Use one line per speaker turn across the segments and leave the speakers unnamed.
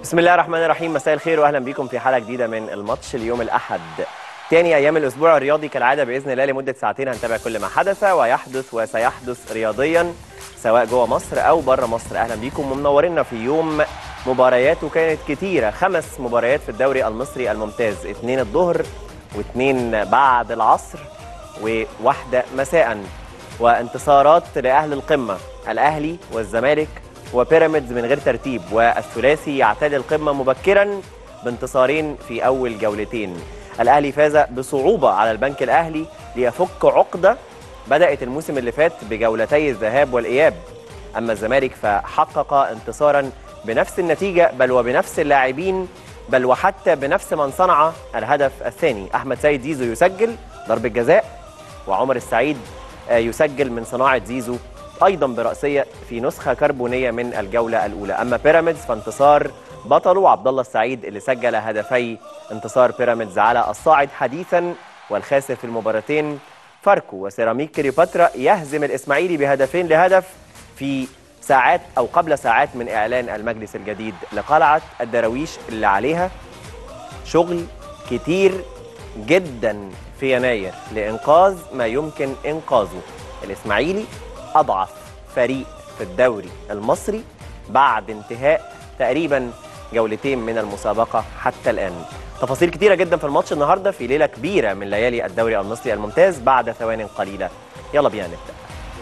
بسم الله الرحمن الرحيم مساء الخير واهلا بيكم في حلقه جديده من الماتش اليوم الاحد تاني ايام الاسبوع الرياضي كالعاده باذن الله لمده ساعتين هنتابع كل ما حدث ويحدث وسيحدث رياضيا سواء جوه مصر او بره مصر اهلا بيكم ومنورينا في يوم مباريات وكانت كتيره خمس مباريات في الدوري المصري الممتاز اثنين الظهر واثنين بعد العصر وواحده مساء وانتصارات لاهل القمه الاهلي والزمالك وبيراميدز من غير ترتيب والثلاثي يعتلي القمه مبكرا بانتصارين في اول جولتين الاهلي فاز بصعوبه على البنك الاهلي ليفك عقده بدات الموسم اللي فات بجولتي الذهاب والاياب اما الزمالك فحقق انتصارا بنفس النتيجه بل وبنفس اللاعبين بل وحتى بنفس من صنع الهدف الثاني احمد سيد زيزو يسجل ضربه جزاء وعمر السعيد يسجل من صناعه زيزو ايضا براسيه في نسخه كربونيه من الجوله الاولى اما بيراميدز فانتصار بطله عبد الله السعيد اللي سجل هدفي انتصار بيراميدز على الصاعد حديثا والخاسر في المباراتين فاركو وسيراميك كليوباترا يهزم الاسماعيلي بهدفين لهدف في ساعات او قبل ساعات من اعلان المجلس الجديد لقلعه الدراويش اللي عليها شغل كتير جدا في يناير لانقاذ ما يمكن انقاذه الاسماعيلي اضعف فريق في الدوري المصري بعد انتهاء تقريبا جولتين من المسابقه حتى الان تفاصيل كتيره جدا في الماتش النهارده في ليله كبيره من ليالي الدوري المصري الممتاز بعد ثوان قليله يلا بينا نبدا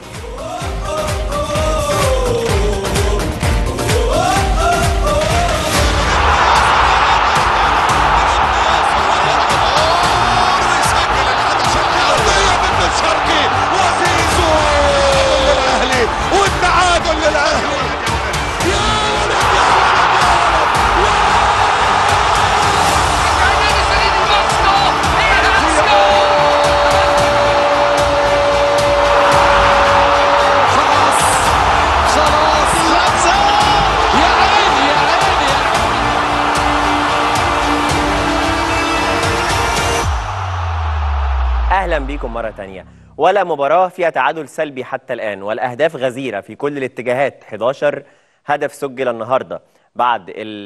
والتعادل للاهلي يا ولد خلاص خلاص خمسة يا عيني يا عيني
اهلا بيكم مره تانية ولا مباراه فيها تعادل سلبي حتى الان والاهداف غزيره في كل الاتجاهات 11 هدف سجل النهارده بعد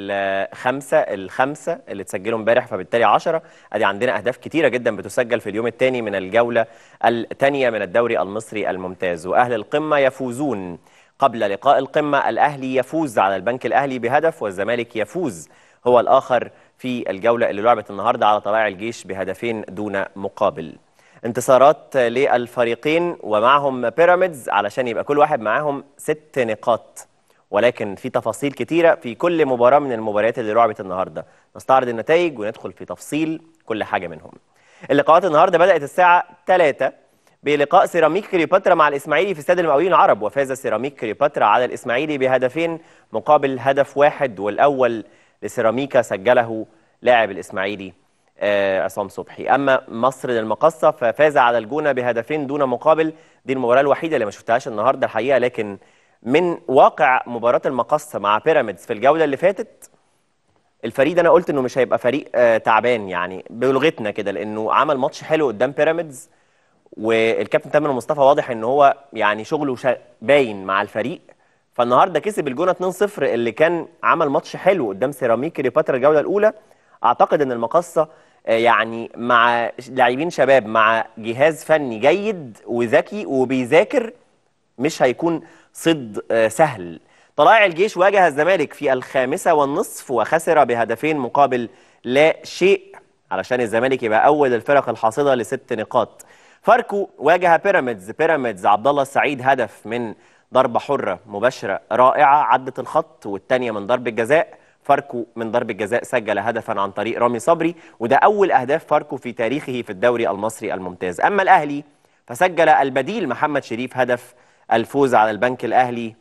الخمسه الخمسه اللي اتسجلوا امبارح فبالتالي 10 ادي عندنا اهداف كتيره جدا بتسجل في اليوم الثاني من الجوله الثانيه من الدوري المصري الممتاز واهل القمه يفوزون قبل لقاء القمه الاهلي يفوز على البنك الاهلي بهدف والزمالك يفوز هو الاخر في الجوله اللي لعبت النهارده على طلائع الجيش بهدفين دون مقابل انتصارات للفريقين ومعهم بيراميدز علشان يبقى كل واحد معاهم ست نقاط ولكن في تفاصيل كتيرة في كل مباراة من المباريات اللي لعبت النهاردة نستعرض النتائج وندخل في تفصيل كل حاجة منهم اللقاءات النهاردة بدأت الساعة 3 بلقاء سيراميك كليوباترا مع الإسماعيلي في استاد المقاولين العرب وفاز سيراميك كليوباترا على الإسماعيلي بهدفين مقابل هدف واحد والأول لسيراميكا سجله لاعب الإسماعيلي آه، عصام صبحي اما مصر للمقصه ففاز على الجونه بهدفين دون مقابل دي المباراه الوحيده اللي ما شفتهاش النهارده الحقيقه لكن من واقع مباراه المقصه مع بيراميدز في الجوله اللي فاتت الفريق ده انا قلت انه مش هيبقى فريق آه، تعبان يعني بلغتنا كده لانه عمل ماتش حلو قدام بيراميدز والكابتن تامر مصطفى واضح ان هو يعني شغله شا- باين مع الفريق فالنهارده كسب الجونه 2-0 اللي كان عمل ماتش حلو قدام سيراميك كليوباترا الجوله الاولى اعتقد ان المقصه آه، يعني مع لاعبين شباب مع جهاز فني جيد وذكي وبيذاكر مش هيكون صد آه، سهل طلائع الجيش واجه الزمالك في الخامسة والنصف وخسر بهدفين مقابل لا شيء علشان الزمالك يبقى أول الفرق الحاصلة لست نقاط فاركو واجه بيراميدز بيراميدز عبد الله السعيد هدف من ضربة حرة مباشرة رائعة عدت الخط والتانية من ضربة جزاء فاركو من ضربة جزاء سجل هدفا عن طريق رامي صبري وده أول أهداف فاركو في تاريخه في الدوري المصري الممتاز أما الأهلي فسجل البديل محمد شريف هدف الفوز على البنك الأهلي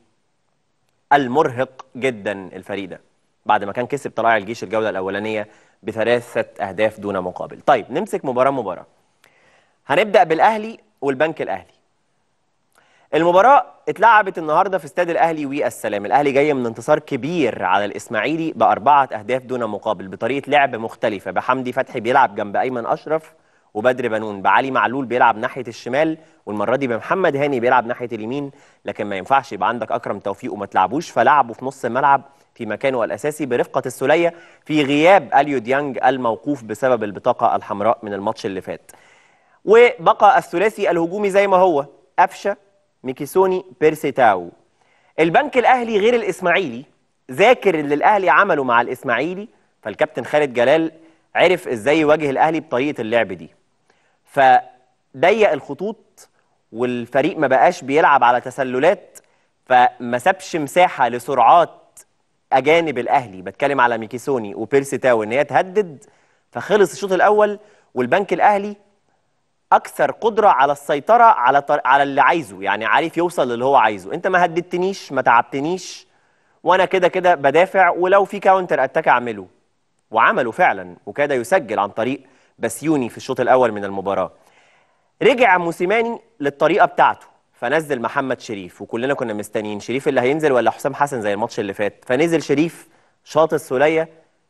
المرهق جدا الفريق ده بعد ما كان كسب طلائع الجيش الجولة الأولانية بثلاثة أهداف دون مقابل طيب نمسك مباراة مباراة هنبدأ بالأهلي والبنك الأهلي المباراة اتلعبت النهارده في استاد الاهلي والسلام، الاهلي جاي من انتصار كبير على الاسماعيلي باربعه اهداف دون مقابل بطريقه لعب مختلفه، بحمدي فتحي بيلعب جنب ايمن اشرف وبدر بنون، بعلي معلول بيلعب ناحيه الشمال والمره دي بمحمد هاني بيلعب ناحيه اليمين، لكن ما ينفعش يبقى عندك اكرم توفيق وما تلعبوش فلعبوا في نص الملعب في مكانه الاساسي برفقه السوليه في غياب اليو ديانج الموقوف بسبب البطاقه الحمراء من الماتش اللي فات وبقى الثلاثي الهجومي زي ما هو قفشه ميكيسوني بيرسيتاو البنك الاهلي غير الاسماعيلي ذاكر اللي الاهلي عمله مع الاسماعيلي فالكابتن خالد جلال عرف ازاي يواجه الاهلي بطريقه اللعب دي فضيق الخطوط والفريق ما بقاش بيلعب على تسللات فما سابش مساحه لسرعات اجانب الاهلي بتكلم على ميكيسوني وبيرسي تاو ان هي تهدد فخلص الشوط الاول والبنك الاهلي اكثر قدره على السيطره على طر... على اللي عايزه يعني عارف يوصل للي هو عايزه انت ما هددتنيش ما تعبتنيش وانا كده كده بدافع ولو في كاونتر اتاك اعمله وعمله فعلا وكاد يسجل عن طريق بسيوني في الشوط الاول من المباراه رجع موسيماني للطريقه بتاعته فنزل محمد شريف وكلنا كنا مستنيين شريف اللي هينزل ولا حسام حسن زي الماتش اللي فات فنزل شريف شاط السوليه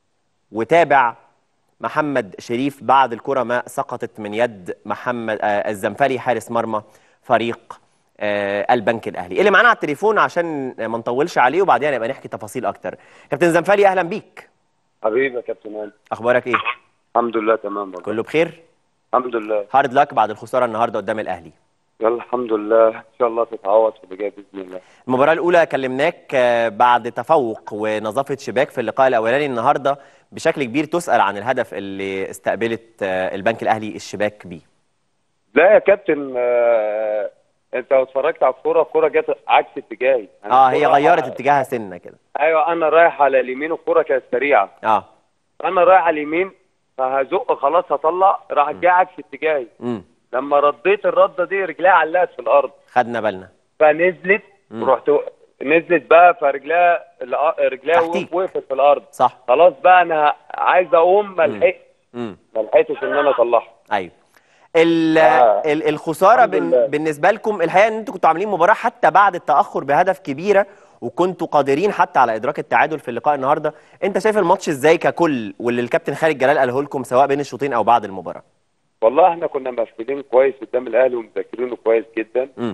وتابع محمد شريف بعد الكره ما سقطت من يد محمد آه الزنفري حارس مرمى فريق آه البنك الاهلي اللي معانا على التليفون عشان ما نطولش عليه وبعدين نبقى نحكي تفاصيل اكتر كابتن زنفري اهلا بيك
حبيبي يا كابتن هاني
اخبارك ايه
الحمد لله تمام والله
كله بخير
الحمد لله
هارد لك بعد الخساره النهارده قدام الاهلي
يلا الحمد لله ان شاء الله تتعوض في اللي جاي باذن الله
المباراة الأولى كلمناك آه، بعد تفوق ونظافة شباك في اللقاء الأولاني النهاردة بشكل كبير تسأل عن الهدف اللي استقبلت آه، البنك الأهلي الشباك بيه
لا يا كابتن آه انت لو اتفرجت على الكوره الكوره جت عكس اتجاهي أنا
اه هي
الكرة-
غيرت اتجاهها سنة كده
ايوه انا رايح على اليمين الكوره كانت سريعه
اه
انا رايح على اليمين فهزق خلاص هطلع راح جاي عكس اتجاهي
امم
لما رديت الرده دي رجليها علقت في الارض
خدنا بالنا
فنزلت
مم.
ورحت نزلت بقى فرجليها الأ- رجليها
تحتيك.
وقفت في الارض
صح
خلاص بقى انا عايز اقوم ما لحقتش
امم
ما لحقتش ان انا اطلعها
ايوه ال
آه.
ال الخسارة
الحمد
بن
لله.
بالنسبة لكم الحقيقة ان انتوا كنتوا عاملين مباراة حتى بعد التأخر بهدف كبيرة وكنتوا قادرين حتى على إدراك التعادل في اللقاء النهاردة انت شايف الماتش ازاي ككل واللي الكابتن خالد جلال قاله لكم سواء بين الشوطين او بعد المباراة
والله احنا كنا مقفلين كويس قدام الاهلي ومذاكرينه كويس جدا
امم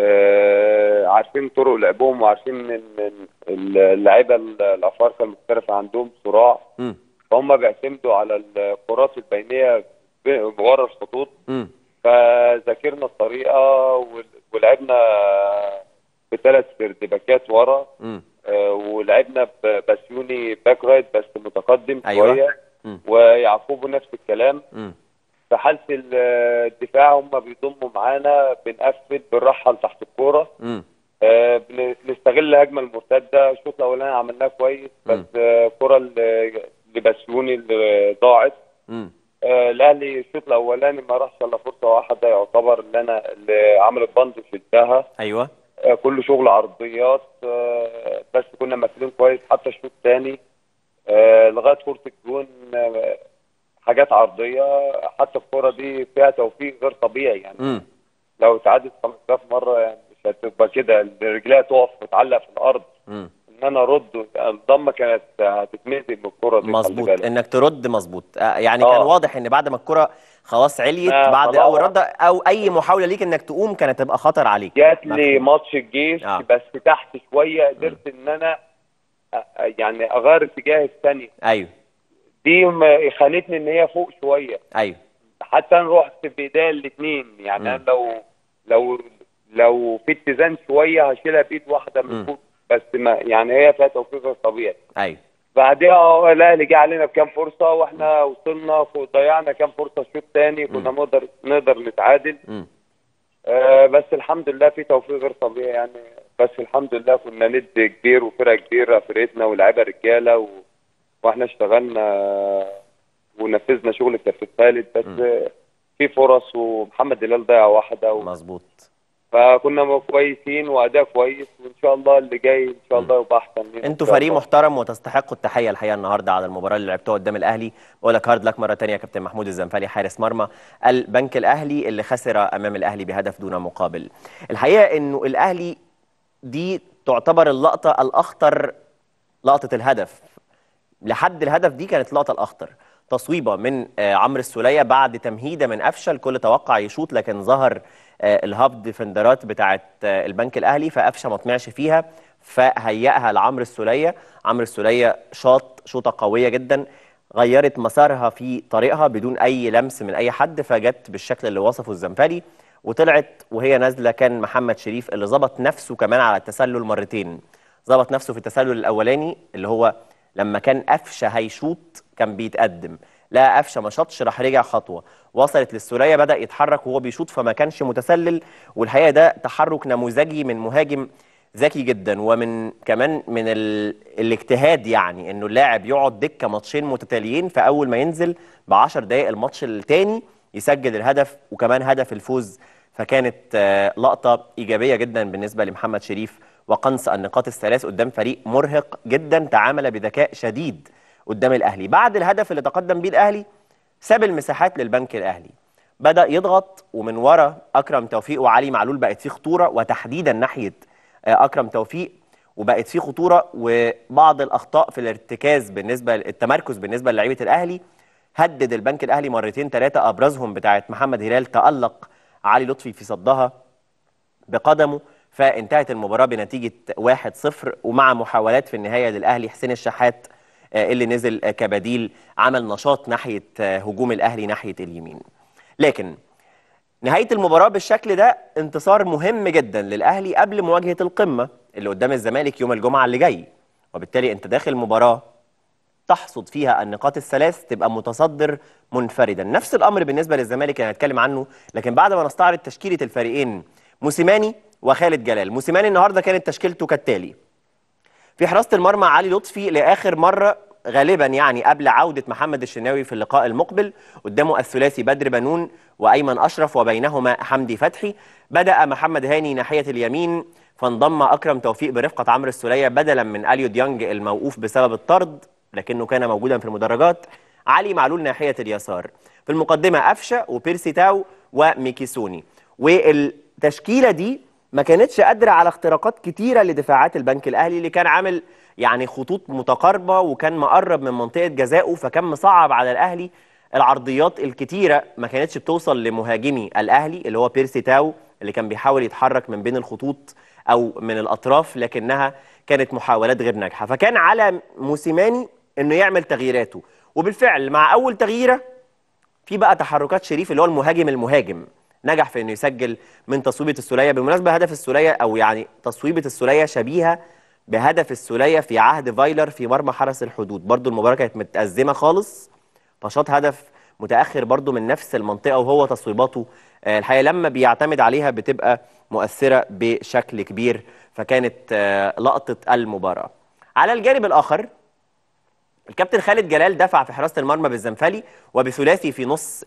آه عارفين طرق لعبهم وعارفين ان إن اللعيبه الافارقه المختلفه عندهم صراع
امم
فهم بيعتمدوا على الكرات البينيه ب- ورا الخطوط
امم
فذاكرنا الطريقه وال- ولعبنا بثلاث سردباكات ورا
امم
آه، ولعبنا بسيوني باك رايت بس متقدم
أيوة.
شويه
مم.
ويعقوب نفس الكلام
امم
في حاله ال- الدفاع هم بيضموا معانا بنقفل بنرحل تحت الكوره
امم
آه، بن- بنستغل الهجمه المرتده الشوط الاولاني عملناه كويس بس
مم.
آه، الكره اللي لبسيوني اللي ضاعت
امم
آه، الاهلي الشوط الاولاني ما راحش الا فرصه واحده يعتبر اللي انا اللي عمل البند وشدها
ايوه
آه، كله شغل عرضيات آه، بس كنا مقفلين كويس حتى الشوط الثاني لغايه كره الجون آه، حاجات عرضيه حتى الكره دي فيها توفيق غير طبيعي يعني
امم
لو اتعادت 5000 مره يعني مش هتبقى كده رجليها تقف وتعلق في الارض
امم
ان انا ارد الضمه كانت هتتمزق من الكره دي خلي
مظبوط
بالك.
انك ترد مظبوط آه، يعني
آه.
كان واضح ان بعد ما الكره خلاص عليت
آه،
بعد
خلاص.
اول رده او اي محاوله ليك انك تقوم كانت تبقى خطر عليك
جات لي
مفهوم.
ماتش الجيش
آه.
بس تحت شويه قدرت ان انا أ- يعني اغير اتجاهي الثانيه
ايوه
دي م- خانتني ان هي فوق شويه
ايوه
حتى انا رحت بايديا الاثنين يعني
مم.
انا لو لو لو في اتزان شويه هشيلها بايد واحده
مم.
من فوق بس ما يعني هي فيها توفيق غير طبيعي
ايوه
بعدها اه الاهلي جه علينا بكام فرصه واحنا وصلنا ف- ضيعنا كام فرصه شوط تاني كنا نقدر نقدر نتعادل
امم
آه بس الحمد لله في توفيق غير طبيعي يعني بس الحمد لله كنا ند كبير وفرقه كبيره فرقتنا ولاعيبه رجاله و... واحنا اشتغلنا ونفذنا شغل كابتن خالد بس آه، في فرص ومحمد دلال ضيع واحده و...
مظبوط
فكنا كويسين واداء كويس وان شاء الله اللي جاي ان شاء الله يبقى احسن لينا إن
انتوا
شاء
فريق
الله.
محترم وتستحقوا التحيه الحقيقه النهارده على المباراه اللي لعبتوها قدام الاهلي بقول لك هارد لك مره ثانيه يا كابتن محمود الزنفالي حارس مرمى البنك الاهلي اللي خسر امام الاهلي بهدف دون مقابل الحقيقه انه الاهلي دي تعتبر اللقطه الاخطر لقطه الهدف لحد الهدف دي كانت اللقطه الاخطر تصويبه من آه، عمرو السوليه بعد تمهيده من قفشه الكل توقع يشوط لكن ظهر آه، الهاف ديفندرات بتاعت آه، البنك الاهلي فقفشه ما طمعش فيها فهيأها لعمرو السوليه عمرو السوليه شاط شوطه قويه جدا غيرت مسارها في طريقها بدون اي لمس من اي حد فجت بالشكل اللي وصفه الزنفلي وطلعت وهي نازله كان محمد شريف اللي ظبط نفسه كمان على التسلل مرتين ظبط نفسه في التسلل الاولاني اللي هو لما كان قفشه هيشوط كان بيتقدم لا قفشه ما شاطش راح رجع خطوه وصلت للسوليه بدا يتحرك وهو بيشوط فما كانش متسلل والحقيقه ده تحرك نموذجي من مهاجم ذكي جدا ومن كمان من ال... الاجتهاد يعني انه اللاعب يقعد دكه ماتشين متتاليين فاول ما ينزل ب 10 دقائق الماتش الثاني يسجل الهدف وكمان هدف الفوز فكانت آه، لقطه ايجابيه جدا بالنسبه لمحمد شريف وقنص النقاط الثلاث قدام فريق مرهق جدا تعامل بذكاء شديد قدام الاهلي بعد الهدف اللي تقدم بيه الاهلي ساب المساحات للبنك الاهلي بدا يضغط ومن ورا اكرم توفيق وعلي معلول بقت فيه خطوره وتحديدا ناحيه آه، اكرم توفيق وبقت فيه خطوره وبعض الاخطاء في الارتكاز بالنسبه التمركز بالنسبه للاعيبه الاهلي هدد البنك الاهلي مرتين ثلاثه ابرزهم بتاعه محمد هلال تالق علي لطفي في صدها بقدمه فانتهت المباراة بنتيجة 1-0 ومع محاولات في النهاية للأهلي حسين الشحات آه، اللي نزل آه، كبديل عمل نشاط ناحية آه، هجوم الأهلي ناحية اليمين لكن نهاية المباراة بالشكل ده انتصار مهم جدا للأهلي قبل مواجهة القمة اللي قدام الزمالك يوم الجمعة اللي جاي وبالتالي انت داخل مباراة تحصد فيها النقاط الثلاث تبقى متصدر منفردا نفس الامر بالنسبه للزمالك اللي هنتكلم عنه لكن بعد ما نستعرض تشكيله الفريقين موسيماني وخالد جلال موسيماني النهارده كانت تشكيلته كالتالي في حراسه المرمى علي لطفي لاخر مره غالبا يعني قبل عوده محمد الشناوي في اللقاء المقبل قدامه الثلاثي بدر بنون وايمن اشرف وبينهما حمدي فتحي بدا محمد هاني ناحيه اليمين فانضم اكرم توفيق برفقه عمرو السوليه بدلا من اليو ديانج الموقوف بسبب الطرد لكنه كان موجودا في المدرجات علي معلول ناحيه اليسار في المقدمه قفشه وبيرسي تاو وميكيسوني والتشكيله دي ما كانتش قادره على اختراقات كتيره لدفاعات البنك الاهلي اللي كان عامل يعني خطوط متقاربه وكان مقرب من منطقه جزائه فكان مصعب على الاهلي العرضيات الكتيره ما كانتش بتوصل لمهاجمي الاهلي اللي هو بيرسي تاو اللي كان بيحاول يتحرك من بين الخطوط او من الاطراف لكنها كانت محاولات غير ناجحه فكان على موسيماني انه يعمل تغييراته وبالفعل مع اول تغييره في بقى تحركات شريف اللي هو المهاجم المهاجم نجح في انه يسجل من تصويبه السوليه بالمناسبه هدف السوليه او يعني تصويبه السوليه شبيهه بهدف السوليه في عهد فايلر في مرمى حرس الحدود برضو المباراه كانت متأزمه خالص فشاط هدف متاخر برضو من نفس المنطقه وهو تصويباته آه، الحقيقه لما بيعتمد عليها بتبقى مؤثره بشكل كبير فكانت آه، لقطه المباراه على الجانب الاخر الكابتن خالد جلال دفع في حراسه المرمى بالزنفلي وبثلاثي في نص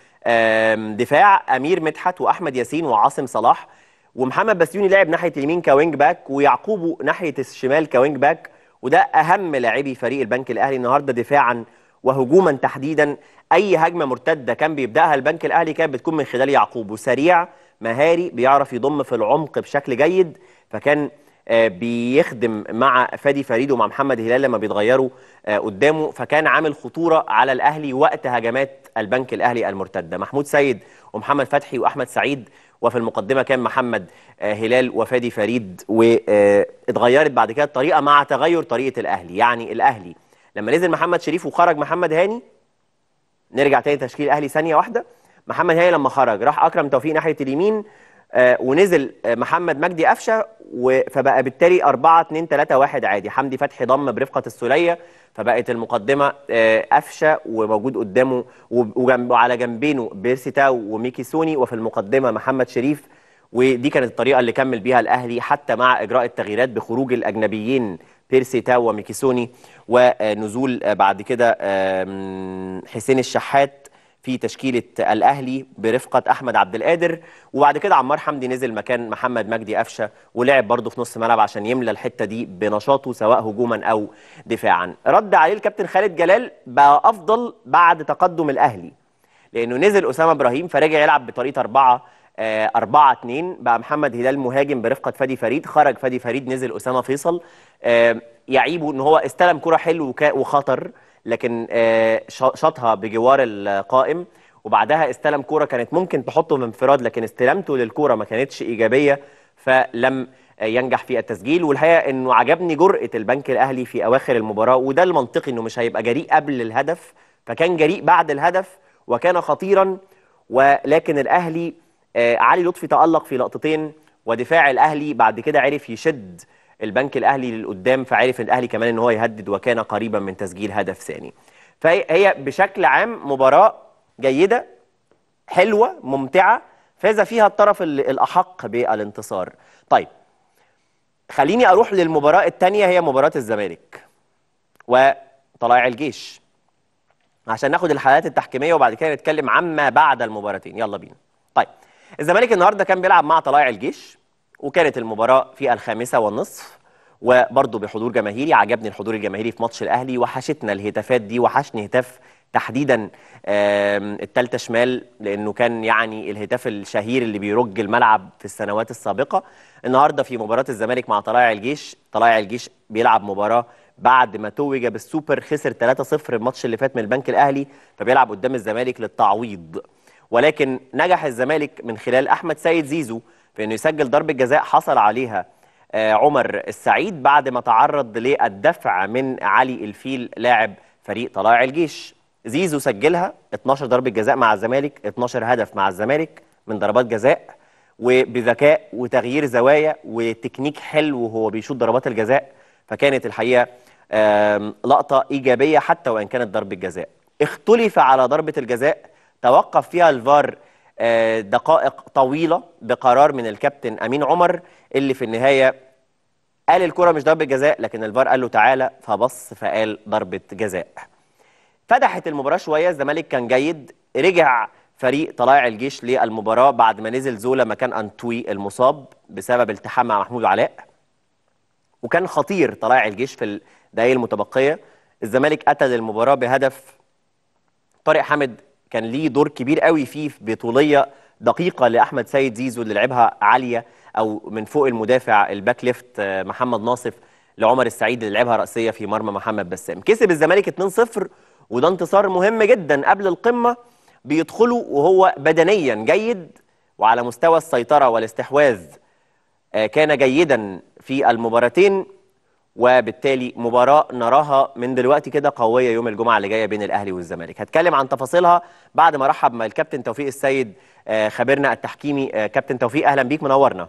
الدفاع امير مدحت واحمد ياسين وعاصم صلاح ومحمد بسيوني لعب ناحيه اليمين كوينج باك ويعقوبه ناحيه الشمال كوينج باك وده اهم لاعبي فريق البنك الاهلي النهارده دفاعا وهجوما تحديدا اي هجمه مرتده كان بيبداها البنك الاهلي كانت بتكون من خلال يعقوب وسريع مهاري بيعرف يضم في العمق بشكل جيد فكان آه، بيخدم مع فادي فريد ومع محمد هلال لما بيتغيروا آه، قدامه فكان عامل خطوره على الاهلي وقت هجمات البنك الاهلي المرتده محمود سيد ومحمد فتحي واحمد سعيد وفي المقدمه كان محمد آه، هلال وفادي فريد واتغيرت بعد كده الطريقه مع تغير طريقه الاهلي يعني الاهلي لما نزل محمد شريف وخرج محمد هاني نرجع تاني تشكيل الاهلي ثانيه واحده محمد هاني لما خرج راح اكرم توفيق ناحيه اليمين آه، ونزل آه، محمد مجدي قفشه و- فبقى بالتالي 4 2 3 1 عادي حمدي فتحي ضم برفقه السوليه فبقت المقدمه آه، قفشه وموجود قدامه وب- وجنب وعلى جنبينه بيرسي تاو وميكي سوني وفي المقدمه محمد شريف ودي كانت الطريقه اللي كمل بيها الاهلي حتى مع اجراء التغييرات بخروج الاجنبيين بيرسي تاو وميكيسوني ونزول آه، بعد كده آم، حسين الشحات في تشكيلة الأهلي برفقة أحمد عبد القادر وبعد كده عمار حمدي نزل مكان محمد مجدي قفشة ولعب برضه في نص ملعب عشان يملى الحتة دي بنشاطه سواء هجوما أو دفاعا رد عليه الكابتن خالد جلال بقى أفضل بعد تقدم الأهلي لأنه نزل أسامة إبراهيم فرجع يلعب بطريقة أربعة آه، أربعة اتنين بقى محمد هلال مهاجم برفقة فادي فريد خرج فادي فريد نزل أسامة فيصل آه، يعيبه إن هو استلم كرة حلو وكا- وخطر لكن آه، شا- شاطها بجوار القائم وبعدها استلم كوره كانت ممكن تحطه من انفراد لكن استلامته للكوره ما كانتش ايجابيه فلم ينجح في التسجيل والحقيقه انه عجبني جرأه البنك الاهلي في اواخر المباراه وده المنطقي انه مش هيبقى جريء قبل الهدف فكان جريء بعد الهدف وكان خطيرا ولكن الاهلي آه، علي لطفي تألق في لقطتين ودفاع الاهلي بعد كده عرف يشد البنك الاهلي للقدام فعرف الاهلي كمان ان هو يهدد وكان قريبا من تسجيل هدف ثاني فهي هي بشكل عام مباراه جيده حلوه ممتعه فاز فيها الطرف ال- الاحق بالانتصار طيب خليني اروح للمباراه الثانيه هي مباراه الزمالك وطلائع الجيش عشان ناخد الحالات التحكيميه وبعد كده نتكلم عما بعد المباراتين يلا بينا طيب الزمالك النهارده كان بيلعب مع طلائع الجيش وكانت المباراه في الخامسه والنصف وبرضه بحضور جماهيري عجبني الحضور الجماهيري في ماتش الاهلي وحشتنا الهتافات دي وحشني هتاف تحديدا الثالثه شمال لانه كان يعني الهتاف الشهير اللي بيرج الملعب في السنوات السابقه النهارده في مباراه الزمالك مع طلائع الجيش طلائع الجيش بيلعب مباراه بعد ما توج بالسوبر خسر 3-0 الماتش اللي فات من البنك الاهلي فبيلعب قدام الزمالك للتعويض ولكن نجح الزمالك من خلال احمد سيد زيزو في انه يسجل ضربه جزاء حصل عليها آه، عمر السعيد بعد ما تعرض للدفع من علي الفيل لاعب فريق طلائع الجيش زيزو سجلها 12 ضربه جزاء مع الزمالك 12 هدف مع الزمالك من ضربات جزاء وبذكاء وتغيير زوايا وتكنيك حلو وهو بيشوط ضربات الجزاء فكانت الحقيقه آم، لقطه ايجابيه حتى وان كانت ضربه جزاء اختلف على ضربه الجزاء توقف فيها الفار آه، دقائق طويله بقرار من الكابتن امين عمر اللي في النهايه قال الكره مش ضربه جزاء لكن الفار قال له تعالى فبص فقال ضربه جزاء فتحت المباراه شويه الزمالك كان جيد رجع فريق طلائع الجيش للمباراه بعد ما نزل زولا مكان انطوي المصاب بسبب التحام مع محمود علاء وكان خطير طلائع الجيش في الدقائق المتبقيه الزمالك قتل المباراه بهدف طارق حامد كان ليه دور كبير قوي فيه في بطوليه دقيقه لاحمد سيد زيزو اللي لعبها عاليه او من فوق المدافع الباك ليفت آه، محمد ناصف لعمر السعيد اللي لعبها راسيه في مرمى محمد بسام كسب الزمالك 2-0 وده انتصار مهم جدا قبل القمه بيدخلوا وهو بدنيا جيد وعلى مستوى السيطره والاستحواذ آه، كان جيدا في المباراتين وبالتالي مباراة نراها من دلوقتي كده قوية يوم الجمعة اللي جاية بين الأهلي والزمالك هتكلم عن تفاصيلها بعد ما رحب مع الكابتن توفيق السيد آه، خبيرنا التحكيمي آه، كابتن توفيق أهلا بيك منورنا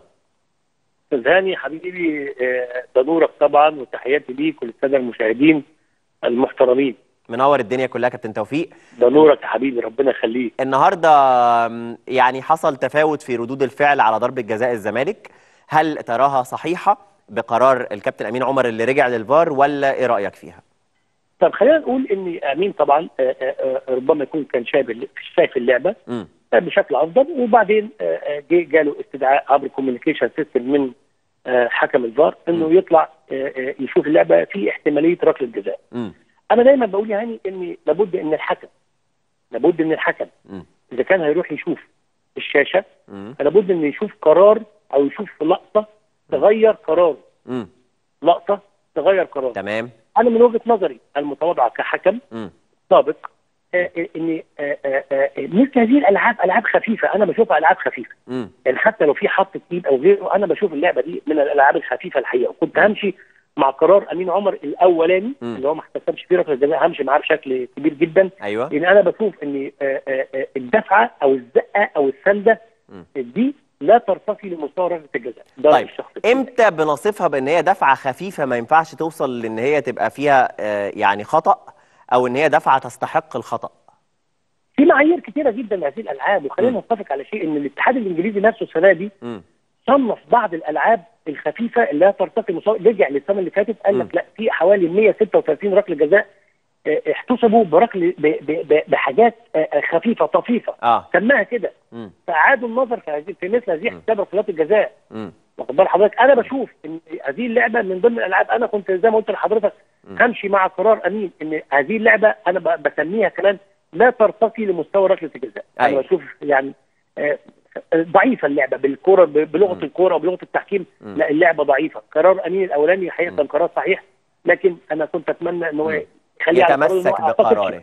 استاذ هاني حبيبي آه، ده نورك طبعا وتحياتي ليك وللساده المشاهدين المحترمين
منور الدنيا كلها كابتن توفيق
ده نورك يا حبيبي ربنا يخليك
النهاردة آم، يعني حصل تفاوت في ردود الفعل على ضربة جزاء الزمالك هل تراها صحيحة بقرار الكابتن أمين عمر اللي رجع للفار ولا إيه رأيك فيها؟
طب خلينا نقول ان امين طبعا آه، آه، آه، ربما يكون كان شايف الل- شايف اللعبه
مم.
آه، بشكل افضل وبعدين آه، آه، جه جاله استدعاء عبر كوميونيكيشن سيستم من آه، حكم الفار انه يطلع آه، آه، يشوف اللعبه في احتماليه ركله جزاء
مم.
انا دايما بقول يا هاني ان لابد ان الحكم لابد ان الحكم
مم.
اذا كان هيروح يشوف الشاشه
مم.
فلابد انه يشوف قرار او يشوف لقطه تغير قراره
مم.
لقطه تغير قراره
تمام
انا من وجهه نظري المتواضعه كحكم
مم.
سابق آه، آه، ان آه، آه، آه، مثل هذه الالعاب العاب خفيفه انا بشوفها العاب خفيفه
مم.
يعني حتى لو في حط ايد او غيره انا بشوف اللعبه دي من الالعاب الخفيفه الحقيقه وكنت همشي مع قرار امين عمر الاولاني
مم.
اللي هو ما احتسبش فيه ركله جزاء همشي معاه بشكل كبير جدا
أيوه
لان انا بشوف ان آه، آه، آه، الدفعه او الزقه او السنده
مم.
دي لا ترتقي لمستوى ركله الجزاء ده
طيب
رأيي الشخصي
امتى بنصفها بان هي دفعه خفيفه ما ينفعش توصل لان هي تبقى فيها آه، يعني خطا او ان هي دفعه تستحق الخطا
في معايير كتيره جدا لهذه الالعاب وخلينا نتفق على شيء ان الاتحاد الانجليزي نفسه السنه دي
مم.
صنف بعض الالعاب الخفيفه اللي لا ترتقي مستوى رجع للسنه اللي فاتت قال
مم.
لك لا في حوالي 136 ركله جزاء آه، احتسبوا بركل ب- ب- ب- بحاجات آه، آه، خفيفه طفيفه
اه
سماها كده
مم.
فاعادوا النظر في هذه في مثل هذه حساب ركلات الجزاء
مم.
واخد بال حضرتك انا بشوف ان هذه اللعبه من ضمن الالعاب انا كنت زي ما قلت لحضرتك همشي مع قرار امين ان هذه اللعبه انا ب- بسميها كمان لا ترتقي لمستوى ركله الجزاء انا
أيوة.
بشوف يعني آه، ضعيفه اللعبه بالكره ب- بلغه الكوره وبلغه التحكيم لا اللعبه ضعيفه قرار امين الاولاني حقيقه كان قرار صحيح لكن انا كنت اتمنى ان هو يخليه على قرار إن
يتمسك
هو أعتقد
بقراره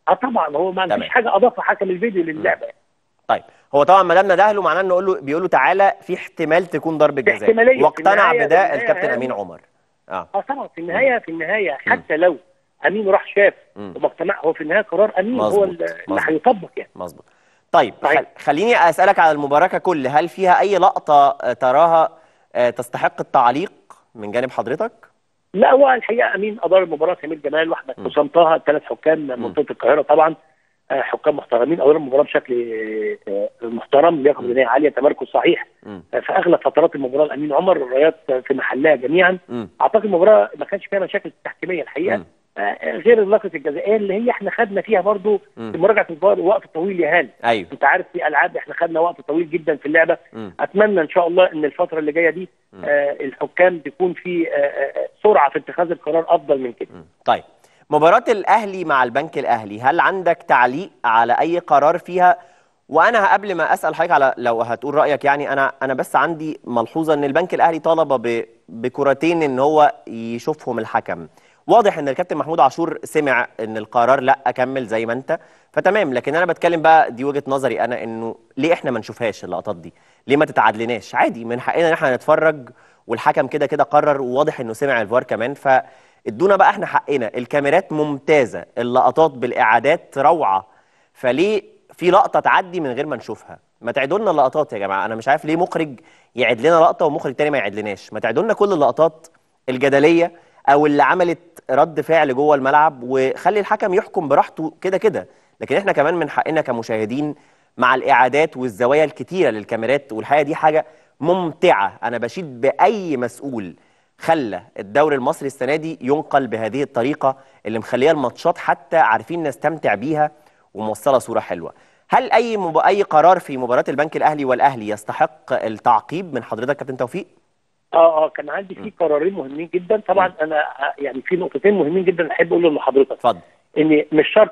اه طبعا هو ما
تمام.
فيش حاجه اضافها حكم الفيديو للعبه
طيب هو طبعا ما دام ندهله معناه انه يقول له بيقول له تعالى في احتمال تكون ضربه
في
جزاء
احتمالية. في
واقتنع
النهاية-
بده
في النهاية
الكابتن
هاني-
امين عمر اه
اه طبعا في النهايه في النهايه حتى لو امين راح شاف
مم.
وما اقتنع هو في النهايه قرار امين هو
مظبوط،
اللي اللي
مظبوط.
هيطبق يعني
مظبوط طيب
صحيح.
خل... خليني اسالك على المباراه ككل هل فيها اي لقطه آه، تراها آه، تستحق التعليق من جانب حضرتك
لا هو الحقيقه امين ادار المباراه سمير جمال واحمد
مم.
حسام طه ثلاث حكام من منطقه القاهره طبعا آه، حكام محترمين اداروا المباراه بشكل آه، آه، محترم لياقه
مم.
بدنيه عاليه تمركز صحيح
مم.
آه، في اغلب فترات المباراه الامين عمر الرايات آه، في محلها جميعا
مم.
اعتقد المباراه ما كانش فيها مشاكل تحكيميه الحقيقه
مم.
آه، غير اللقطه الجزائيه اللي هي احنا خدنا فيها برضو
مم.
في مراجعه الفار وقت طويل يا هاني
ايوه
انت عارف في العاب احنا خدنا وقت طويل جدا في اللعبه
مم.
اتمنى ان شاء الله ان الفتره اللي جايه دي
مم.
آه الحكام تكون في آه آه سرعه في اتخاذ القرار افضل من كده
مم. طيب مباراة الأهلي مع البنك الأهلي هل عندك تعليق على أي قرار فيها وأنا قبل ما أسأل حضرتك على لو هتقول رأيك يعني أنا أنا بس عندي ملحوظة إن البنك الأهلي طالب ب- بكرتين إن هو يشوفهم الحكم واضح إن الكابتن محمود عاشور سمع إن القرار لا أكمل زي ما أنت فتمام لكن أنا بتكلم بقى دي وجهة نظري أنا إنه ليه إحنا ما نشوفهاش اللقطات دي ليه ما تتعادلناش عادي من حقنا إن إحنا نتفرج والحكم كده كده قرر وواضح إنه سمع الفار كمان ف ادونا بقى احنا حقنا الكاميرات ممتازه اللقطات بالاعادات روعه فليه في لقطه تعدي من غير ما نشوفها ما تعيدوا لنا اللقطات يا جماعه انا مش عارف ليه مخرج يعيد لنا لقطه ومخرج تاني ما يعيدلناش ما تعيدوا لنا كل اللقطات الجدليه او اللي عملت رد فعل جوه الملعب وخلي الحكم يحكم براحته كده كده لكن احنا كمان من حقنا كمشاهدين مع الاعادات والزوايا الكتيره للكاميرات والحقيقه دي حاجه ممتعه انا بشيد باي مسؤول خلى الدوري المصري السنه دي ينقل بهذه الطريقه اللي مخليه الماتشات حتى عارفين نستمتع بيها وموصله صوره حلوه هل اي مب... اي قرار في مباراه البنك الاهلي والاهلي يستحق التعقيب من حضرتك كابتن توفيق
اه اه كان عندي في قرارين مهمين جدا طبعا انا آه، يعني في نقطتين مهمين جدا احب اقولهم لحضرتك
اتفضل
ان مش شرط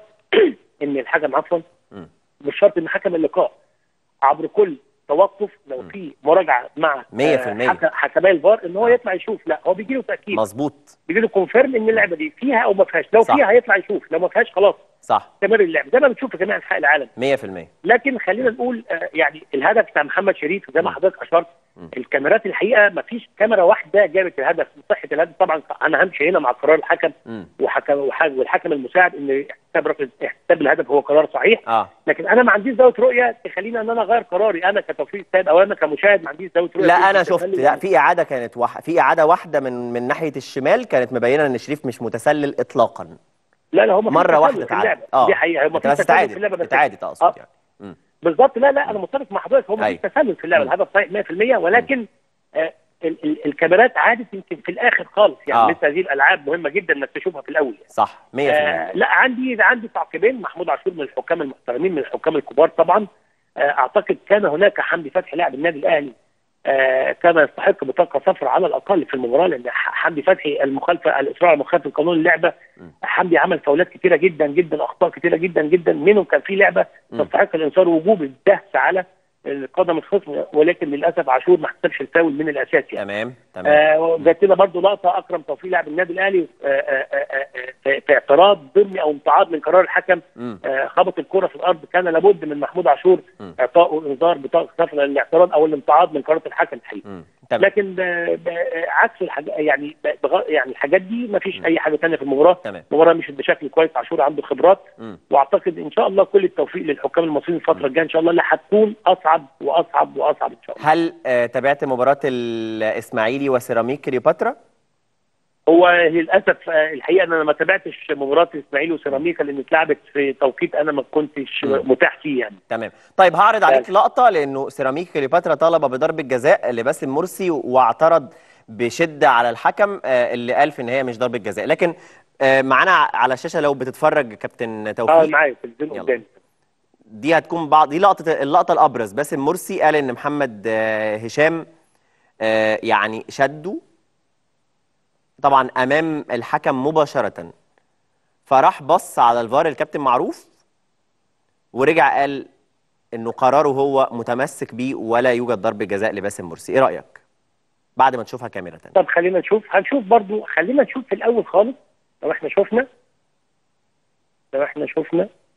ان الحكم عفوا
مم.
مش شرط ان حكم اللقاء عبر كل توقف لو في مراجعه مع
مية في
آه،
المية.
حك- حكماء الفار ان هو يطلع يشوف لا هو بيجي له تاكيد
مظبوط
بيجي له كونفيرم ان اللعبه دي فيها او ما فيهاش لو
صح.
فيها هيطلع يشوف لو ما فيهاش خلاص
صح
استمر اللعب زي ما بنشوف في جميع انحاء العالم
100%
لكن خلينا نقول آه، يعني الهدف بتاع محمد شريف زي ما
مم.
حضرتك اشرت
مم.
الكاميرات الحقيقه ما فيش كاميرا واحده جابت الهدف صحه الهدف طبعا انا همشي هنا مع قرار الحكم
مم.
وحكم وح- والحكم المساعد ان احتساب ركلة- احتساب الهدف هو قرار صحيح
اه
لكن انا ما عنديش زاويه رؤيه تخليني ان انا اغير قراري انا كتوفيق السيد او انا كمشاهد ما عنديش زاويه رؤيه
لا انا
تخلي-
شفت لا في اعاده كانت وح... في اعاده واحده من من ناحيه الشمال كانت مبينه ان شريف مش متسلل اطلاقا
لا لا هو ما فيش
مره
تسلل
واحده
في اللعبة.
اتعادل
دي حقيقه هو ما
لكن
فيش
بس
تسلل في
اتعادت
اللعبه بس
اتعادت اقصد
آه.
يعني مم.
بالظبط لا لا انا متفق مع حضرتك هو ما
أيوة.
فيش تسلل في اللعبه
مم.
الهدف صحيح 100% ولكن آه ال- ال- الكاميرات عادت يمكن في الاخر خالص يعني
آه.
لسه هذه الالعاب مهمه جدا انك تشوفها في الاول يعني.
صح 100%
آه لا عندي عندي تعقيبين محمود عاشور من الحكام المحترمين من الحكام الكبار طبعا آه اعتقد كان هناك حمدي فتحي لاعب النادي الاهلي آه كان يستحق بطاقه صفراء على الاقل في المباراه لان ح- حمدي فتحي المخالفه الاصرار على مخالفه قانون اللعبه
م.
حمدي عمل فاولات كتيره جدا جدا اخطاء كتيره جدا جدا منهم كان في لعبه
م.
تستحق الانذار وجوب الدهس على قدم الخصم ولكن للاسف عاشور ما حسبش الفاول من الاساس يعني
تمام تمام
آه جات لنا برضه لقطه اكرم توفيق لاعب النادي الاهلي آه آه آه آه في في اعتراض ضمني او امتعاض من قرار الحكم
مم.
آه خبط الكره في الارض كان لابد من محمود عاشور
مم.
اعطائه انذار بطاقه صفراء للاعتراض او الامتعاض من قرار الحكم الحقيقي
مم. تمام
لكن آه، آه، عكس الحاجات يعني بغ- يعني الحاجات دي ما فيش اي حاجه ثانيه في المباراه
تمام
المباراه مشيت بشكل كويس عاشور عنده خبرات
مم.
واعتقد ان شاء الله كل التوفيق للحكام المصريين الفتره الجايه ان شاء الله اللي هتكون اصعب واصعب واصعب ان شاء الله
هل آه، تابعت مباراة الإسماعيلي وسيراميك كليوباترا؟
هو للاسف آه، الحقيقه انا ما تابعتش مباراه الاسماعيلي وسيراميكا لان اتلعبت في توقيت انا ما كنتش
مم.
متاح فيه يعني
تمام طيب هعرض عليك
طيب.
لقطة لأنه سيراميك كليوباترا طلب بضربة جزاء لباسم مرسي واعترض بشدة على الحكم آه، اللي قال في النهاية مش ضربة جزاء لكن آه، معانا على الشاشة لو بتتفرج كابتن
اه
توفيق
معايا في الفيديو
يلا.
قدامي
دي هتكون بعض دي لقطة اللقطة الأبرز باسم مرسي قال إن محمد آه، هشام آه، يعني شده طبعا أمام الحكم مباشرة فراح بص على الفار الكابتن معروف ورجع قال إنه قراره هو متمسك بيه ولا يوجد ضربة جزاء لباسم مرسي إيه رأيك؟ بعد ما تشوفها كاميرا
طب خلينا نشوف هنشوف برضو خلينا نشوف في الاول خالص لو احنا شفنا لو احنا شفنا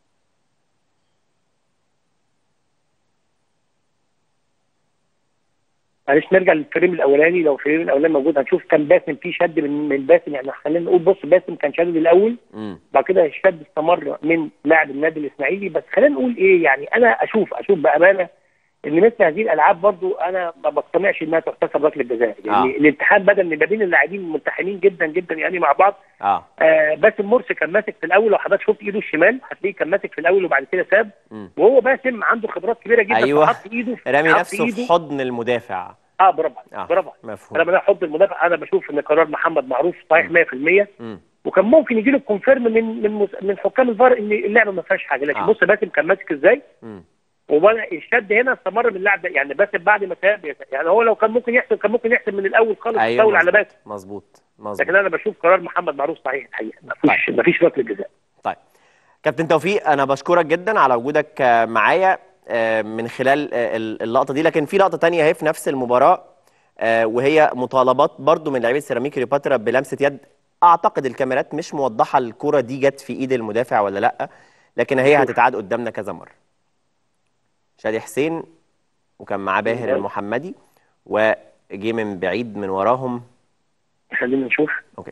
معلش نرجع للفريم الاولاني لو الفريم الاولاني موجود هنشوف كان باسم فيه شد من من باسم يعني خلينا نقول بص باسم كان شدد الاول
مم.
بعد كده الشد استمر من لاعب النادي الاسماعيلي بس خلينا نقول ايه يعني انا اشوف اشوف بامانه ان مثل هذه الالعاب برضو انا ما بقتنعش انها تحتسب ركله جزاء يعني
آه.
الاتحاد بدا ان ما بين اللاعبين ملتحمين جدا جدا يعني مع بعض
اه
آه باسم مرسي كان ماسك في الاول لو حضرتك شفت ايده الشمال هتلاقيه كان ماسك في الاول وبعد كده ساب
مم.
وهو باسم عنده خبرات كبيره جدا
أيوة.
فحط ايده في
رامي
حط
نفسه في
إيده-
حضن المدافع
اه برافو عليك،
اه
برافو عليك.
مفهوم
انا لما احط المدافع انا بشوف ان قرار محمد معروف صحيح 100%
مم.
وكان ممكن يجي له كونفيرم من من مس- من حكام الفار ان اللعبه ما فيهاش حاجه لكن
آه.
بص باسم كان ماسك ازاي
مم.
وبدا الشد هنا استمر من اللاعب ده يعني باسم بعد ما ساب يعني هو لو كان ممكن يحسب كان ممكن يحسب من الاول خالص
ايوه
يفاول على باسم
مظبوط مظبوط
لكن انا بشوف قرار محمد معروف صحيح الحقيقه ما فيش ما فيش ركله جزاء
طيب كابتن توفيق انا بشكرك جدا على وجودك آه، معايا آه، من خلال آه، ال- اللقطه دي لكن في لقطه تانية اهي في نفس المباراه آه، وهي مطالبات برضو من لاعبي سيراميك كليوباترا بلمسه يد اعتقد الكاميرات مش موضحه الكره دي جت في ايد المدافع ولا لا لكن هي هتتعاد قدامنا كذا مره شادي حسين وكان معاه باهر المحمدي وجي من بعيد من وراهم
خلينا نشوف
اوكي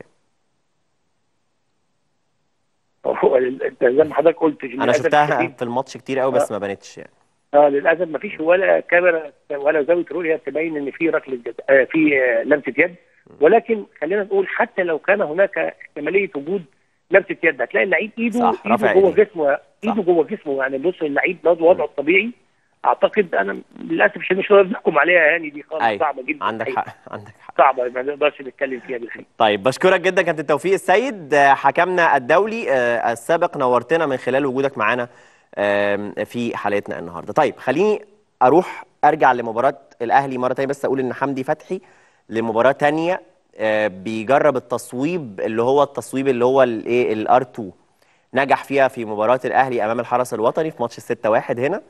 هو ال- انت زي ما حضرتك قلت
انا
للأسف
شفتها
الشديد-
في الماتش كتير قوي بس ما بانتش يعني
اه للاسف ما فيش ولا كاميرا ولا زاويه رؤيه تبين ان في ركله جزاء آه في آه لمسه يد ولكن خلينا نقول حتى لو كان هناك احتماليه وجود لمسه يد هتلاقي اللعيب ايده
صح، رافع
ايده جوه
إيديه.
جسمه ايده
صح.
جوه جسمه يعني بص اللعيب ده وضعه الطبيعي اعتقد انا للاسف مش مش هنقدر نحكم عليها يعني دي خالص
أيوة.
صعبه جدا
عندك
الحقيقة.
حق عندك حق
صعبه ما نقدرش نتكلم فيها بالحقيقه
طيب بشكرك جدا كابتن توفيق السيد آه، حكمنا الدولي آه، السابق نورتنا من خلال وجودك معانا آم، في حلقتنا النهارده طيب خليني اروح ارجع لمباراه الاهلي مره تانية بس اقول ان حمدي فتحي لمباراه تانية آه، بيجرب التصويب اللي هو التصويب اللي هو الايه الار 2 نجح فيها في مباراه الاهلي امام الحرس الوطني في ماتش 6 1 هنا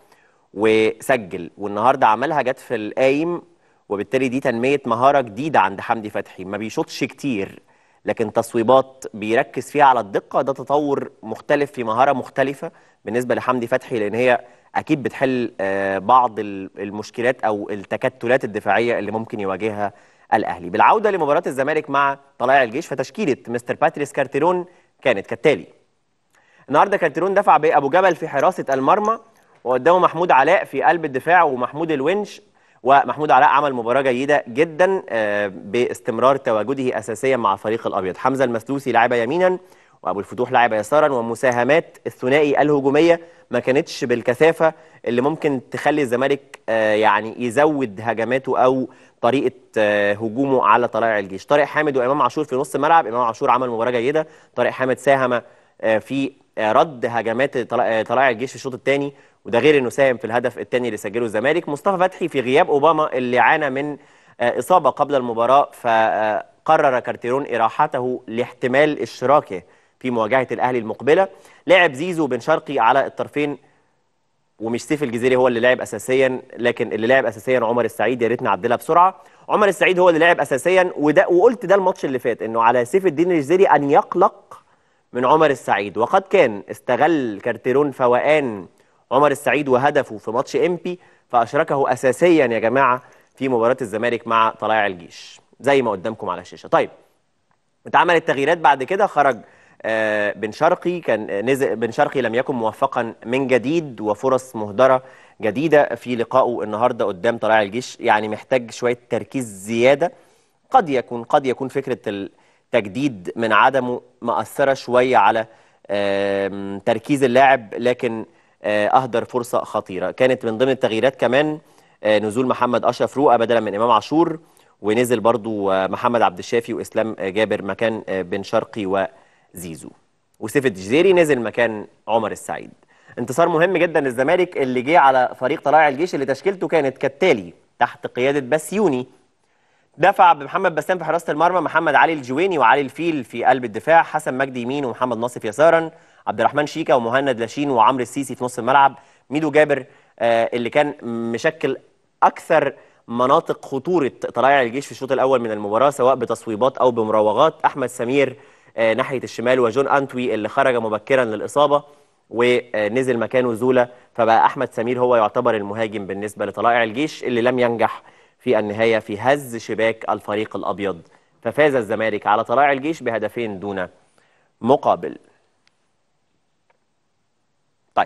وسجل والنهارده عملها جت في القايم وبالتالي دي تنميه مهاره جديده عند حمدي فتحي ما بيشوطش كتير لكن تصويبات بيركز فيها على الدقه ده تطور مختلف في مهاره مختلفه بالنسبه لحمدي فتحي لان هي اكيد بتحل آه، بعض ال- المشكلات او التكتلات الدفاعيه اللي ممكن يواجهها الاهلي بالعوده لمباراه الزمالك مع طلائع الجيش فتشكيله مستر باتريس كارتيرون كانت كالتالي النهارده كارتيرون دفع بابو جبل في حراسه المرمى وقدامه محمود علاء في قلب الدفاع ومحمود الونش ومحمود علاء عمل مباراه جيده جدا آه، باستمرار تواجده اساسيا مع الفريق الابيض حمزه المسلوسي لعب يمينا وابو الفتوح لعب يسارا ومساهمات الثنائي الهجوميه ما كانتش بالكثافه اللي ممكن تخلي الزمالك آه، يعني يزود هجماته او طريقه آه، هجومه على طلائع الجيش طارق حامد وامام عاشور في نص الملعب امام عاشور عمل مباراه جيده طارق حامد ساهم آه، في آه، رد هجمات طلا- آه، طلائع الجيش في الشوط الثاني وده غير انه ساهم في الهدف الثاني اللي سجله الزمالك مصطفى فتحي في غياب اوباما اللي عانى من آه، اصابه قبل المباراه فقرر كارتيرون اراحته لاحتمال اشتراكه في مواجهه الاهلي المقبله لعب زيزو بن شرقي على الطرفين ومش سيف الجزيري هو اللي لعب اساسيا لكن اللي لعب اساسيا عمر السعيد يا ريت نعدلها بسرعه عمر السعيد هو اللي لعب اساسيا وده وقلت ده الماتش اللي فات انه على سيف الدين الجزيري ان يقلق من عمر السعيد وقد كان استغل كارتيرون فوقان عمر السعيد وهدفه في ماتش امبي فاشركه اساسيا يا جماعه في مباراه الزمالك مع طلائع الجيش زي ما قدامكم على الشاشه طيب اتعملت تغييرات بعد كده خرج آه، بن شرقي كان آه، نزل بن شرقي لم يكن موفقا من جديد وفرص مهدره جديده في لقائه النهارده قدام طلائع الجيش يعني محتاج شويه تركيز زياده قد يكون قد يكون فكره التجديد من عدمه مأثره شويه على آم، تركيز اللاعب لكن آه، اهدر فرصه خطيره كانت من ضمن التغييرات كمان آه، نزول محمد اشرف رؤى بدلا من امام عاشور ونزل برضو آه، محمد عبد الشافي واسلام آه، جابر مكان آه، بن شرقي وزيزو وسيف الجزيري نزل مكان عمر السعيد انتصار مهم جدا للزمالك اللي جه على فريق طلائع الجيش اللي تشكيلته كانت كالتالي تحت قياده بسيوني دفع بمحمد بسام في حراسه المرمى محمد علي الجويني وعلي الفيل في قلب الدفاع حسن مجدي يمين ومحمد ناصف يسارا عبد الرحمن شيكا ومهند لاشين وعمرو السيسي في نص الملعب ميدو جابر آه اللي كان مشكل اكثر مناطق خطوره طلائع الجيش في الشوط الاول من المباراه سواء بتصويبات او بمراوغات احمد سمير آه ناحيه الشمال وجون انتوي اللي خرج مبكرا للاصابه ونزل مكانه زولا فبقى احمد سمير هو يعتبر المهاجم بالنسبه لطلائع الجيش اللي لم ينجح في النهايه في هز شباك الفريق الابيض ففاز الزمالك على طلائع الجيش بهدفين دون مقابل طيب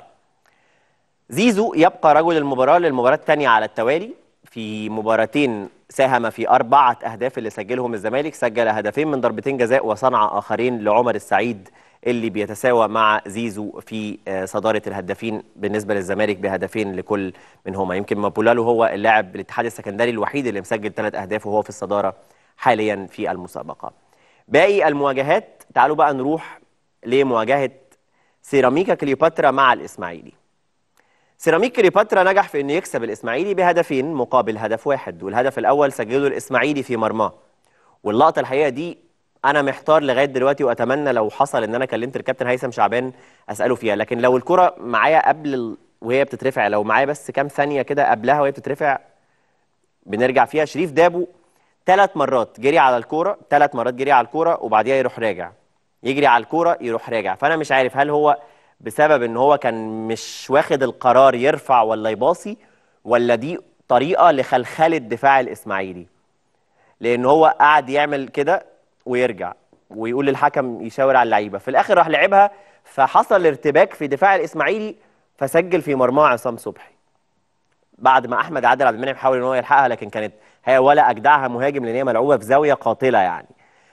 زيزو يبقى رجل المباراة للمباراة الثانية على التوالي في مباراتين ساهم في أربعة أهداف اللي سجلهم الزمالك سجل هدفين من ضربتين جزاء وصنع آخرين لعمر السعيد اللي بيتساوى مع زيزو في آه، صدارة الهدافين بالنسبة للزمالك بهدفين لكل منهما يمكن مابولالو هو اللاعب الاتحاد السكندري الوحيد اللي مسجل ثلاث أهداف وهو في الصدارة حاليا في المسابقة باقي المواجهات تعالوا بقى نروح لمواجهة سيراميكا كليوباترا مع الإسماعيلي سيراميك كليوباترا نجح في انه يكسب الاسماعيلي بهدفين مقابل هدف واحد والهدف الاول سجله الاسماعيلي في مرماه واللقطه الحقيقه دي انا محتار لغايه دلوقتي واتمنى لو حصل ان انا كلمت الكابتن هيثم شعبان اساله فيها لكن لو الكره معايا قبل ال... وهي بتترفع لو معايا بس كام ثانيه كده قبلها وهي بتترفع بنرجع فيها شريف دابو ثلاث مرات جري على الكوره ثلاث مرات جري على الكوره وبعديها يروح راجع يجري على الكوره يروح راجع فانا مش عارف هل هو بسبب ان هو كان مش واخد القرار يرفع ولا يباصي ولا دي طريقه لخلخله دفاع الاسماعيلي لان هو قعد يعمل كده ويرجع ويقول للحكم يشاور على اللعيبه في الاخر راح لعبها فحصل ارتباك في دفاع الاسماعيلي فسجل في مرماه عصام صبحي بعد ما احمد عادل عبد المنعم حاول ان هو يلحقها لكن كانت هي ولا اجدعها مهاجم لان هي ملعوبه في زاويه قاتله يعني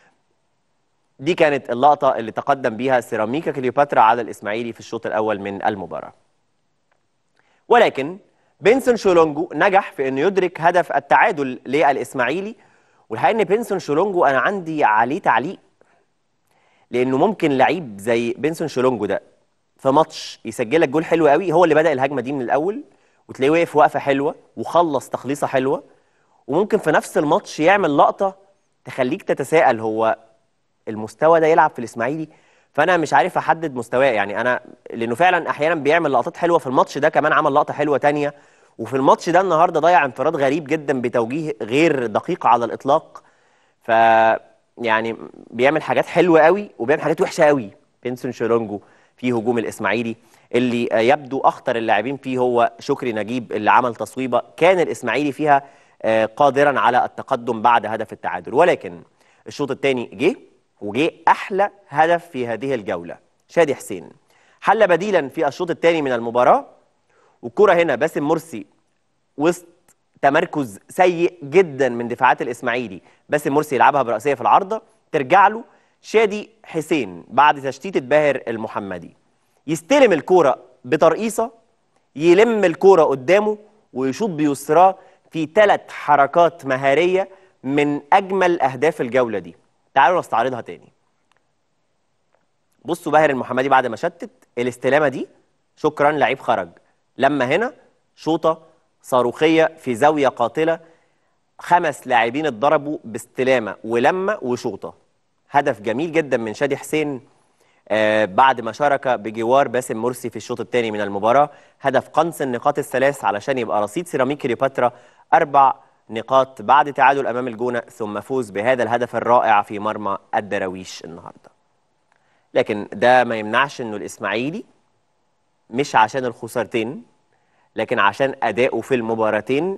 دي كانت اللقطة اللي تقدم بيها سيراميكا كليوباترا على الإسماعيلي في الشوط الأول من المباراة ولكن بنسون شولونجو نجح في أنه يدرك هدف التعادل للإسماعيلي والحقيقة أن بنسون شولونجو أنا عندي عليه تعليق لأنه ممكن لعيب زي بنسون شولونجو ده في ماتش يسجل لك جول حلو قوي هو اللي بدأ الهجمة دي من الأول وتلاقيه واقف وقفة حلوة وخلص تخليصة حلوة وممكن في نفس الماتش يعمل لقطة تخليك تتساءل هو المستوى ده يلعب في الاسماعيلي فانا مش عارف احدد مستواه يعني انا لانه فعلا احيانا بيعمل لقطات حلوه في الماتش ده كمان عمل لقطه حلوه تانية وفي الماتش ده النهارده ضيع انفراد غريب جدا بتوجيه غير دقيق على الاطلاق ف يعني بيعمل حاجات حلوه قوي وبيعمل حاجات وحشه قوي بنسون شيرونجو في هجوم الاسماعيلي اللي يبدو اخطر اللاعبين فيه هو شكري نجيب اللي عمل تصويبه كان الاسماعيلي فيها آه، قادرا على التقدم بعد هدف التعادل ولكن الشوط الثاني جه وجه احلى هدف في هذه الجوله شادي حسين حل بديلا في الشوط الثاني من المباراه والكره هنا باسم مرسي وسط تمركز سيء جدا من دفاعات الاسماعيلي باسم مرسي يلعبها براسيه في العارضه ترجع له شادي حسين بعد تشتيت باهر المحمدي يستلم الكوره بترقيصه يلم الكوره قدامه ويشوط بيسراه في ثلاث حركات مهاريه من اجمل اهداف الجوله دي تعالوا نستعرضها تاني بصوا باهر المحمدي بعد ما شتت الاستلامه دي شكرا لعيب خرج لما هنا شوطه صاروخيه في زاويه قاتله خمس لاعبين اتضربوا باستلامه ولمه وشوطه هدف جميل جدا من شادي حسين آه بعد ما شارك بجوار باسم مرسي في الشوط الثاني من المباراه هدف قنص النقاط الثلاث علشان يبقى رصيد سيراميك كليوباترا اربع نقاط بعد تعادل امام الجونه ثم فوز بهذا الهدف الرائع في مرمى الدراويش النهارده. لكن ده ما يمنعش انه الاسماعيلي مش عشان الخسارتين لكن عشان اداؤه في المباراتين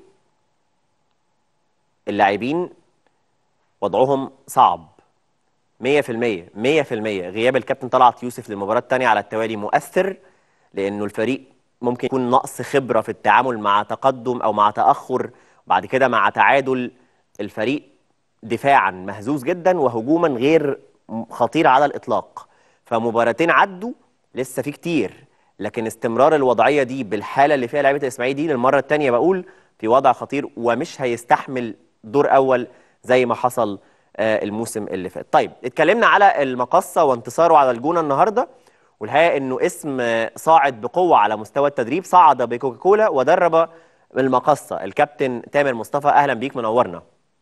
اللاعبين وضعهم صعب 100% 100% غياب الكابتن طلعت يوسف للمباراه الثانيه على التوالي مؤثر لانه الفريق ممكن يكون نقص خبره في التعامل مع تقدم او مع تاخر بعد كده مع تعادل الفريق دفاعا مهزوز جدا وهجوما غير خطير على الاطلاق فمباراتين عدوا لسه في كتير لكن استمرار الوضعيه دي بالحاله اللي فيها لعيبه الاسماعيلي دي للمره الثانيه بقول في وضع خطير ومش هيستحمل دور اول زي ما حصل آه، الموسم اللي فات. طيب اتكلمنا على المقصه وانتصاره على الجونه النهارده والحقيقه انه اسم آه، صاعد بقوه على مستوى التدريب صعد بكوكاكولا ودرب المقصه الكابتن تامر مصطفى اهلا بيك منورنا.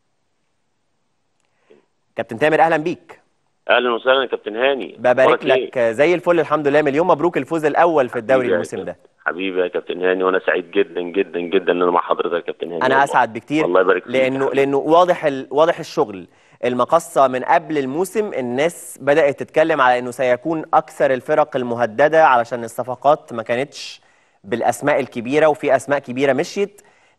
كابتن تامر اهلا بيك.
اهلا وسهلا يا كابتن هاني
ببارك
أخبارك إيه؟
لك زي الفل الحمد لله مليون مبروك الفوز الاول في الدوري
حبيبي يا
الموسم ده.
كابتن- حبيبي يا كابتن هاني وانا سعيد جدا جدا جدا ان انا مع حضرتك يا كابتن هاني
انا
والله.
اسعد بكتير
الله يبارك فيك
لانه لانه واضح ال... واضح الشغل المقصه من قبل الموسم الناس بدات تتكلم على انه سيكون اكثر الفرق المهدده علشان الصفقات ما كانتش بالاسماء الكبيره وفي اسماء كبيره مشيت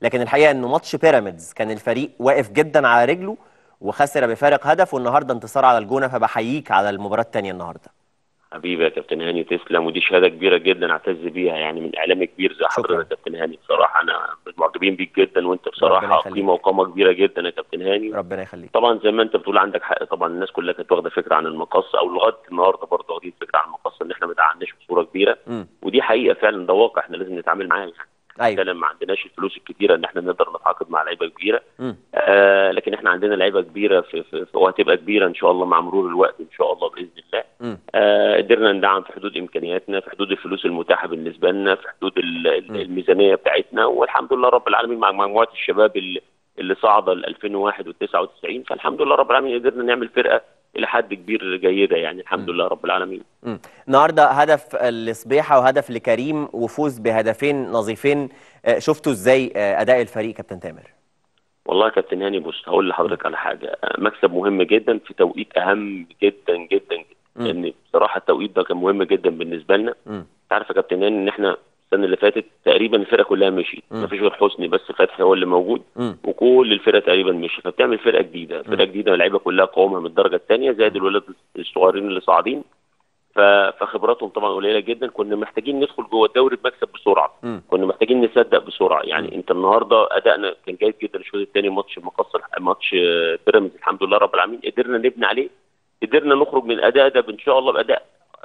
لكن الحقيقه انه ماتش بيراميدز كان الفريق واقف جدا على رجله وخسر بفارق هدف والنهارده انتصار على الجونه فبحييك على المباراه الثانيه النهارده
حبيبي يا كابتن هاني تسلم ودي شهاده كبيره جدا اعتز بيها يعني من اعلامي كبير زي حضرتك
شكراً.
يا كابتن هاني بصراحه انا من معجبين بيك جدا وانت
ربنا
بصراحه
يخليك.
قيمه وقامه كبيره جدا يا كابتن هاني
ربنا يخليك
طبعا زي ما انت بتقول عندك حق طبعا الناس كلها كانت واخده فكره عن المقص او لغايه النهارده برضه واخدين فكره عن المقص ان احنا ما دعمناش بصوره كبيره
امم
ودي حقيقه فعلا ده واقع احنا لازم نتعامل معاه يعني
ايوه
فعلا ما عندناش الفلوس الكتيره ان احنا نقدر نتعاقد مع لعيبه كبيره
امم
آه لكن احنا عندنا لعيبه كبيره في, في, في وهتبقى كبيره ان شاء الله مع مرور الوقت ان شاء الله باذن الله
امم
آه قدرنا ندعم في حدود امكانياتنا في حدود الفلوس المتاحه بالنسبه لنا في حدود ال- ال-
مم.
الميزانيه بتاعتنا والحمد لله رب العالمين مع مجموعه الشباب اللي اللي صاعده ل 2001 وال 99 فالحمد لله رب العالمين قدرنا نعمل فرقه الى حد كبير جيده يعني الحمد لله رب العالمين
مم. النهارده هدف لصبيحه وهدف لكريم وفوز بهدفين نظيفين آه، شفتوا ازاي آه، اداء الفريق كابتن تامر
والله يا كابتن هاني بص هقول لحضرتك على حاجه آه، مكسب مهم جدا في توقيت اهم جدا جدا جدا
مم.
لان بصراحه التوقيت ده كان مهم جدا بالنسبه لنا
مم.
انت عارف يا كابتن هاني ان احنا السنه اللي فاتت تقريبا الفرقه كلها مشيت
مم.
مفيش غير حسني بس فتحي هو اللي موجود
مم.
وكل الفرقه تقريبا مشي فبتعمل فرقه جديده فرقه جديده اللعيبه كلها قوامها من الدرجه الثانيه زائد الولاد الصغيرين اللي صاعدين ف- فخبراتهم طبعا قليله جدا كنا محتاجين ندخل جوه الدوري بمكسب بسرعه
مم.
كنا محتاجين نصدق بسرعه يعني انت النهارده ادائنا كان جيد جدا الشوط الثاني ماتش المقص ماتش آه، بيراميدز الحمد لله رب العالمين قدرنا نبني عليه قدرنا نخرج من الاداء ده ان شاء الله باداء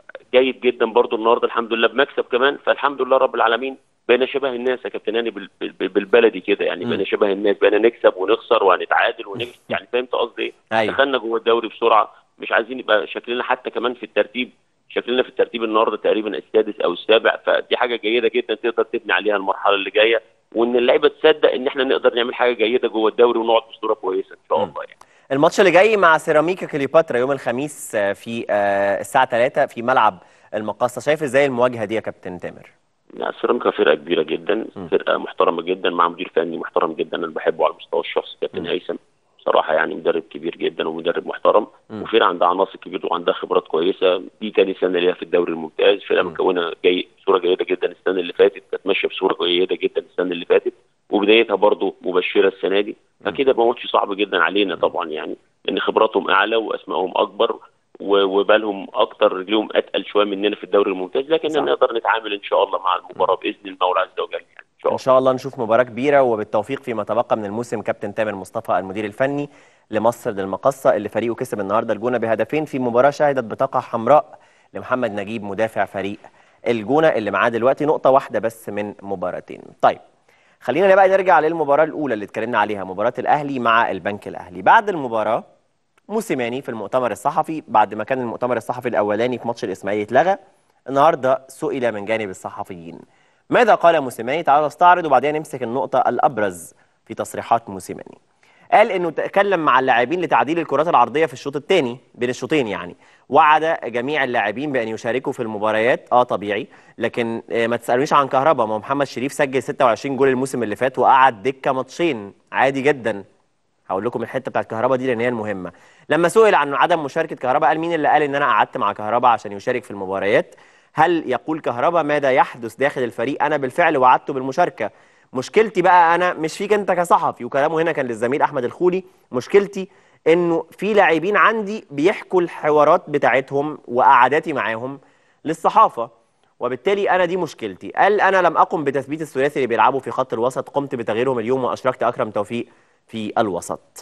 جيد جدا برضو النهارده الحمد لله بمكسب كمان فالحمد لله رب العالمين بقينا شبه الناس يا كابتن هاني بال- بال- بالبلدي كده يعني
مم.
بقينا شبه الناس بقينا نكسب ونخسر وهنتعادل ونكسب يعني فهمت قصدي ايه؟
ايوه
دخلنا جوه الدوري بسرعه مش عايزين يبقى شكلنا حتى كمان في الترتيب شكلنا في الترتيب النهارده تقريبا السادس او السابع فدي حاجه جيده جدا تقدر تبني عليها المرحله اللي جايه وان اللعيبه تصدق ان احنا نقدر نعمل حاجه جيده جوه الدوري ونقعد بصوره كويسه ان شاء
مم.
الله يعني
الماتش اللي جاي مع سيراميكا كليوباترا يوم الخميس آه، في آه، الساعه 3 في ملعب المقاصه شايف ازاي المواجهه دي يا كابتن تامر
لا سيراميكا فرقه كبيره جدا
مم.
فرقه محترمه جدا مع مدير فني محترم جدا انا بحبه على المستوى الشخصي
مم.
كابتن هيثم بصراحه يعني مدرب كبير جدا ومدرب محترم
مم.
وفرقه عندها عناصر كبيره وعندها خبرات كويسه دي تاني سنه ليها في الدوري الممتاز فرقه
مم.
مكونه جاي بصوره جيده جدا السنه اللي فاتت كانت ماشيه بصوره جيده جدا السنه اللي فاتت وبدايتها برضه مبشره السنه دي فاكيد هيبقى ماتش صعب جدا علينا طبعا يعني لان خبراتهم اعلى واسمائهم اكبر و- وبالهم اكتر رجليهم اتقل شويه مننا في الدوري الممتاز لكن
صح.
نقدر نتعامل ان شاء الله مع المباراه باذن المولى عز وجل يعني ان شاء
ان
الله
شاء الله نشوف مباراه كبيره وبالتوفيق فيما تبقى من الموسم كابتن تامر مصطفى المدير الفني لمصر للمقصه اللي فريقه كسب النهارده الجونه بهدفين في مباراه شهدت بطاقه حمراء لمحمد نجيب مدافع فريق الجونه اللي معاه دلوقتي نقطه واحده بس من مباراتين طيب خلينا بقى نرجع للمباراه الاولى اللي اتكلمنا عليها مباراه الاهلي مع البنك الاهلي بعد المباراه موسيماني في المؤتمر الصحفي بعد ما كان المؤتمر الصحفي الاولاني في ماتش الاسماعيلي اتلغى النهارده سئل من جانب الصحفيين ماذا قال موسيماني تعالوا نستعرض وبعدين نمسك النقطه الابرز في تصريحات موسيماني قال انه تكلم مع اللاعبين لتعديل الكرات العرضيه في الشوط الثاني بين الشوطين يعني وعد جميع اللاعبين بان يشاركوا في المباريات اه طبيعي لكن آه، ما تسالونيش عن كهربا ما هو محمد شريف سجل 26 جول الموسم اللي فات وقعد دكه ماتشين عادي جدا هقول لكم الحته بتاعت كهربا دي لان هي المهمه لما سئل عن عدم مشاركه كهربا قال مين اللي قال ان انا قعدت مع كهربا عشان يشارك في المباريات هل يقول كهربا ماذا يحدث داخل الفريق انا بالفعل وعدته بالمشاركه مشكلتي بقى انا مش فيك انت كصحفي وكلامه هنا كان للزميل احمد الخولي مشكلتي انه في لاعبين عندي بيحكوا الحوارات بتاعتهم وقعداتي معاهم للصحافه وبالتالي انا دي مشكلتي قال انا لم اقم بتثبيت الثلاثي اللي بيلعبوا في خط الوسط قمت بتغييرهم اليوم واشركت اكرم توفيق في الوسط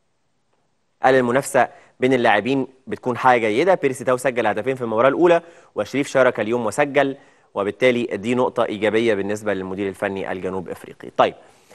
قال المنافسه بين اللاعبين بتكون حاجه جيده بيرسي تاو سجل هدفين في المباراه الاولى وشريف شارك اليوم وسجل وبالتالي دي نقطه ايجابيه بالنسبه للمدير الفني الجنوب افريقي طيب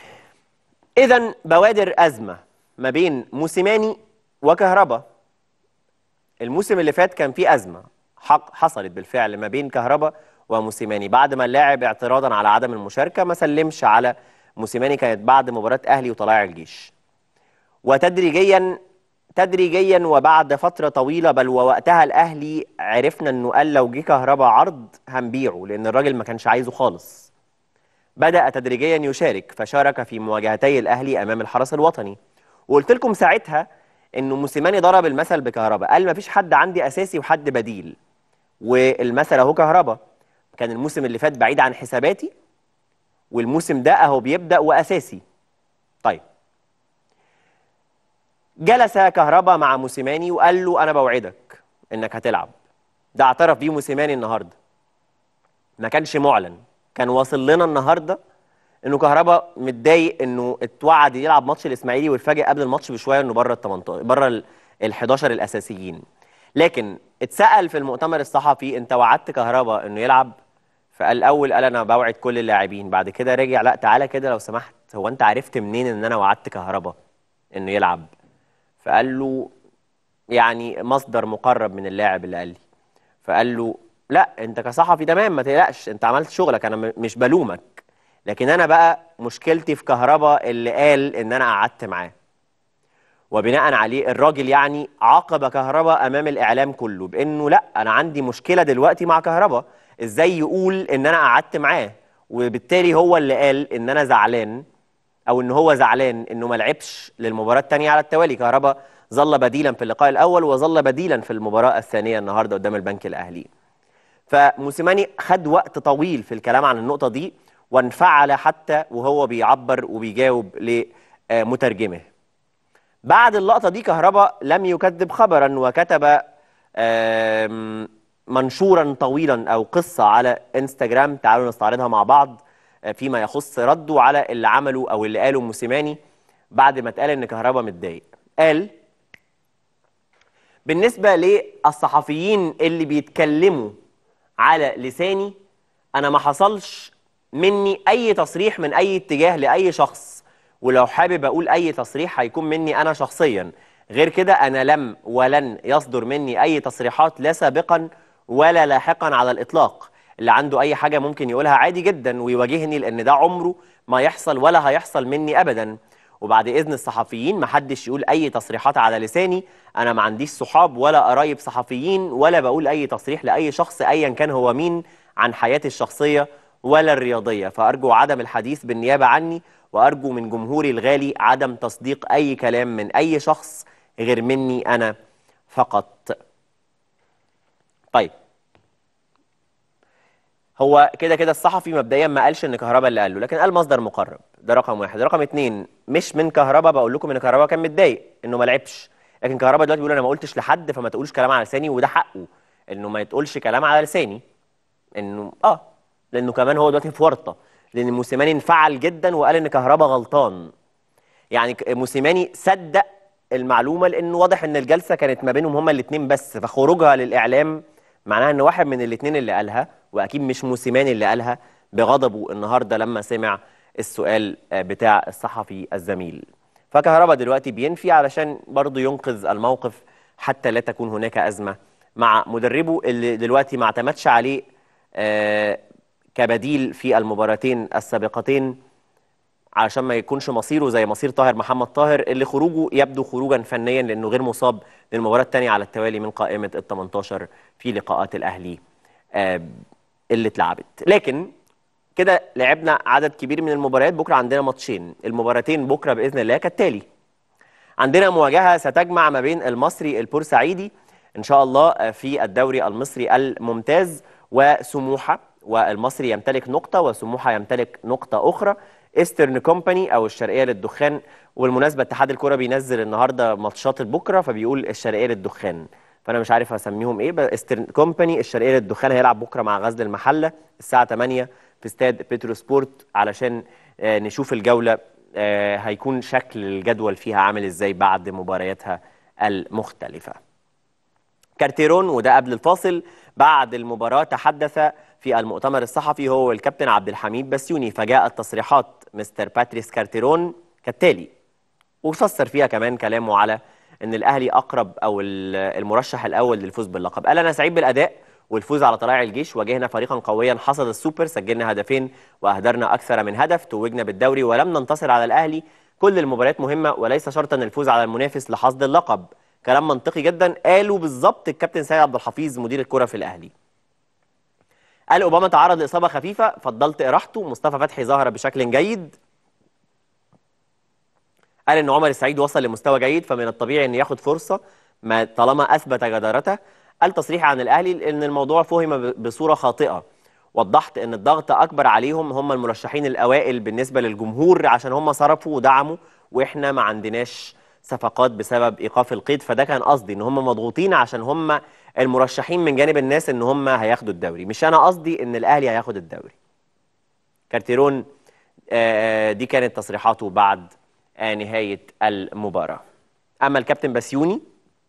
اذا بوادر ازمه ما بين موسيماني وكهربا الموسم اللي فات كان في ازمه حق حصلت بالفعل ما بين كهربا وموسيماني بعد ما اللاعب اعتراضا على عدم المشاركه ما سلمش على موسيماني كانت بعد مباراه اهلي وطلائع الجيش وتدريجيا تدريجيا وبعد فتره طويله بل ووقتها الاهلي عرفنا انه قال لو جه كهربا عرض هنبيعه لان الراجل ما كانش عايزه خالص بدأ تدريجيا يشارك فشارك في مواجهتي الأهلي أمام الحرس الوطني وقلت لكم ساعتها إنه موسيماني ضرب المثل بكهربا قال مفيش حد عندي أساسي وحد بديل والمثل أهو كهربا كان الموسم اللي فات بعيد عن حساباتي والموسم ده أهو بيبدأ وأساسي جلس كهربا مع موسيماني وقال له انا بوعدك انك هتلعب ده اعترف بيه موسيماني النهارده ما كانش معلن كان واصل لنا النهارده انه كهربا متضايق انه اتوعد يلعب ماتش الاسماعيلي واتفاجئ قبل الماتش بشويه انه بره ال 18 بره ال 11 الاساسيين لكن اتسال في المؤتمر الصحفي انت وعدت كهربا انه يلعب فقال الاول قال انا بوعد كل اللاعبين بعد كده رجع لا تعالى كده لو سمحت هو انت عرفت منين ان انا وعدت كهربا انه يلعب فقال له يعني مصدر مقرب من اللاعب اللي قال لي فقال له لا انت كصحفي تمام ما تقلقش انت عملت شغلك انا م- مش بلومك لكن انا بقى مشكلتي في كهربا اللي قال ان انا قعدت معاه وبناء عليه الراجل يعني عاقب كهربا امام الاعلام كله بانه لا انا عندي مشكله دلوقتي مع كهربا ازاي يقول ان انا قعدت معاه وبالتالي هو اللي قال ان انا زعلان او ان هو زعلان انه ما لعبش للمباراه الثانيه على التوالي كهربا ظل بديلا في اللقاء الاول وظل بديلا في المباراه الثانيه النهارده قدام البنك الاهلي فموسيماني خد وقت طويل في الكلام عن النقطه دي وانفعل حتى وهو بيعبر وبيجاوب لمترجمه بعد اللقطه دي كهربا لم يكذب خبرا وكتب آم، منشورا طويلا او قصه على انستجرام تعالوا نستعرضها مع بعض آه، فيما يخص رده على اللي عمله او اللي قاله موسيماني بعد ما اتقال ان كهربا متضايق قال بالنسبه للصحفيين اللي بيتكلموا على لساني انا ما حصلش مني اي تصريح من اي اتجاه لاي شخص ولو حابب اقول اي تصريح هيكون مني انا شخصيا غير كده انا لم ولن يصدر مني اي تصريحات لا سابقا ولا لاحقا على الاطلاق اللي عنده اي حاجه ممكن يقولها عادي جدا ويواجهني لان ده عمره ما يحصل ولا هيحصل مني ابدا وبعد اذن الصحفيين محدش يقول اي تصريحات على لساني انا ما عنديش صحاب ولا قرايب صحفيين ولا بقول اي تصريح لاي شخص ايا كان هو مين عن حياتي الشخصيه ولا الرياضيه فارجو عدم الحديث بالنيابه عني وارجو من جمهوري الغالي عدم تصديق اي كلام من اي شخص غير مني انا فقط طيب هو كده كده الصحفي مبدئيا ما قالش ان كهربا اللي قال له لكن قال مصدر مقرب ده رقم واحد رقم اتنين مش من كهربا بقول لكم ان كهربا كان متضايق انه ما لعبش لكن كهربا دلوقتي بيقول انا ما قلتش لحد فما تقولش كلام على لساني وده حقه انه ما يتقولش كلام على لساني انه اه لانه كمان هو دلوقتي في ورطه لان موسيماني انفعل جدا وقال ان كهربا غلطان يعني ك- موسيماني صدق المعلومه لانه واضح ان الجلسه كانت ما بينهم هما الاثنين بس فخروجها للاعلام معناها ان واحد من الاثنين اللي قالها واكيد مش موسيماني اللي قالها بغضبه النهارده لما سمع السؤال آه، بتاع الصحفي الزميل فكهربا دلوقتي بينفي علشان برضه ينقذ الموقف حتى لا تكون هناك ازمه مع مدربه اللي دلوقتي ما اعتمدش عليه آه، كبديل في المباراتين السابقتين علشان ما يكونش مصيره زي مصير طاهر محمد طاهر اللي خروجه يبدو خروجا فنيا لانه غير مصاب للمباراه الثانيه على التوالي من قائمه ال 18 في لقاءات الاهلي آه، اللي اتلعبت لكن كده لعبنا عدد كبير من المباريات بكره عندنا ماتشين المباراتين بكره باذن الله كالتالي عندنا مواجهه ستجمع ما بين المصري البورسعيدي ان شاء الله في الدوري المصري الممتاز وسموحه والمصري يمتلك نقطه وسموحه يمتلك نقطه اخرى ايسترن كومباني او الشرقيه للدخان والمناسبه اتحاد الكره بينزل النهارده ماتشات بكره فبيقول الشرقيه للدخان فانا مش عارف هسميهم ايه بس ايسترن كومباني الشرقيه للدخان هيلعب بكره مع غزل المحله الساعه 8 في استاد بيترو سبورت علشان آه، نشوف الجوله آه، هيكون شكل الجدول فيها عامل ازاي بعد مبارياتها المختلفه كارتيرون وده قبل الفاصل بعد المباراة تحدث في المؤتمر الصحفي هو والكابتن عبد الحميد بسيوني فجاءت تصريحات مستر باتريس كارتيرون كالتالي وفسر فيها كمان كلامه على ان الاهلي اقرب او ال- المرشح الاول للفوز باللقب قال انا سعيد بالاداء والفوز على طلائع الجيش واجهنا فريقا قويا حصد السوبر سجلنا هدفين واهدرنا اكثر من هدف توجنا بالدوري ولم ننتصر على الاهلي كل المباريات مهمه وليس شرطا الفوز على المنافس لحصد اللقب كلام منطقي جدا قالوا بالظبط الكابتن سيد عبد الحفيظ مدير الكره في الاهلي قال اوباما تعرض لاصابه خفيفه فضلت اراحته مصطفى فتحي ظهر بشكل جيد قال ان عمر السعيد وصل لمستوى جيد فمن الطبيعي ان ياخد فرصه ما طالما اثبت جدارته قال تصريح عن الاهلي ان الموضوع فهم ب- بصوره خاطئه وضحت ان الضغط اكبر عليهم هم المرشحين الاوائل بالنسبه للجمهور عشان هم صرفوا ودعموا واحنا ما عندناش صفقات بسبب ايقاف القيد فده كان قصدي ان هم مضغوطين عشان هم المرشحين من جانب الناس ان هم هياخدوا الدوري مش انا قصدي ان الاهلي هياخد الدوري كارتيرون آه، دي كانت تصريحاته بعد آه، نهايه المباراه اما الكابتن بسيوني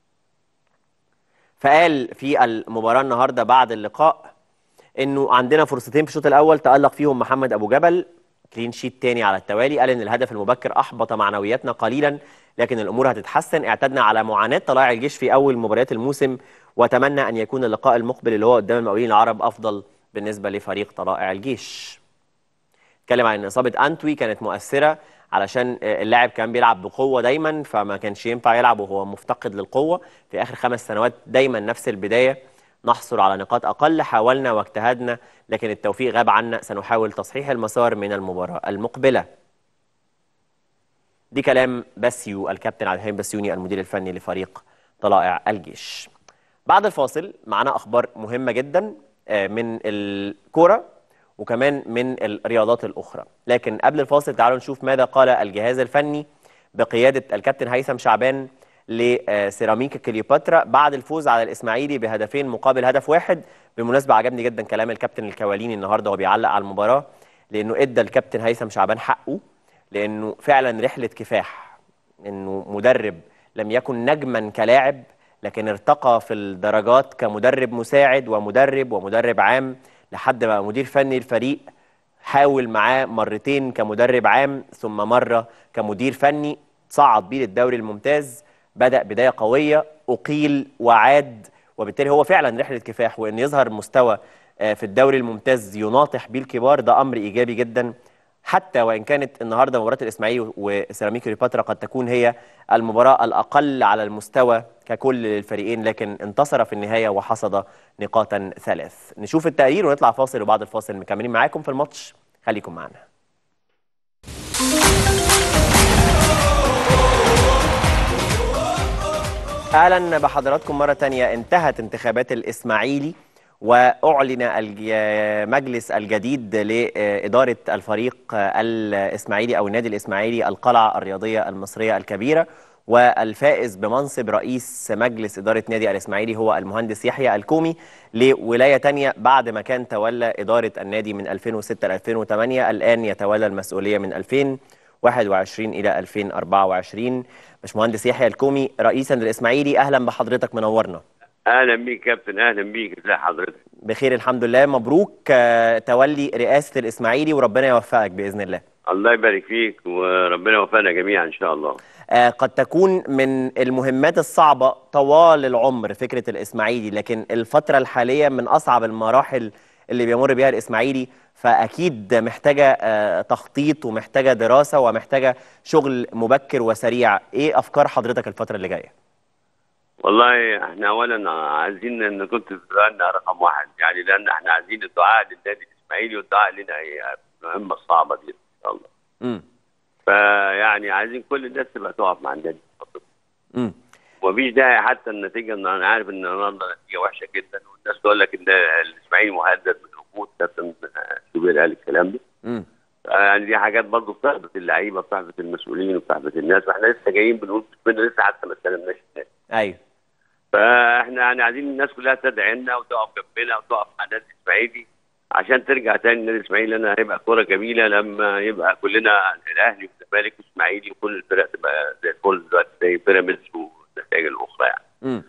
فقال في المباراه النهارده بعد اللقاء انه عندنا فرصتين في الشوط الاول تالق فيهم محمد ابو جبل كلين شيت تاني على التوالي قال ان الهدف المبكر احبط معنوياتنا قليلا لكن الامور هتتحسن اعتدنا على معاناه طلائع الجيش في اول مباريات الموسم واتمنى ان يكون اللقاء المقبل اللي هو قدام المقاولين العرب افضل بالنسبه لفريق طلائع الجيش اتكلم عن ان اصابه انتوي كانت مؤثره علشان اللاعب كان بيلعب بقوه دايما فما كانش ينفع يلعب وهو مفتقد للقوه في اخر خمس سنوات دايما نفس البدايه نحصل على نقاط اقل حاولنا واجتهدنا لكن التوفيق غاب عنا سنحاول تصحيح المسار من المباراه المقبله دي كلام باسيو الكابتن عبد الحليم بسيوني المدير الفني لفريق طلائع الجيش بعد الفاصل معنا اخبار مهمه جدا آه، من الكوره وكمان من الرياضات الاخرى لكن قبل الفاصل تعالوا نشوف ماذا قال الجهاز الفني بقياده الكابتن هيثم شعبان لسيراميكا كليوباترا بعد الفوز على الاسماعيلي بهدفين مقابل هدف واحد بالمناسبه عجبني جدا كلام الكابتن الكواليني النهارده وهو بيعلق على المباراه لانه ادى الكابتن هيثم شعبان حقه لانه فعلا رحله كفاح انه مدرب لم يكن نجما كلاعب لكن ارتقى في الدرجات كمدرب مساعد ومدرب ومدرب عام لحد ما مدير فني الفريق حاول معاه مرتين كمدرب عام ثم مره كمدير فني صعد بيه للدوري الممتاز بدأ بداية قوية أقيل وعاد وبالتالي هو فعلا رحلة كفاح وإن يظهر مستوى آه، في الدوري الممتاز يناطح بيه الكبار ده أمر إيجابي جدا حتى وإن كانت النهاردة مباراة الإسماعيلي وسيراميكا كليوباترا قد تكون هي المباراة الأقل على المستوى ككل للفريقين لكن انتصر في النهاية وحصد نقاطا ثلاث نشوف التقرير ونطلع فاصل وبعد الفاصل مكملين معاكم في الماتش خليكم معنا اهلا بحضراتكم مره تانية انتهت انتخابات الاسماعيلي واعلن المجلس الجديد لاداره الفريق الاسماعيلي او النادي الاسماعيلي القلعه الرياضيه المصريه الكبيره والفائز بمنصب رئيس مجلس اداره نادي الاسماعيلي هو المهندس يحيى الكومي لولايه تانية بعد ما كان تولى اداره النادي من 2006 ل 2008 الان يتولى المسؤوليه من 2021 الى 2024 باشمهندس يحيى الكومي رئيسا للاسماعيلي اهلا بحضرتك منورنا
اهلا بيك كابتن اهلا بيك ازي حضرتك
بخير الحمد لله مبروك آه، تولي رئاسه الاسماعيلي وربنا يوفقك باذن الله
الله يبارك فيك وربنا يوفقنا جميعا ان شاء الله
آه، قد تكون من المهمات الصعبة طوال العمر فكرة الإسماعيلي لكن الفترة الحالية من أصعب المراحل اللي بيمر بيها الإسماعيلي فأكيد محتاجة آه، تخطيط ومحتاجة دراسة ومحتاجة شغل مبكر وسريع إيه أفكار حضرتك الفترة اللي جاية؟
والله احنا اولا عايزين ان كنت سؤالنا رقم واحد يعني لان احنا عايزين الدعاء للنادي الاسماعيلي والدعاء لنا هي المهمه الصعبه دي ان شاء الله
امم
فيعني عايزين كل الناس تبقى تقف مع النادي
امم
ومفيش داعي حتى النتيجه ان انا عارف ان النهارده نتيجه وحشه جدا والناس تقول لك ان الاسماعيلي مهدد بالهبوط كابتن شوبير قال الكلام ده
امم
يعني دي حاجات برضه بتحبط اللعيبه بتحبط المسؤولين وبتحبط الناس واحنا لسه جايين بنقول بسم الله لسه حتى ما استلمناش الناس
أيوه
فاحنا يعني عايزين الناس كلها تدعي لنا وتقف جنبنا وتقف مع النادي الاسماعيلي عشان ترجع تاني النادي الاسماعيلي لنا هيبقى كوره جميله لما يبقى كلنا الاهلي والزمالك والاسماعيلي وكل الفرق تبقى زي الفل دلوقتي زي بيراميدز والنتائج الاخرى يعني.
امم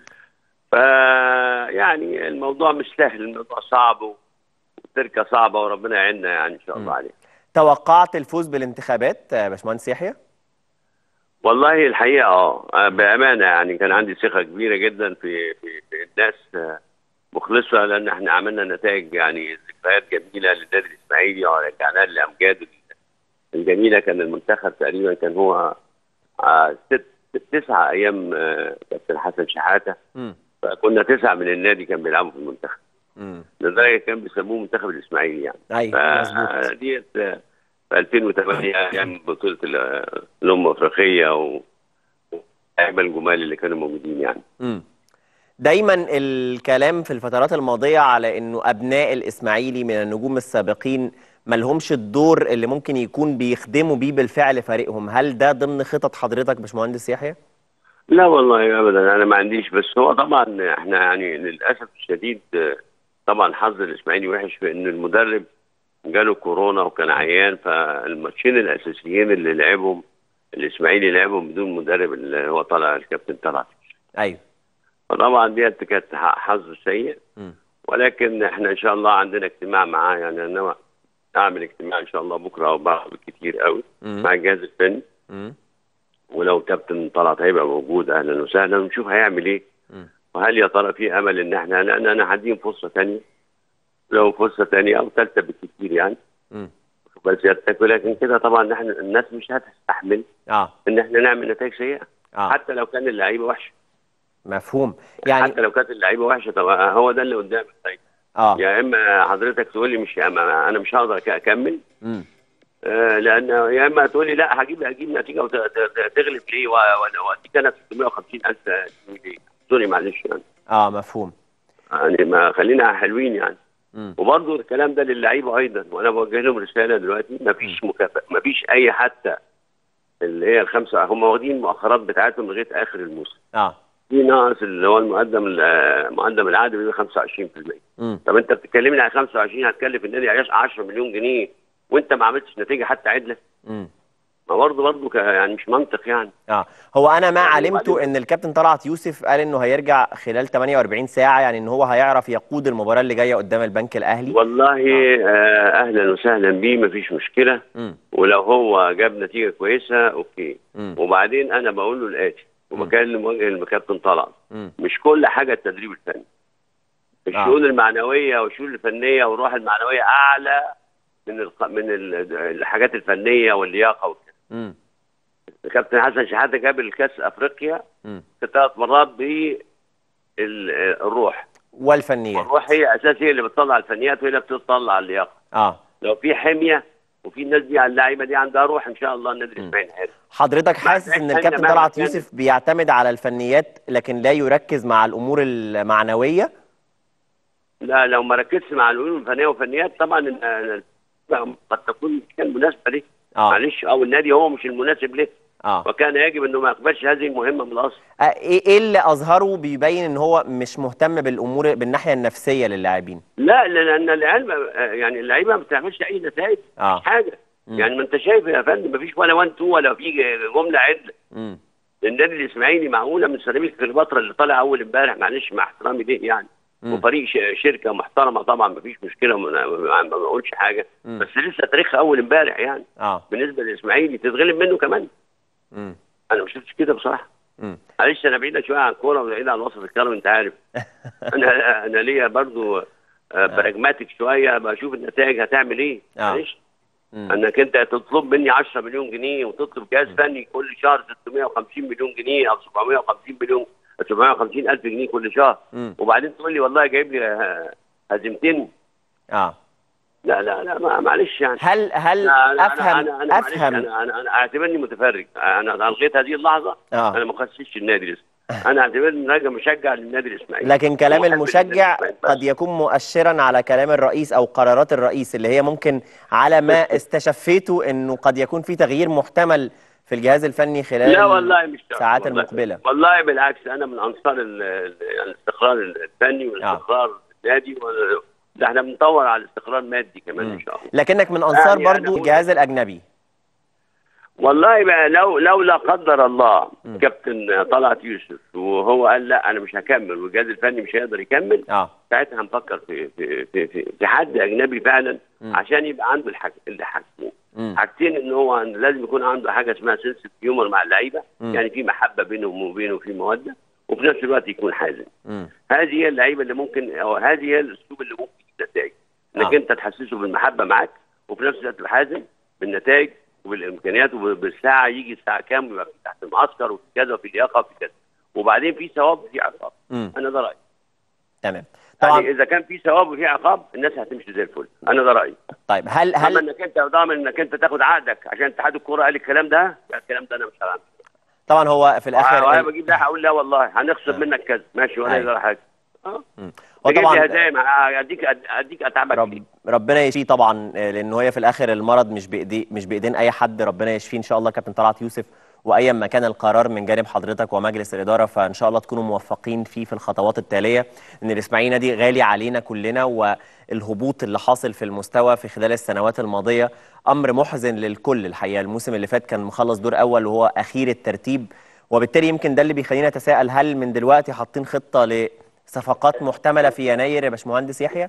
فيعني الموضوع مش سهل الموضوع صعب والتركه صعبه وربنا يعيننا يعني ان شاء الله
مم.
عليه.
توقعت الفوز بالانتخابات آه، باشمهندس يحيى؟
والله الحقيقه اه بامانه يعني كان عندي ثقه كبيره جدا في في, في الناس آه، مخلصه لان احنا عملنا نتائج يعني ذكريات جميله للنادي الاسماعيلي ورجعناه لامجاده الجميله كان المنتخب تقريبا كان هو آه، ست تسعة ايام آه، كابتن حسن شحاته
امم
فكنا تسعه من النادي كان بيلعبوا في المنتخب
امم
لدرجه كان بيسموه منتخب الاسماعيلي يعني
أيوه مظبوط
فديت آه، في 2008 ايام بطوله ال- الامم الافريقيه و واللعيبه الجمال اللي كانوا موجودين يعني
مم. دايما الكلام في الفترات الماضية على انه ابناء الاسماعيلي من النجوم السابقين ملهمش الدور اللي ممكن يكون بيخدموا بيه بالفعل فريقهم هل ده ضمن خطط حضرتك باشمهندس يحيى؟
لا والله ابدا انا ما عنديش بس هو طبعا احنا يعني للاسف الشديد آه، طبعا حظ الاسماعيلي وحش في ان المدرب جاله كورونا وكان عيان فالماتشين الاساسيين اللي لعبهم الاسماعيلي لعبهم بدون مدرب اللي هو طلع الكابتن طلعت
ايوه
فطبعا ديت كانت ح- حظ سيء
مم.
ولكن احنا ان شاء الله عندنا اجتماع معاه يعني انا اعمل اجتماع ان شاء الله بكره او بعد بالكتير قوي
مم.
مع الجهاز الفني
مم.
ولو كابتن طلعت هيبقى موجود اهلا وسهلا ونشوف هيعمل ايه
مم.
وهل يا ترى في امل ان احنا لان انا هديهم فرصه ثانيه لو فرصه ثانيه او ثالثه بالكثير يعني
مم.
بس سيادتك ولكن كده طبعا احنا الناس مش هتستحمل
اه
ان احنا نعمل نتائج سيئه
اه
حتى لو كان اللعيبه وحشه
مفهوم
يعني
يعني
حتى لو كانت اللعيبه وحشه طب هو ده اللي قدامك طيب
اه
يا اما حضرتك تقول لي مش ما- انا مش هقدر أك- اكمل
مم.
آه، لان يا اما تقول لي لا هجيب هجيب نتيجه وتغلب ليه و- و- واديك انا 650 الف جنيه ليه سوري معلش يعني
اه مفهوم
يعني ما خلينا حلوين يعني
مم.
وبرضه الكلام ده للعيبه ايضا وانا بوجه لهم رساله دلوقتي ما فيش مكافاه ما فيش اي حتى اللي هي الخمسه هم واخدين المؤخرات بتاعتهم لغايه اخر الموسم
اه
في ناقص اللي هو المقدم ال- مقدم العقد بيبقى 25%
مم.
طب انت بتتكلمني على 25 هتكلف النادي 10 مليون جنيه وانت ما عملتش نتيجه حتى عدله
مم.
ما برضه برضه ك- يعني مش منطق يعني
اه هو انا ما
يعني
علمته
وبعدين-
ان الكابتن طلعت يوسف قال انه هيرجع خلال 48 ساعه يعني ان هو هيعرف يقود المباراه اللي جايه قدام البنك الاهلي
والله آه اهلا وسهلا بيه مفيش مشكله
مم.
ولو هو جاب نتيجه كويسه اوكي
مم.
وبعدين انا بقول له الاتي وبكلم وجه الكابتن طلعت
مم.
مش كل حاجه التدريب الفني الشؤون المعنويه والشؤون الفنيه والروح المعنويه اعلى من الق... من ال- الحاجات الفنيه واللياقه والكلام
مم.
الكابتن حسن شحاته جاب الكاس افريقيا
مم.
في ثلاث مرات بالروح
والفنيات
والروح هي اساس هي اللي بتطلع الفنيات وهي اللي بتطلع اللياقه
اه
لو في حميه وفي الناس دي اللعيبه دي عندها روح ان شاء الله النادي الاسماعيلي هيرجع
حضرتك حاسس ان
إحنا
الكابتن
مهما
طلعت
كان-
يوسف بيعتمد على الفنيات لكن لا يركز مع الامور المعنويه
لا لو ما ركزش مع العلوم الفنيه وفنيات طبعا ال- ال- قد تكون كان مناسبه ليه
اه
معلش او النادي هو مش المناسب ليه
اه
وكان يجب انه ما يقبلش هذه المهمه من الاصل
آه، ايه إيه اللي اظهره بيبين ان هو مش مهتم بالامور بالناحيه النفسيه للاعبين
لا لان العلم يعني اللعيبه ما بتعملش اي نتائج
اه
مش حاجه
مم.
يعني ما انت شايف يا فندم ما فيش ولا 1 2 ولا في جمله عدله
امم
النادي الاسماعيلي معقوله من سيراميكا كليوباترا اللي طالع اول امبارح معلش مع احترامي ليه يعني
مم.
وفريق ش- شركه محترمه طبعا ما فيش مشكله ما ما- ما بقولش حاجه
مم.
بس لسه تاريخها اول امبارح يعني
اه
بالنسبه للاسماعيلي تتغلب منه كمان
امم
انا ما شفتش كده بصراحه
امم
معلش انا بعيد شويه عن الكوره وبعيد عن وسط الكلام انت عارف انا انا ليا برضو آه، براجماتيك شويه بشوف النتائج هتعمل ايه
آه.
معلش
مم.
انك انت تطلب مني 10 مليون جنيه وتطلب جهاز فني كل شهر 650 مليون جنيه او 750 مليون 750 الف جنيه كل شهر
مم.
وبعدين تقول لي والله جايب لي آه، هزيمتين
اه
لا لا لا ما- معلش يعني
هل هل
لا، لا،
افهم
أنا أنا معلش،
افهم
انا انا انا اعتبرني متفرج انا لغايه هذه اللحظه
آه.
انا ما خسرتش النادي لسه انا اعتبرني راجل مشجع للنادي الاسماعيلي
لكن كلام
ومحب
المشجع
للنادي الإسماعيلي بس.
قد يكون مؤشرا على كلام الرئيس او قرارات الرئيس اللي هي ممكن على ما استشفيته انه قد يكون في تغيير محتمل في الجهاز الفني خلال
لا والله مش شرط
الساعات
والله.
المقبله
والله بالعكس انا من انصار ال- ال- الاستقرار الفني والاستقرار النادي وال- ده احنا بندور على الاستقرار المادي كمان ان شاء الله
لكنك من انصار
يعني أنا
برضو
أقول-
الجهاز الاجنبي
والله بقى لو لو لا قدر الله كابتن طلعت يوسف وهو قال لا انا مش هكمل والجهاز الفني مش هيقدر يكمل
اه
ساعتها هنفكر في في في, في, في حد اجنبي فعلا عشان يبقى عنده الحاج الحاجتين
مم.
حاجتين ان هو لازم يكون عنده حاجه اسمها سنس هيومر مع اللعيبه
مم.
يعني في محبه بينهم وبينه وفي موده وفي نفس الوقت يكون حازم
مم.
هذه هي اللعيبه اللي ممكن او هذه هي الاسلوب اللي ممكن يجيب نتائج انك
آه.
انت تحسسه بالمحبه معاك وفي نفس الوقت حازم بالنتائج وبالامكانيات وبالساعه يجي الساعه كام ويبقى في تحت المعسكر وفي كذا وفي لياقه وفي كذا وبعدين في ثواب وفي عقاب
مم.
انا ده رايي
تمام طبعا
يعني اذا كان في ثواب وفي عقاب الناس هتمشي زي الفل انا ده رايي
طيب هل
اما
هل
انك انت ضامن انك انت تاخد عقدك عشان اتحاد الكوره قال الكلام ده لا، الكلام ده انا مش هعمل
طبعا هو في
وانا
الاخر
بجيب ده هقول لا والله هنخصم منك كذا ماشي ولا
أيوة.
يجرى حاجه اه
مم.
تجيب لي
وطبعا
هدايا مع- اديك اديك اتعبك فيه.
رب ربنا يشفيه طبعا آه، لان هي في الاخر المرض مش بايدي مش بايدين اي حد ربنا يشفيه ان شاء الله كابتن طلعت يوسف وايا ما كان القرار من جانب حضرتك ومجلس الاداره فان شاء الله تكونوا موفقين فيه في الخطوات التاليه ان الاسماعيلي نادي غالي علينا كلنا والهبوط اللي حاصل في المستوى في خلال السنوات الماضيه امر محزن للكل الحقيقه الموسم اللي فات كان مخلص دور اول وهو اخير الترتيب وبالتالي يمكن ده اللي بيخلينا نتساءل هل من دلوقتي حاطين خطه لصفقات محتمله في يناير يا باشمهندس يحيى؟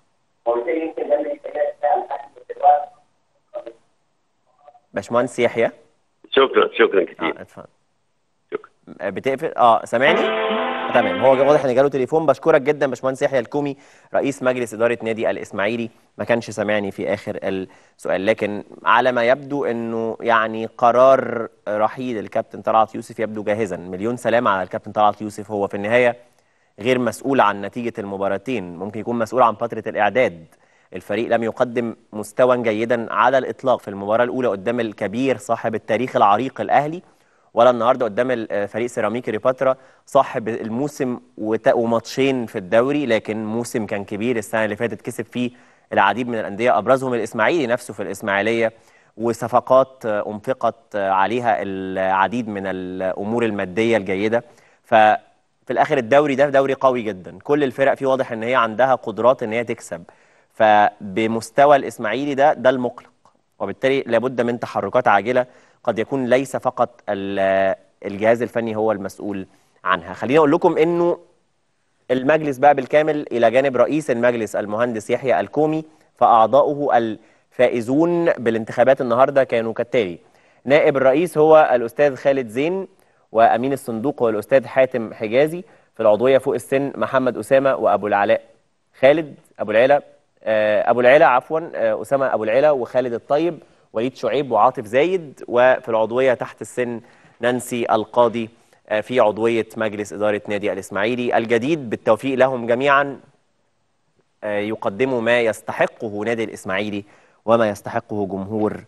باشمهندس يحيى
شكرا شكرا كتير
اه اتفضل
شكرا
آه، بتقفل اه سامعني تمام هو واضح ان جاله تليفون بشكرك جدا باشمهندس يحيى الكومي رئيس مجلس اداره نادي الاسماعيلي ما كانش سامعني في اخر السؤال لكن على ما يبدو انه يعني قرار رحيل الكابتن طلعت يوسف يبدو جاهزا مليون سلامه على الكابتن طلعت يوسف هو في النهايه غير مسؤول عن نتيجه المباراتين ممكن يكون مسؤول عن فتره الاعداد الفريق لم يقدم مستوى جيدا على الاطلاق في المباراه الاولى قدام الكبير صاحب التاريخ العريق الاهلي ولا النهارده قدام ال- فريق سيراميكا ريباترا صاحب الموسم وت- وماتشين في الدوري لكن موسم كان كبير السنه اللي فاتت كسب فيه العديد من الانديه ابرزهم الاسماعيلي نفسه في الاسماعيليه وصفقات آه، انفقت آه، عليها العديد من الامور الماديه الجيده ففي الاخر الدوري ده دوري قوي جدا كل الفرق فيه واضح ان هي عندها قدرات ان هي تكسب فبمستوى الاسماعيلي ده ده المقلق وبالتالي لابد من تحركات عاجله قد يكون ليس فقط ال- الجهاز الفني هو المسؤول عنها خليني اقول لكم انه المجلس بقى بالكامل الى جانب رئيس المجلس المهندس يحيى الكومي فاعضاؤه الفائزون بالانتخابات النهارده كانوا كالتالي نائب الرئيس هو الاستاذ خالد زين وامين الصندوق هو الاستاذ حاتم حجازي في العضويه فوق السن محمد اسامه وابو العلاء خالد ابو العلا آه، ابو العلا عفوا آه، اسامه ابو العلا وخالد الطيب وليد شعيب وعاطف زايد وفي العضويه تحت السن نانسي القاضي آه، في عضويه مجلس اداره نادي الاسماعيلي الجديد بالتوفيق لهم جميعا آه، يقدموا ما يستحقه نادي الاسماعيلي وما يستحقه جمهور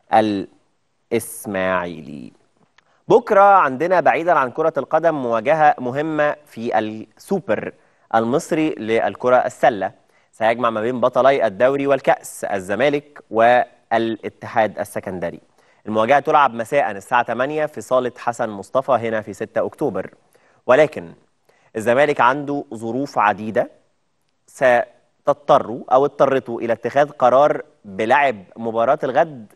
الاسماعيلي بكره عندنا بعيدا عن كره القدم مواجهه مهمه في السوبر المصري للكره السله سيجمع ما بين بطلي الدوري والكاس الزمالك والاتحاد السكندري المواجهه تلعب مساء الساعه 8 في صاله حسن مصطفى هنا في 6 اكتوبر ولكن الزمالك عنده ظروف عديده ستضطروا او اضطرتوا الى اتخاذ قرار بلعب مباراه الغد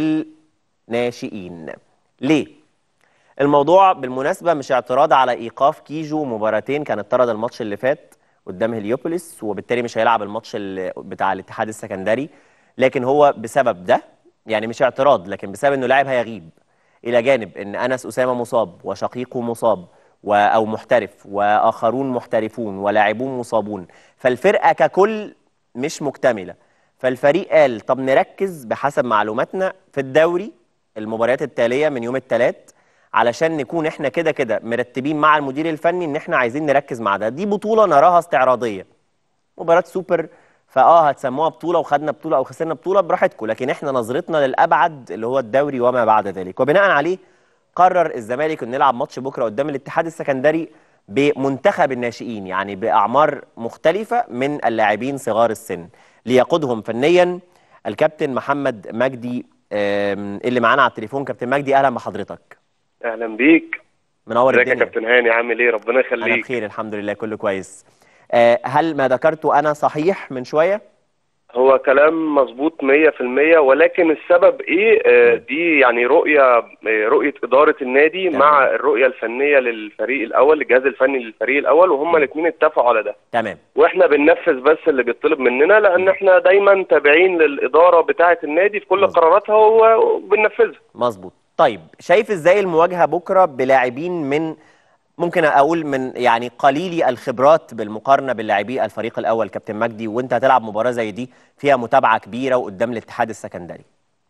بالناشئين ليه الموضوع بالمناسبة مش اعتراض على إيقاف كيجو مباراتين كان اتطرد الماتش اللي فات قدام هليوبوليس وبالتالي مش هيلعب الماتش اللي بتاع الاتحاد السكندري لكن هو بسبب ده يعني مش اعتراض لكن بسبب انه لاعب هيغيب الى جانب ان انس اسامه مصاب وشقيقه مصاب و او محترف واخرون محترفون ولاعبون مصابون فالفرقه ككل مش مكتمله فالفريق قال طب نركز بحسب معلوماتنا في الدوري المباريات التاليه من يوم الثلاث علشان نكون احنا كده كده مرتبين مع المدير الفني ان احنا عايزين نركز مع ده دي بطوله نراها استعراضيه مباراه سوبر فاه هتسموها بطوله وخدنا بطوله او خسرنا بطوله براحتكم لكن احنا نظرتنا للابعد اللي هو الدوري وما بعد ذلك وبناء عليه قرر الزمالك انه يلعب ماتش بكره قدام الاتحاد السكندري بمنتخب الناشئين يعني باعمار مختلفه من اللاعبين صغار السن ليقودهم فنيا الكابتن محمد مجدي آم، اللي معانا على التليفون كابتن مجدي اهلا بحضرتك
اهلا بيك
منور
ازيك يا
الدنيا
كابتن هاني عامل ايه ربنا
انا
يخليك
بخير الحمد لله كله كويس آه، هل ما ذكرته انا صحيح من شويه
هو كلام مظبوط 100% ولكن السبب ايه آه، دي يعني رؤيه آه، رؤيه اداره النادي
تمام.
مع الرؤيه الفنيه للفريق الاول الجهاز الفني للفريق الاول وهما الاثنين اتفقوا على ده
تمام
واحنا بننفذ بس اللي بيطلب مننا لان احنا دايما تابعين للاداره بتاعه النادي في كل
مظبوط.
قراراتها و- وبننفذها
مظبوط طيب شايف ازاي المواجهه بكره بلاعبين من ممكن اقول من يعني قليلي الخبرات بالمقارنه باللاعبي الفريق الاول كابتن مجدي وانت هتلعب مباراه زي دي فيها متابعه كبيره وقدام الاتحاد السكندري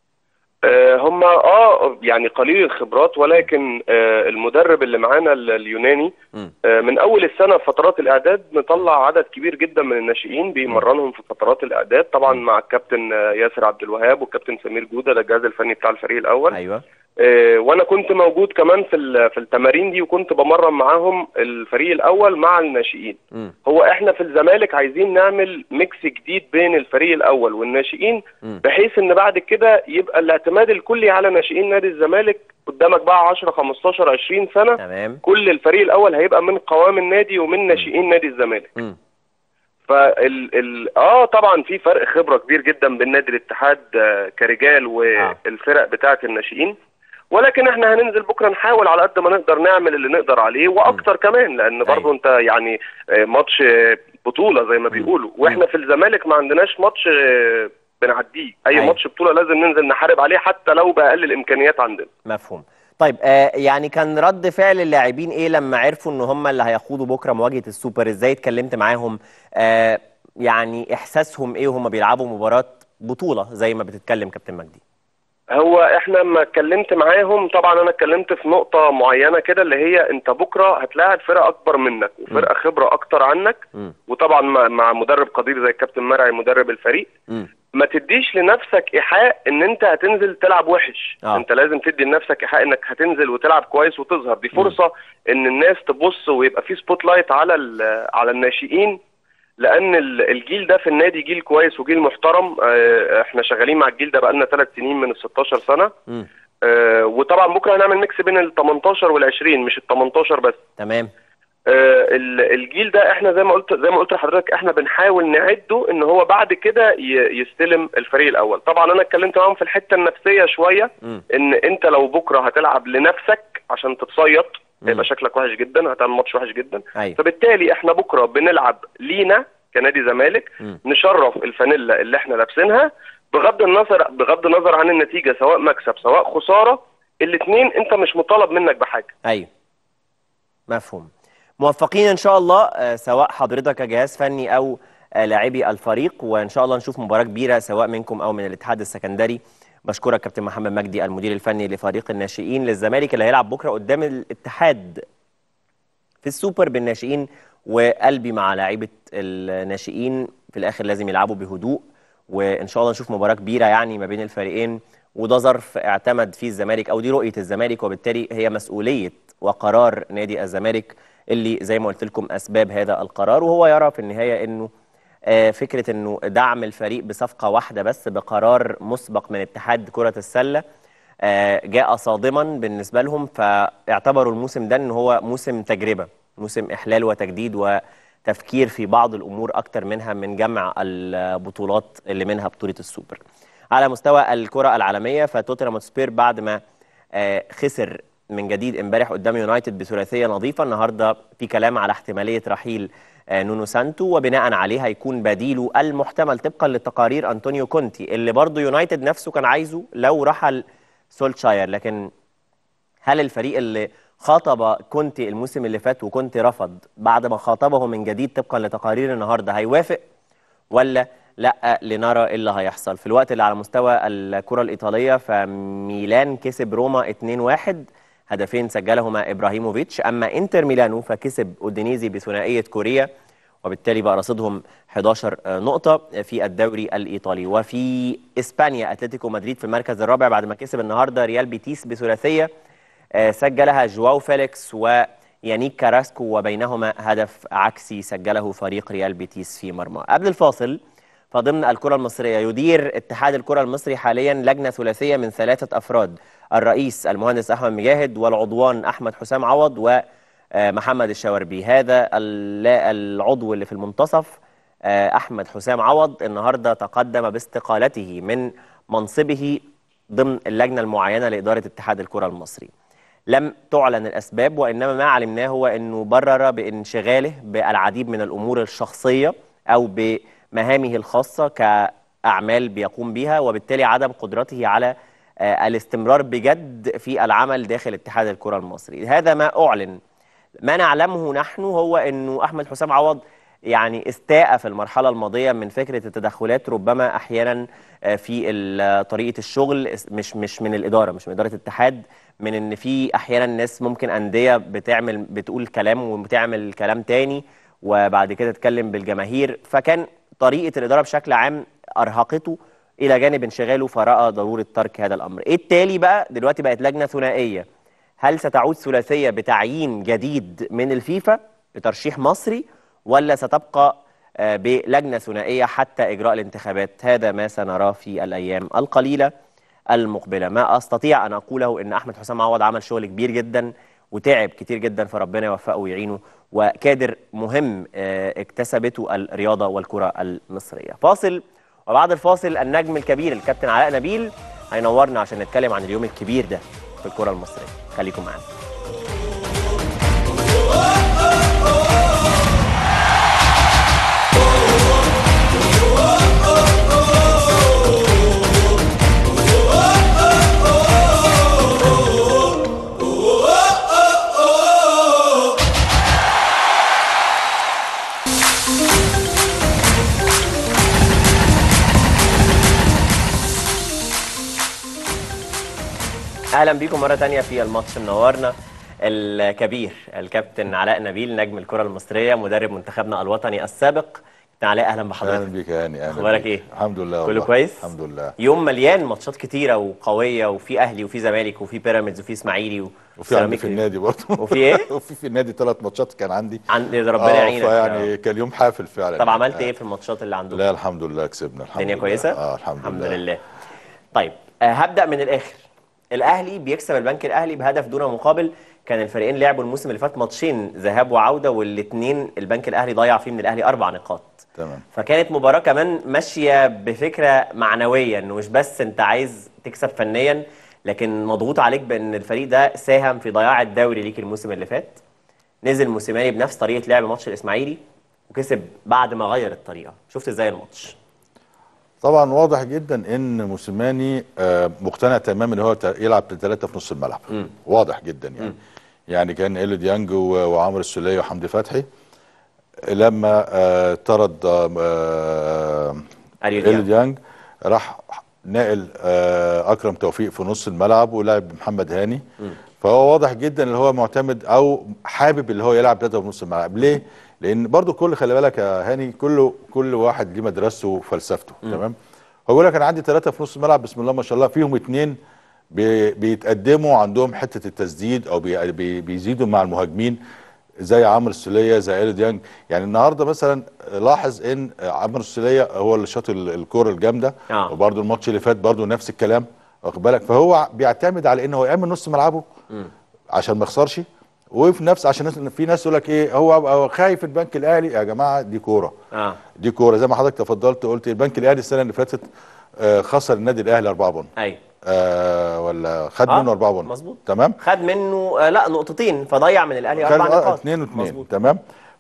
آه، هم اه يعني قليل الخبرات ولكن آه، المدرب اللي معانا ال- اليوناني
مم.
آه، من اول السنه في فترات الاعداد مطلع عدد كبير جدا من الناشئين بيمرنهم في فترات الاعداد طبعا مع الكابتن آه، ياسر عبد الوهاب والكابتن سمير جوده ده الجهاز الفني بتاع الفريق الاول
ايوه
آه، وانا كنت موجود كمان في ال- في التمارين دي وكنت بمرن معاهم الفريق الاول مع الناشئين
مم.
هو احنا في الزمالك عايزين نعمل ميكس جديد بين الفريق الاول والناشئين
مم.
بحيث ان بعد كده يبقى الاعتماد الكلي على ناشئين نادي الزمالك قدامك بقى 10 15 20 سنه
تمام
كل الفريق الاول هيبقى من قوام النادي ومن ناشئين نادي الزمالك
مم.
فال ال... اه طبعا في فرق خبره كبير جدا بين نادي الاتحاد آه، كرجال والفرق بتاعه الناشئين ولكن احنا هننزل بكره نحاول على قد ما نقدر نعمل اللي نقدر عليه واكتر كمان لان برضو
أيوة.
انت يعني آه، ماتش آه، بطوله زي ما بيقولوا واحنا في الزمالك ما عندناش ماتش آه، بنعديه اي
أيوة.
ماتش بطوله لازم ننزل نحارب عليه حتى لو باقل الامكانيات عندنا
مفهوم طيب آه يعني كان رد فعل اللاعبين ايه لما عرفوا ان هم اللي هيخوضوا بكره مواجهه السوبر ازاي اتكلمت معاهم آه يعني احساسهم ايه وهم بيلعبوا مباراه بطوله زي ما بتتكلم كابتن مجدي
هو احنا لما اتكلمت معاهم طبعا انا اتكلمت في نقطة معينة كده اللي هي انت بكرة هتلاعب فرقة اكبر منك وفرقة خبرة اكتر عنك
مم.
وطبعا مع, مع مدرب قدير زي الكابتن مرعي مدرب الفريق
مم.
ما تديش لنفسك ايحاء ان انت هتنزل تلعب وحش
آه.
انت لازم تدي لنفسك ايحاء انك هتنزل وتلعب كويس وتظهر دي فرصة ان الناس تبص ويبقى في سبوت لايت على ال- على الناشئين لان ال- الجيل ده في النادي جيل كويس وجيل محترم آه، احنا شغالين مع الجيل ده بقالنا ثلاث سنين من ال 16 سنه
مم.
آه، وطبعا بكره هنعمل ميكس بين ال 18 وال 20 مش ال 18 بس
تمام
آه، ال- الجيل ده احنا زي ما قلت زي ما قلت لحضرتك احنا بنحاول نعده ان هو بعد كده ي- يستلم الفريق الاول طبعا انا اتكلمت معاهم في الحته النفسيه شويه
مم.
ان انت لو بكره هتلعب لنفسك عشان تتصيط
مم.
هيبقى شكلك وحش جدا هتعمل ماتش وحش جدا
ايوه
فبالتالي احنا بكره بنلعب لينا كنادي زمالك
مم.
نشرف الفانيلا اللي احنا لابسينها بغض النظر بغض النظر عن النتيجه سواء مكسب سواء خساره الاثنين انت مش مطالب منك بحاجه
ايوه مفهوم موفقين ان شاء الله آه، سواء حضرتك كجهاز فني او آه، لاعبي الفريق وان شاء الله نشوف مباراه كبيره سواء منكم او من الاتحاد السكندري بشكرك كابتن محمد مجدي المدير الفني لفريق الناشئين للزمالك اللي هيلعب بكره قدام الاتحاد في السوبر بالناشئين وقلبي مع لاعيبه الناشئين في الاخر لازم يلعبوا بهدوء وان شاء الله نشوف مباراه كبيره يعني ما بين الفريقين وده ظرف اعتمد فيه الزمالك او دي رؤيه الزمالك وبالتالي هي مسؤوليه وقرار نادي الزمالك اللي زي ما قلت لكم اسباب هذا القرار وهو يرى في النهايه انه آه، فكره انه دعم الفريق بصفقه واحده بس بقرار مسبق من اتحاد كره السله آه، جاء صادما بالنسبه لهم فاعتبروا الموسم ده ان هو موسم تجربه موسم احلال وتجديد وتفكير في بعض الامور اكتر منها من جمع البطولات اللي منها بطوله السوبر على مستوى الكره العالميه فتوتنهام سبير بعد ما آه، خسر من جديد امبارح قدام يونايتد بثلاثيه نظيفه النهارده في كلام على احتماليه رحيل آه، نونو سانتو وبناء عليه هيكون بديله المحتمل طبقا لتقارير انطونيو كونتي اللي برضه يونايتد نفسه كان عايزه لو رحل سولتشاير لكن هل الفريق اللي خاطب كونتي الموسم اللي فات وكونتي رفض بعد ما خاطبه من جديد طبقا لتقارير النهارده هيوافق ولا لا لنرى ايه اللي هيحصل في الوقت اللي على مستوى الكرة الإيطالية فميلان كسب روما 2-1 هدفين سجلهما إبراهيموفيتش أما إنتر ميلانو فكسب أودينيزي بثنائية كوريا وبالتالي بقى رصيدهم 11 نقطة في الدوري الإيطالي وفي إسبانيا أتلتيكو مدريد في المركز الرابع بعد ما كسب النهاردة ريال بيتيس بثلاثية آه، سجلها جواو فيليكس ويانيك كاراسكو وبينهما هدف عكسي سجله فريق ريال بيتيس في مرمى قبل الفاصل فضمن الكرة المصرية يدير اتحاد الكرة المصري حاليا لجنة ثلاثية من ثلاثة أفراد الرئيس المهندس أحمد مجاهد والعضوان أحمد حسام عوض ومحمد الشواربي هذا ال- العضو اللي في المنتصف آه، أحمد حسام عوض النهاردة تقدم باستقالته من منصبه ضمن اللجنة المعينة لإدارة اتحاد الكرة المصري لم تعلن الأسباب وإنما ما علمناه هو أنه برر بانشغاله بالعديد من الأمور الشخصية أو بمهامه الخاصة كأعمال بيقوم بها وبالتالي عدم قدرته على آه، الاستمرار بجد في العمل داخل اتحاد الكرة المصري هذا ما أعلن ما نعلمه نحن هو أنه أحمد حسام عوض يعني استاء في المرحلة الماضية من فكرة التدخلات ربما أحيانا آه، في ال- طريقة الشغل اس- مش مش من الإدارة مش من إدارة الاتحاد من إن في أحيانا ناس ممكن أندية بتعمل بتقول كلام وبتعمل كلام تاني وبعد كده تتكلم بالجماهير فكان طريقة الإدارة بشكل عام أرهقته الى جانب انشغاله فراى ضروره ترك هذا الامر ايه التالي بقى دلوقتي بقت لجنه ثنائيه هل ستعود ثلاثيه بتعيين جديد من الفيفا بترشيح مصري ولا ستبقى آه، بلجنه ثنائيه حتى اجراء الانتخابات هذا ما سنراه في الايام القليله المقبله ما استطيع ان اقوله ان احمد حسام عوض عمل شغل كبير جدا وتعب كتير جدا فربنا يوفقه ويعينه وكادر مهم آه، اكتسبته الرياضه والكره المصريه فاصل وبعد الفاصل النجم الكبير الكابتن علاء نبيل هينورنا عشان نتكلم عن اليوم الكبير ده في الكره المصريه خليكم معانا اهلا بيكم مره تانية في الماتش منورنا الكبير الكابتن علاء نبيل نجم الكره المصريه مدرب منتخبنا الوطني السابق كابتن علاء اهلا
اهلا
بحضرتك
بيك يا هاني اهلا
اخبارك
بيك.
ايه؟
الحمد لله
كله
والله.
كويس
الحمد لله
يوم مليان ماتشات كتيره وقويه وفي اهلي وفي زمالك وفي بيراميدز وفي اسماعيلي
وفي عندي
سيراميكا.
في النادي برضه
وفي ايه؟
وفي في النادي ثلاث ماتشات كان عندي
عند ربنا
آه،
يعينك
فيعني كان يوم حافل فعلا
طب عملت
آه.
ايه في الماتشات اللي عندكم؟
لا الحمد لله كسبنا الحمد
الدنيا
لله.
كويسه؟
اه الحمد,
الحمد
لله.
لله طيب آه هبدا من الاخر الاهلي بيكسب البنك الاهلي بهدف دون مقابل كان الفريقين لعبوا الموسم اللي فات ماتشين ذهاب وعوده والاثنين البنك الاهلي ضيع فيه من الاهلي اربع نقاط
تمام
فكانت مباراة كمان ماشية بفكرة معنوية انه مش بس انت عايز تكسب فنيا لكن مضغوط عليك بان الفريق ده ساهم في ضياع الدوري ليك الموسم اللي فات نزل موسيماني بنفس طريقة لعب ماتش الاسماعيلي وكسب بعد ما غير الطريقة شفت ازاي الماتش
طبعا واضح جدا ان موسيماني آه، مقتنع تماما ان هو ت- يلعب ثلاثه في نص الملعب واضح جدا يعني يعني كان إيلو ديانج و- وعمرو السوليه وحمدي فتحي لما آه، طرد آه، آه،
أريو
إيلو
ديانج.
ديانج راح نقل آه، اكرم توفيق في نص الملعب ولعب محمد هاني فهو واضح جدا ان هو معتمد او حابب اللي هو يلعب ثلاثه في نص الملعب ليه لان برضو كل خلي بالك يا هاني كله كل واحد ليه مدرسته وفلسفته تمام هو بيقول لك انا عندي ثلاثه في نص الملعب بسم الله ما شاء الله فيهم اثنين بيتقدموا عندهم حته التسديد او بي بي بيزيدوا مع المهاجمين زي عمرو السوليه زي ايلو ديانج يعني النهارده مثلا لاحظ ان عمرو السوليه هو اللي شاط ال- الكوره الجامده
آه.
وبرده الماتش اللي فات برده نفس الكلام واخد بالك فهو بيعتمد على ان هو يامن نص ملعبه عشان ما يخسرش وفي نفس عشان ناس- في ناس يقول لك ايه هو هو خايف البنك الاهلي يا جماعه دي كوره
اه
دي كوره زي ما حضرتك تفضلت قلت البنك الاهلي السنه اللي فاتت آه، خسر النادي الاهلي 4 بون
ايوه
آه ولا خد
آه،
منه 4 بون
مظبوط.
تمام
خد منه آه لا نقطتين فضيع من الاهلي
خد
اربع
آه،
نقاط
اتنين واتنين
مظبوط.
تمام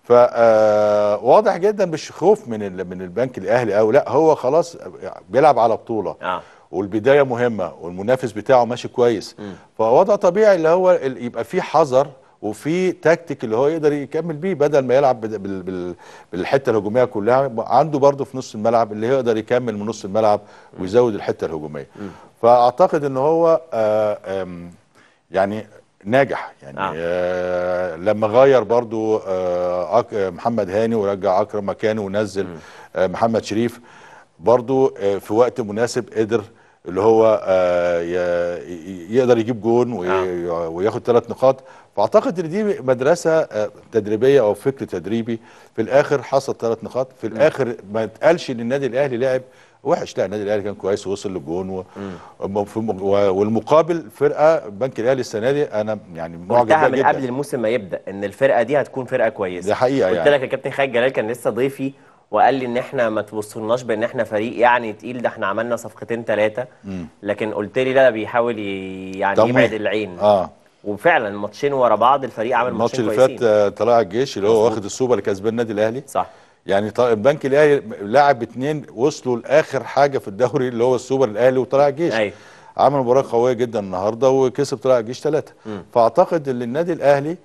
فواضح جدا مش خوف من ال- من البنك الاهلي او لا هو خلاص بيلعب على بطوله
اه
والبدايه مهمه والمنافس بتاعه ماشي كويس فوضع طبيعي اللي هو ال- يبقى في حذر وفي تكتيك اللي هو يقدر يكمل بيه بدل ما يلعب بال- بال- بال- بالحته الهجوميه كلها يبقى عنده برضه في نص الملعب اللي يقدر يكمل من نص الملعب ويزود الحته الهجوميه فاعتقد ان هو آه آم، يعني ناجح يعني
آه.
آه لما غير برضو آه أك- محمد هاني ورجع اكرم مكانه ونزل آه محمد شريف برضو آه في وقت مناسب قدر اللي هو آه ي- ي- يقدر يجيب جون وي- وياخد ثلاث نقاط فاعتقد ان دي مدرسه آه تدريبيه او فكر تدريبي في الاخر حصل ثلاث نقاط في الاخر ما اتقالش ان النادي الاهلي لعب وحش لا النادي الاهلي كان كويس ووصل للجون و... وفي- و... والمقابل فرقه البنك الاهلي السنه دي انا يعني معجب
قلتها
بيها
من
جدا
قبل الموسم ما يبدا ان الفرقه دي هتكون فرقه كويسه
دي حقيقة
قلت
يعني.
لك الكابتن خالد جلال كان لسه ضيفي وقال لي ان احنا ما تبصولناش بان احنا فريق يعني تقيل ده احنا عملنا صفقتين ثلاثه لكن قلت لي لا ده بيحاول ي- يعني
تمويه.
يبعد العين
اه
وفعلا ماتشين ورا بعض الفريق عمل
الماتش
ماتشين
اللي
كويسين
فات آه، طلائع الجيش اللي هو
مظبوط.
واخد السوبر اللي كسبان النادي الاهلي
صح
يعني ط- البنك الاهلي لاعب اتنين وصلوا لاخر حاجه في الدوري اللي هو السوبر الاهلي وطلائع الجيش
أيوة.
عمل مباراه قويه جدا النهارده وكسب طلائع الجيش ثلاثه فاعتقد ان النادي الاهلي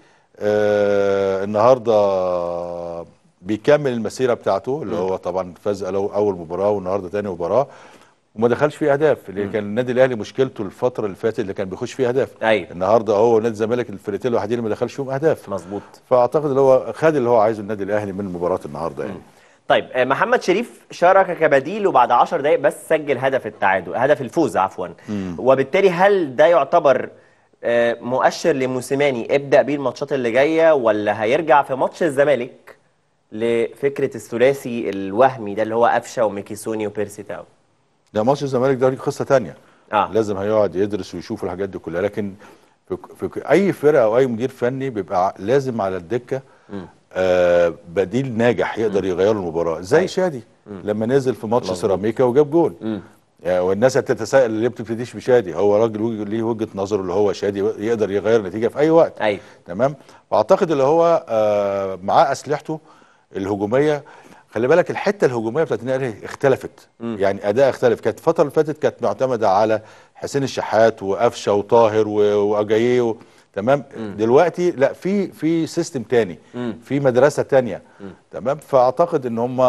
آه النهارده بيكمل المسيره بتاعته اللي هو طبعا فاز ألو- اول مباراه والنهارده تاني مباراه وما دخلش فيه اهداف اللي كان النادي الاهلي مشكلته الفتره اللي فاتت اللي كان بيخش فيه اهداف
أيوة.
النهارده هو ونادي الزمالك الفرقتين الوحيدين اللي ما دخلش فيهم اهداف
مظبوط
فاعتقد اللي هو خد اللي هو عايزه النادي الاهلي من مباراه النهارده يعني
طيب آه، محمد شريف شارك كبديل وبعد 10 دقائق بس سجل هدف التعادل هدف الفوز عفوا وبالتالي هل ده يعتبر آه، مؤشر لموسيماني ابدأ بيه الماتشات اللي جاية ولا هيرجع في ماتش الزمالك لفكرة الثلاثي الوهمي ده اللي هو قفشة وميكيسوني وبيرسي تاو
ده ماتش الزمالك ده ليه قصه تانية
اه
لازم هيقعد يدرس ويشوف الحاجات دي كلها لكن في, في اي فرقه او اي مدير فني بيبقى ع- لازم على الدكه آه بديل ناجح يقدر يغير المباراه زي
أيوة.
شادي لما نزل في ماتش
مظبوط.
سيراميكا وجاب جول يعني والناس هتتساءل ليه ما بتبتديش بشادي هو راجل وجه- ليه وجهه نظره اللي هو شادي يقدر يغير النتيجه في اي وقت
ايوه
تمام واعتقد اللي هو آه معاه اسلحته الهجوميه خلي بالك الحته الهجوميه بتاعت النادي الأهلي اختلفت يعني اداء اختلف كانت الفتره اللي فاتت كانت معتمده على حسين الشحات وقفشه وطاهر و- واجاييه و... تمام دلوقتي لا في في سيستم تاني في مدرسه تانية تمام فاعتقد ان هم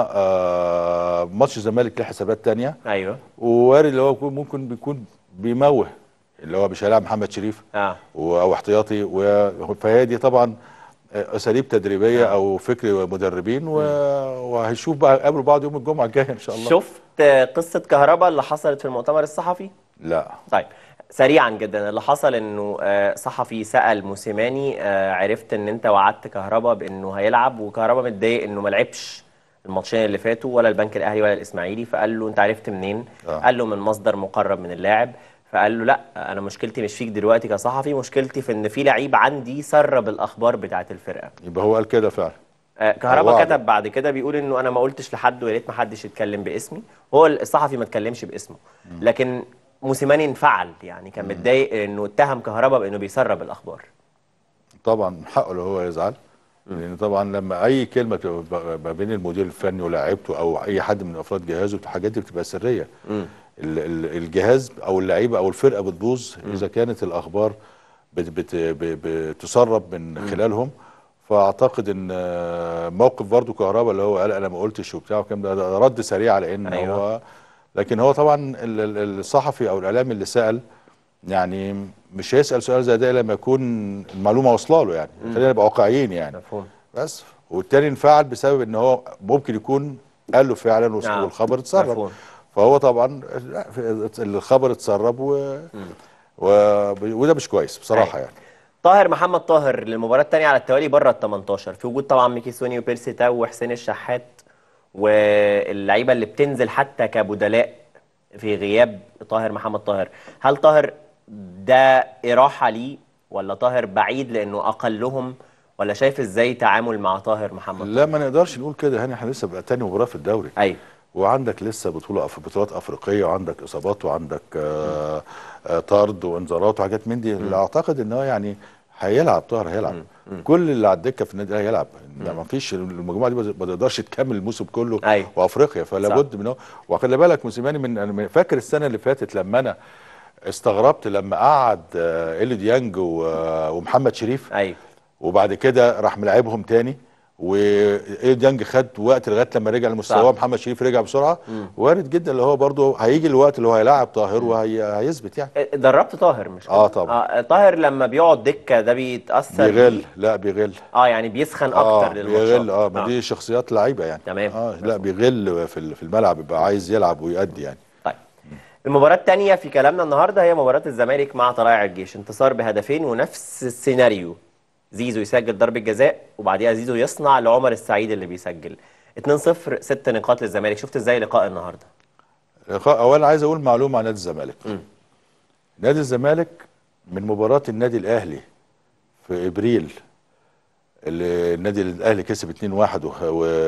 آه ماتش الزمالك له حسابات تانية
ايوه
ووارد اللي هو يكون- ممكن بيكون بيموه اللي هو مش هيلاعب محمد شريف
اه
و- او احتياطي و- فهي دي طبعا اساليب تدريبيه او فكر مدربين و- وهنشوف بقى قابلوا بعض يوم الجمعه الجايه ان شاء الله
شفت آه، قصة كهربا اللي حصلت في المؤتمر الصحفي
لا
طيب سريعا جدا اللي حصل انه آه، صحفي سأل موسيماني آه، عرفت ان انت وعدت كهربا بانه هيلعب وكهربا متضايق انه ما لعبش الماتشين اللي فاتوا ولا البنك الاهلي ولا الاسماعيلي فقال له انت عرفت منين؟
آه.
قال له من مصدر مقرب من اللاعب فقال له لا انا مشكلتي مش فيك دلوقتي كصحفي مشكلتي في ان في لعيب عندي سرب الاخبار بتاعه الفرقه
يبقى هو قال كده فعلا
آه، كهربا
وعد.
كتب بعد كده بيقول انه انا ما قلتش لحد ويا ريت ما حدش يتكلم باسمي هو الصحفي ما اتكلمش باسمه لكن موسيماني انفعل يعني كان متضايق انه اتهم كهربا بانه بيسرب الاخبار
طبعا حقه اللي هو يزعل لان طبعا لما اي كلمه بتبقى ما بين المدير الفني ولاعيبته او اي حد من افراد جهازه الحاجات دي بتبقى سريه ال- ال- الجهاز او اللعيبه او الفرقه بتبوظ اذا كانت الاخبار بت بت ب- بتسرب من خلالهم فاعتقد ان آه، موقف برضو كهربا اللي هو قال انا ما قلتش وبتاع وكام ده ده رد سريع على ان
أيوة.
هو لكن هو طبعا ال- ال- الصحفي او الاعلامي اللي سال يعني مش هيسال سؤال زي ده لما يكون المعلومه واصله له يعني خلينا نبقى واقعيين يعني
مفهوم
بس والتاني انفعل بسبب ان هو ممكن يكون قال له فعلا وس-
آه.
والخبر اتسرب
مفهوم.
فهو طبعا لا، في- الخبر اتسرب و... و... وده مش كويس بصراحه
أيوة.
يعني
طاهر محمد طاهر للمباراة الثانية على التوالي بره ال 18 في وجود طبعا ميكي سوني وبيرسي تاو وحسين الشحات واللعيبة اللي بتنزل حتى كبدلاء في غياب طاهر محمد طاهر هل طاهر ده إراحة ليه ولا طاهر بعيد لأنه أقلهم ولا شايف إزاي تعامل مع طاهر محمد
لا ما نقدرش نقول كده هنا احنا لسه بقى تاني مباراه في الدوري
أيوه
وعندك لسه بطوله أف... بطولات افريقيه وعندك اصابات وعندك آه... آه... طرد وانذارات وحاجات من دي اللي اعتقد ان هو يعني هيلعب طاهر هيلعب كل اللي على الدكه في النادي الاهلي هيلعب لا ما فيش المجموعه دي ما تقدرش تكمل الموسم كله
أيوة.
وافريقيا فلا
صح.
بد من هو وخلي بالك موسيماني من انا من- فاكر السنه اللي فاتت لما انا استغربت لما قعد آه، إيليو ديانج و- آه، ومحمد شريف
أيوه
وبعد كده راح ملاعبهم تاني وايليو ديانج خد وقت لغايه لما رجع لمستواه
صح.
محمد شريف رجع بسرعه وارد جدا اللي هو برضه هيجي الوقت اللي هو هيلاعب طاهر وهيثبت يعني
دربت طاهر مش كده؟
آه طبعا.
آه طاهر لما بيقعد دكة ده بيتأثر
بيغل لا بيغل
اه يعني بيسخن
اه
أكتر للماتشات
بيغل اه ما دي شخصيات لعيبه يعني
تمام.
اه لا بيغل في ال- في الملعب بيبقى عايز يلعب ويأدي يعني
طيب المباراة الثانية في كلامنا النهاردة هي مباراة الزمالك مع طلائع الجيش انتصار بهدفين ونفس السيناريو زيزو يسجل ضربة جزاء وبعديها زيزو يصنع لعمر السعيد اللي بيسجل 2-0 ست نقاط للزمالك شفت ازاي لقاء النهاردة
لقاء- اولا عايز اقول معلومه عن نادي الزمالك نادي الزمالك من مباراه النادي الاهلي في ابريل اللي النادي الاهلي كسب 2-1 وخ-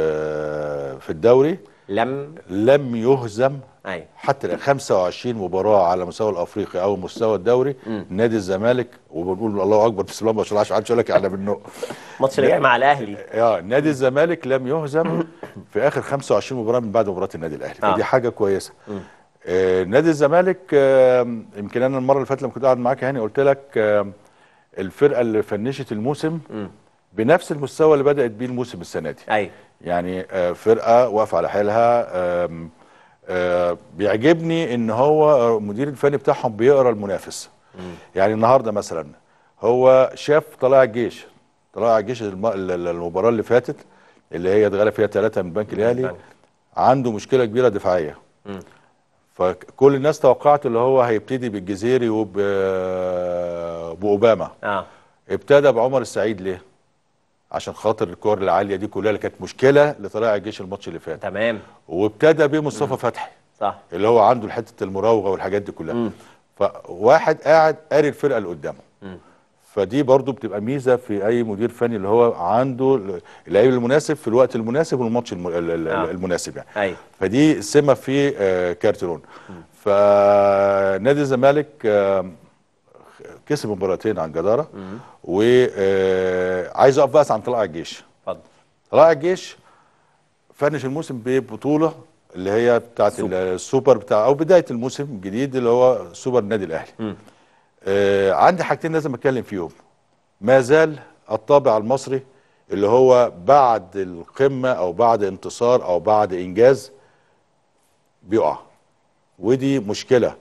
وفي الدوري
لم
لم يهزم
ايوه
حتى الآن 25 مباراه على مستوى الافريقي او مستوى الدوري نادي الزمالك وبنقول الله اكبر بسم الله ما شاء الله عشان محدش يقول لك احنا بننق
الماتش اللي جاي مع الاهلي
اه نادي الزمالك لم يهزم في اخر 25 مباراه من بعد مباراه النادي الاهلي
آه.
فدي حاجه كويسه آه نادي الزمالك آه يمكن انا المره اللي فاتت لما كنت قاعد معاك هاني قلت لك آه الفرقه اللي فنشت الموسم بنفس المستوى اللي بدات بيه الموسم السنه دي
ايوه
يعني آه، فرقه واقفه على حيلها آم، آه، بيعجبني ان هو المدير الفني بتاعهم بيقرا المنافس يعني النهارده مثلا هو شاف طلائع الجيش طلائع الجيش الم- ال- ال- المباراه اللي فاتت اللي هي اتغلب فيها ثلاثه من البنك الاهلي
البنك.
عنده مشكله كبيره دفاعيه
مم.
فكل الناس توقعت اللي هو هيبتدي بالجزيري وب باوباما
اه
ابتدى بعمر السعيد ليه؟ عشان خاطر الكور العاليه دي كلها اللي كانت مشكله لطلائع الجيش الماتش اللي فات
تمام
وابتدى بمصطفى فتحي
صح
اللي هو عنده حته المراوغه والحاجات دي كلها
مم.
فواحد قاعد قاري الفرقه اللي قدامه
مم.
فدي برضو بتبقى ميزه في اي مدير فني اللي هو عنده اللعيب المناسب في الوقت المناسب والماتش الم- ال- ال-
آه.
المناسب يعني
ايوه
فدي سمه في آه، كارتيرون فنادي الزمالك آه، كسب مباراتين عن جداره وعايز اقف بس عن طلائع الجيش
اتفضل
طلائع الجيش فنش الموسم ببطوله اللي هي بتاعت
سوبر.
السوبر بتاع او بدايه الموسم الجديد اللي هو سوبر النادي الاهلي
مم.
آه عندي حاجتين لازم اتكلم فيهم ما زال الطابع المصري اللي هو بعد القمه او بعد انتصار او بعد انجاز بيقع ودي مشكله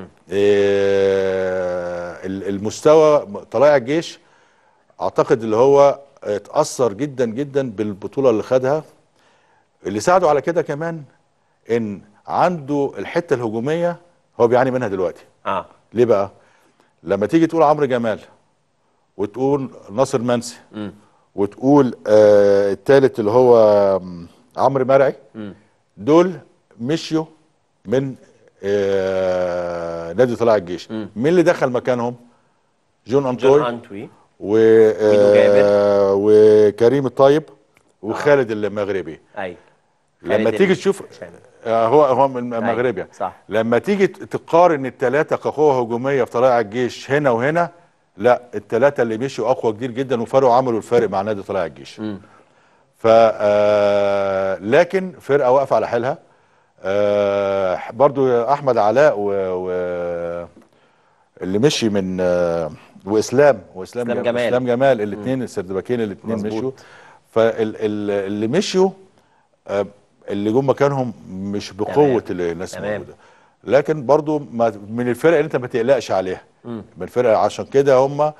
آه ال- المستوى طلائع الجيش اعتقد اللي هو اتاثر جدا جدا بالبطوله اللي خدها اللي ساعده على كده كمان ان عنده الحته الهجوميه هو بيعاني منها دلوقتي
اه
ليه بقى لما تيجي تقول عمرو جمال وتقول ناصر منسي
مم.
وتقول آه التالت اللي هو آم، عمرو مرعي
مم.
دول مشيوا من آه نادي طلائع الجيش
مم.
مين اللي دخل مكانهم جون
جون
انطوي
انتوي
و
ميدو جابر.
آه وكريم الطيب وخالد المغربي
ايوه
لما
خالد
تيجي
ال-
تشوف
عشان.
آه هو هو من المغرب يعني
صح.
لما تيجي تقارن الثلاثه كقوه هجوميه في طلائع الجيش هنا وهنا لا الثلاثه اللي مشوا اقوى كتير جدا وفرقوا عملوا الفارق مع نادي طلائع الجيش
مم.
ف آه، لكن فرقه واقفه على حيلها آه، برضو احمد علاء و, و اللي مشي من آه، واسلام واسلام
إسلام جمال.
اسلام جمال الاثنين السردباكين الاثنين
مظبوط.
مشوا فاللي مشيوا آه، اللي جم مكانهم مش بقوه اللي الناس
تمام.
موجوده لكن برضو ما من الفرق اللي انت ما تقلقش عليها من الفرق عشان كده هم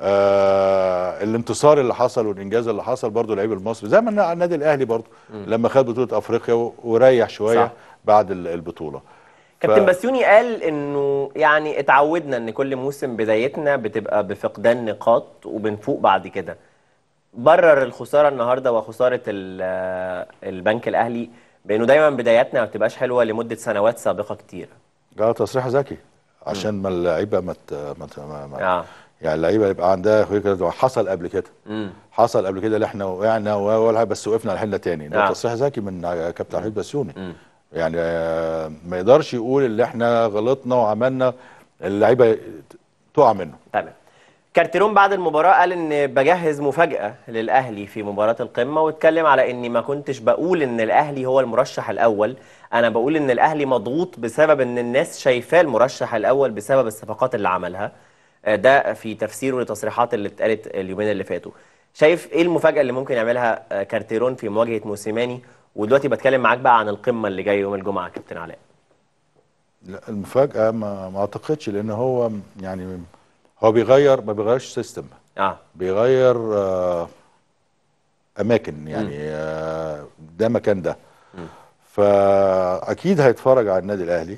آه الانتصار اللي حصل والانجاز اللي حصل برضو اللعيب المصري زي ما النادي الاهلي برضو لما خد بطوله افريقيا و- وريح شويه
صح.
بعد ال- البطوله
كابتن بسيوني قال انه يعني اتعودنا ان كل موسم بدايتنا بتبقى بفقدان نقاط وبنفوق بعد كده برر الخساره النهارده وخساره ال- البنك الاهلي بانه دايما بداياتنا ما بتبقاش حلوه لمده سنوات سابقه كتير
ده تصريح ذكي عشان ما اللعيبه ما ت- ما ت- ما- ما-
اه
يعني اللعيبه يبقى عندها فكره حصل قبل كده
امم
حصل قبل كده اللي احنا وقعنا و- ولا بس وقفنا على حيلنا تاني ده
آه.
تصريح ذكي من كابتن حميد بسيوني
مم.
يعني آه، ما يقدرش يقول اللي احنا غلطنا وعملنا اللعيبه تقع منه
تمام كارتيرون بعد المباراة قال ان بجهز مفاجأة للأهلي في مباراة القمة واتكلم على اني ما كنتش بقول ان الأهلي هو المرشح الأول انا بقول ان الأهلي مضغوط بسبب ان الناس شايفاه المرشح الأول بسبب الصفقات اللي عملها آه، ده في تفسيره لتصريحات اللي اتقالت اليومين اللي فاتوا شايف ايه المفاجأة اللي ممكن يعملها آه، كارتيرون في مواجهة موسيماني ودلوقتي بتكلم معاك بقى عن القمة اللي جاية يوم الجمعة كابتن علاء
لا المفاجاه ما, ما اعتقدش لان هو يعني هو بيغير ما بيغيرش سيستم
اه
بيغير آه، اماكن يعني آه، ده مكان ده فاكيد هيتفرج على النادي الاهلي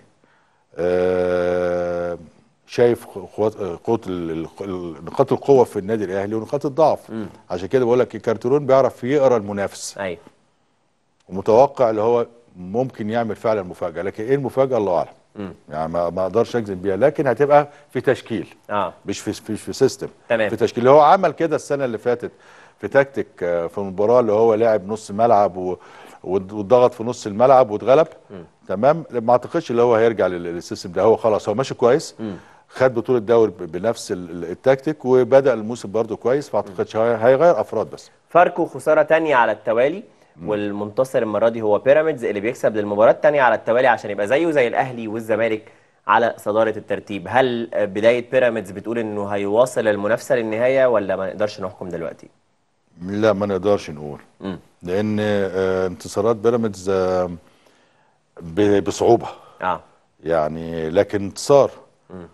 آه، شايف قوات قوه ال- ال- نقاط القوه في النادي الاهلي ونقاط الضعف عشان كده بقول لك كارترون بيعرف يقرا المنافس
ايوه
ومتوقع اللي هو ممكن يعمل فعلا مفاجاه لكن ايه المفاجاه الله اعلم يعني ما ما اقدرش اجزم بيها لكن هتبقى في تشكيل
اه
مش في مش في سيستم
تمام.
في تشكيل اللي هو عمل كده السنه اللي فاتت في تكتيك آه، في المباراه اللي هو لاعب نص ملعب و- وات- واتضغط في نص الملعب واتغلب تمام ما اعتقدش اللي هو هيرجع لل- للسيستم ده هو خلاص هو ماشي كويس خد بطوله دوري ب- بنفس ال- ال- التكتيك وبدا الموسم برده كويس ما اعتقدش هي- هيغير افراد بس
فاركو خسارة تانية على التوالي والمنتصر المرة دي هو بيراميدز اللي بيكسب للمباراة التانية على التوالي عشان يبقى زيه زي الأهلي والزمالك على صدارة الترتيب هل بداية بيراميدز بتقول إنه هيواصل المنافسة للنهاية ولا ما نقدرش نحكم دلوقتي؟
لا ما نقدرش نقول
مم.
لان آه، انتصارات بيراميدز آه، ب- بصعوبه
اه
يعني لكن انتصار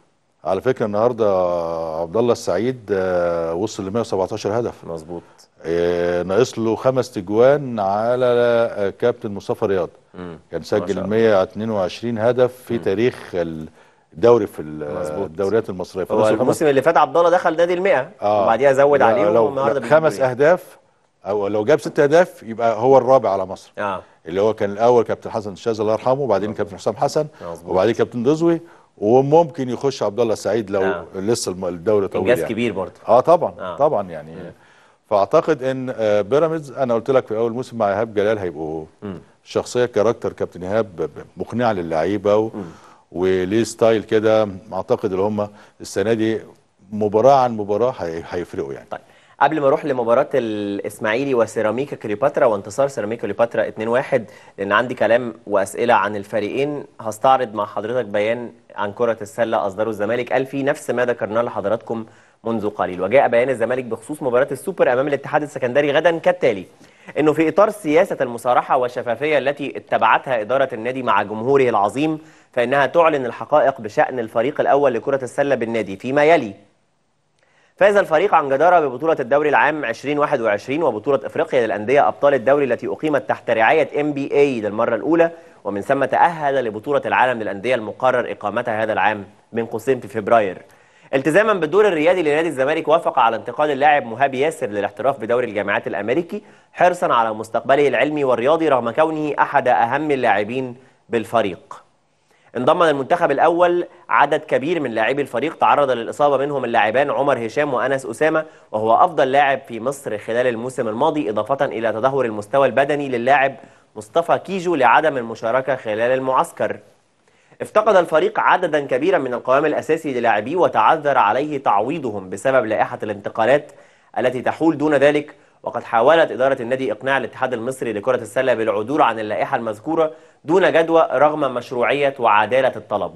على فكره النهارده عبد الله السعيد آه، وصل ل 117 هدف
مظبوط
آه، ناقص له خمس تجوان على آه، كابتن مصطفى رياض
مم.
كان
ما شاء
سجل
الله.
122 هدف في تاريخ الدوري في ال-
مظبوط.
الدوريات المصريه
هو
فناقص له خمس
الموسم اللي فات عبد الله دخل نادي ال 100
آه.
وبعديها زود
لا،
عليهم
لو
والنهارده
لا،
بيجيب
خمس
جولين.
اهداف او لو جاب ست اهداف يبقى هو الرابع على مصر
اه
اللي هو كان الاول كابتن حسن الشاذ الله يرحمه وبعدين كابتن حسام حسن
مظبوط.
وبعدين كابتن دزوي وممكن يخش عبد الله السعيد لو
آه.
لسه الم- الدوري طويل
انجاز
يعني.
كبير برضه
اه طبعا
آه.
آه. طبعا يعني فاعتقد ان آه، بيراميدز انا قلت لك في اول موسم مع ايهاب جلال هيبقوا شخصيه كاركتر كابتن ايهاب ب- ب- مقنعه للعيبه و... وليه ستايل كده اعتقد ان هم السنه دي مباراه عن مباراه هي... هيفرقوا يعني
طيب قبل ما اروح لمباراه الاسماعيلي وسيراميكا كليوباترا وانتصار سيراميكا كليوباترا 2-1 لان عندي كلام واسئله عن الفريقين هستعرض مع حضرتك بيان عن كره السله اصدره الزمالك قال فيه نفس ما ذكرناه لحضراتكم منذ قليل وجاء بيان الزمالك بخصوص مباراه السوبر امام الاتحاد السكندري غدا كالتالي انه في اطار سياسه المصارحه والشفافيه التي اتبعتها اداره النادي مع جمهوره العظيم فانها تعلن الحقائق بشان الفريق الاول لكره السله بالنادي فيما يلي فاز الفريق عن جدارة ببطولة الدوري العام 2021 وبطولة افريقيا للأندية أبطال الدوري التي أقيمت تحت رعاية ام بي اي للمرة الأولى ومن ثم تأهل لبطولة العالم للأندية المقرر إقامتها هذا العام بين قوسين في فبراير. التزاما بالدور الريادي لنادي الزمالك وافق على انتقال اللاعب مهاب ياسر للاحتراف بدوري الجامعات الأمريكي حرصا على مستقبله العلمي والرياضي رغم كونه أحد أهم اللاعبين بالفريق. انضم للمنتخب الاول عدد كبير من لاعبي الفريق تعرض للاصابه منهم اللاعبان عمر هشام وانس اسامه وهو افضل لاعب في مصر خلال الموسم الماضي اضافه الى تدهور المستوى البدني للاعب مصطفى كيجو لعدم المشاركه خلال المعسكر افتقد الفريق عددا كبيرا من القوام الاساسي للاعبيه وتعذر عليه تعويضهم بسبب لائحه الانتقالات التي تحول دون ذلك وقد حاولت اداره النادي اقناع الاتحاد المصري لكره السله بالعدول عن اللائحه المذكوره دون جدوى رغم مشروعيه وعداله الطلب.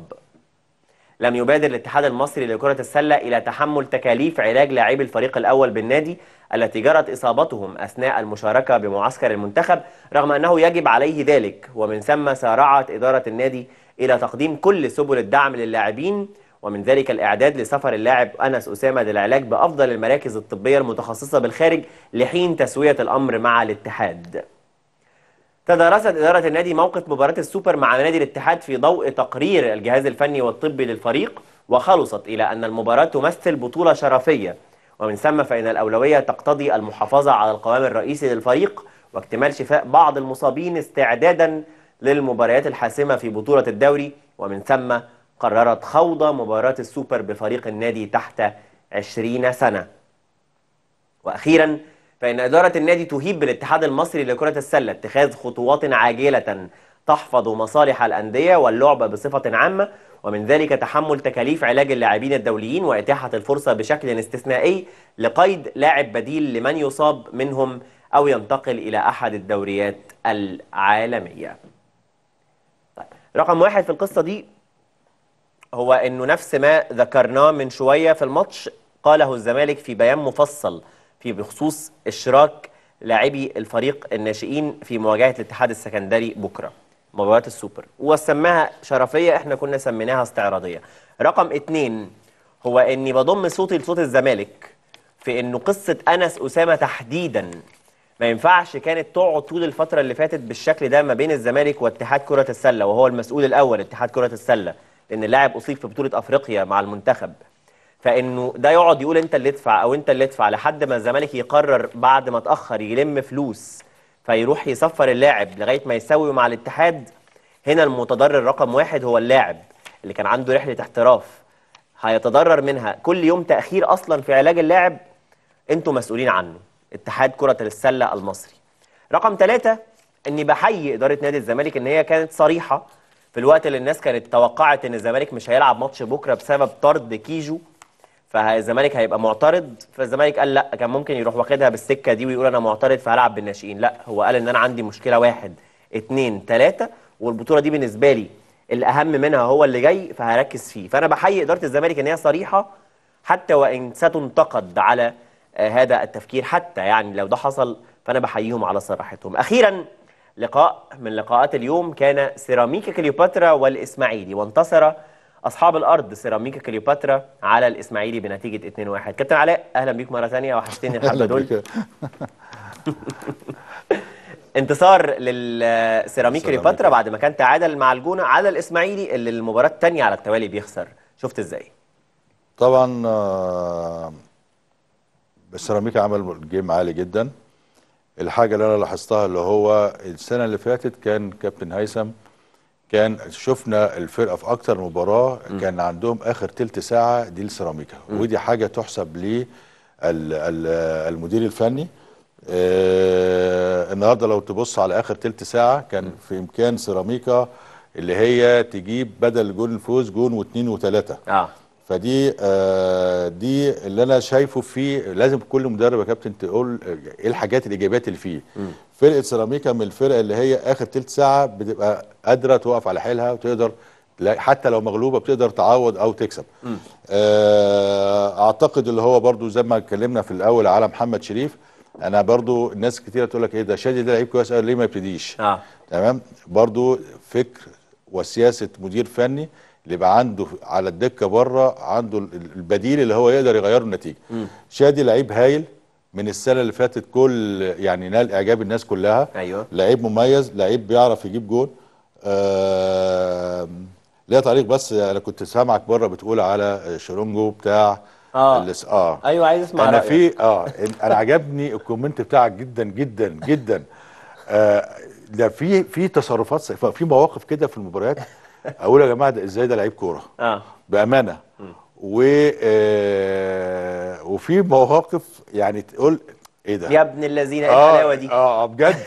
لم يبادر الاتحاد المصري لكرة السلة إلى تحمل تكاليف علاج لاعبي الفريق الأول بالنادي التي جرت إصابتهم أثناء المشاركة بمعسكر المنتخب رغم أنه يجب عليه ذلك ومن ثم سارعت إدارة النادي إلى تقديم كل سبل الدعم للاعبين ومن ذلك الإعداد لسفر اللاعب أنس أسامة للعلاج بأفضل المراكز الطبية المتخصصة بالخارج لحين تسوية الأمر مع الاتحاد. تدارست إدارة النادي موقف مباراة السوبر مع نادي الاتحاد في ضوء تقرير الجهاز الفني والطبي للفريق وخلصت إلى أن المباراة تمثل بطولة شرفية ومن ثم فإن الأولوية تقتضي المحافظة على القوام الرئيسي للفريق واكتمال شفاء بعض المصابين استعدادا للمباريات الحاسمة في بطولة الدوري ومن ثم قررت خوض مباراة السوبر بفريق النادي تحت 20 سنة واخيرا فان اداره النادي تهيب بالاتحاد المصري لكره السله اتخاذ خطوات عاجله تحفظ مصالح الانديه واللعبه بصفه عامه ومن ذلك تحمل تكاليف علاج اللاعبين الدوليين واتاحه الفرصه بشكل استثنائي لقيد لاعب بديل لمن يصاب منهم او ينتقل الى احد الدوريات العالميه. طيب. رقم واحد في القصه دي هو انه نفس ما ذكرناه من شويه في الماتش قاله الزمالك في بيان مفصل في بخصوص اشراك لاعبي الفريق الناشئين في مواجهه الاتحاد السكندري بكره مباراه السوبر وسماها شرفيه احنا كنا سميناها استعراضيه رقم اتنين هو اني بضم صوتي لصوت الزمالك في انه قصه انس اسامه تحديدا ما ينفعش كانت تقعد طول الفتره اللي فاتت بالشكل ده ما بين الزمالك واتحاد كره السله وهو المسؤول الاول اتحاد كره السله لان اللاعب اصيب في بطوله افريقيا مع المنتخب فانه ده يقعد يقول انت اللي ادفع او انت اللي ادفع لحد ما الزمالك يقرر بعد ما اتاخر يلم فلوس فيروح يصفر اللاعب لغايه ما يسوي مع الاتحاد هنا المتضرر رقم واحد هو اللاعب اللي كان عنده رحله احتراف هيتضرر منها كل يوم تاخير اصلا في علاج اللاعب انتوا مسؤولين عنه اتحاد كره السله المصري رقم ثلاثة اني بحيي اداره نادي الزمالك ان هي كانت صريحه في الوقت اللي الناس كانت توقعت ان الزمالك مش هيلعب ماتش بكره بسبب طرد كيجو فالزمالك هيبقى معترض فالزمالك قال لا كان ممكن يروح واخدها بالسكه دي ويقول انا معترض فهلعب بالناشئين لا هو قال ان انا عندي مشكله واحد اتنين تلاته والبطوله دي بالنسبه لي الاهم منها هو اللي جاي فهركز فيه فانا بحيي اداره الزمالك ان هي صريحه حتى وان ستنتقد على آه، هذا التفكير حتى يعني لو ده حصل فانا بحييهم على صراحتهم اخيرا لقاء من لقاءات اليوم كان سيراميكا كليوباترا والاسماعيلي وانتصر اصحاب الارض سيراميكا كليوباترا على الاسماعيلي بنتيجه 2-1 كابتن علاء اهلا بيك مره ثانيه وحشتني الحبه
أهلا
دول
بك.
انتصار للسيراميكا
سيراميكا.
كليوباترا بعد ما كان تعادل مع الجونه على الاسماعيلي اللي المباراه الثانيه على التوالي بيخسر شفت ازاي
طبعا آه، السيراميكا عمل جيم عالي جدا الحاجه اللي انا لاحظتها اللي هو السنه اللي فاتت كان كابتن هيثم كان شفنا الفرقه في اكتر مباراه كان عندهم اخر تلت ساعه دي السيراميكا ودي حاجه تحسب للمدير الفني آه النهارده لو تبص على اخر تلت ساعه كان في امكان سيراميكا اللي هي تجيب بدل جون الفوز جون واثنين وثلاثه
اه
فدي آه دي اللي انا شايفه فيه لازم كل مدرب يا كابتن تقول ايه الحاجات الايجابيات اللي فيه فرقه سيراميكا من الفرق اللي هي اخر تلت ساعه بتبقى قادره تقف على حيلها وتقدر لا- حتى لو مغلوبه بتقدر تعوض او تكسب آه اعتقد اللي هو برضو زي ما اتكلمنا في الاول على محمد شريف انا برضو الناس كتير تقول لك ايه ده شادي ده لعيب كويس قوي ليه ما يبتديش
اه
تمام برضو فكر وسياسه مدير فني اللي يبقى عنده على الدكه بره عنده ال- البديل اللي هو يقدر يغير النتيجه شادي لعيب هايل من السنه اللي فاتت كل يعني نال اعجاب الناس كلها
ايوه
لعيب مميز لعيب بيعرف يجيب جول آه ليا تعليق بس انا كنت سامعك بره بتقول على شيرونجو بتاع
آه.
اللي س- اه
ايوه عايز اسمع
انا
رأيك.
في اه إن- انا عجبني الكومنت بتاعك جدا جدا جدا آه ده في في تصرفات س- في مواقف كده في المباريات اقول يا جماعه ده ازاي ده لعيب كوره
اه
بامانه و آه وفي مواقف يعني تقول ايه ده
يا ابن الذين ايه الحلاوه دي
اه آه، بجد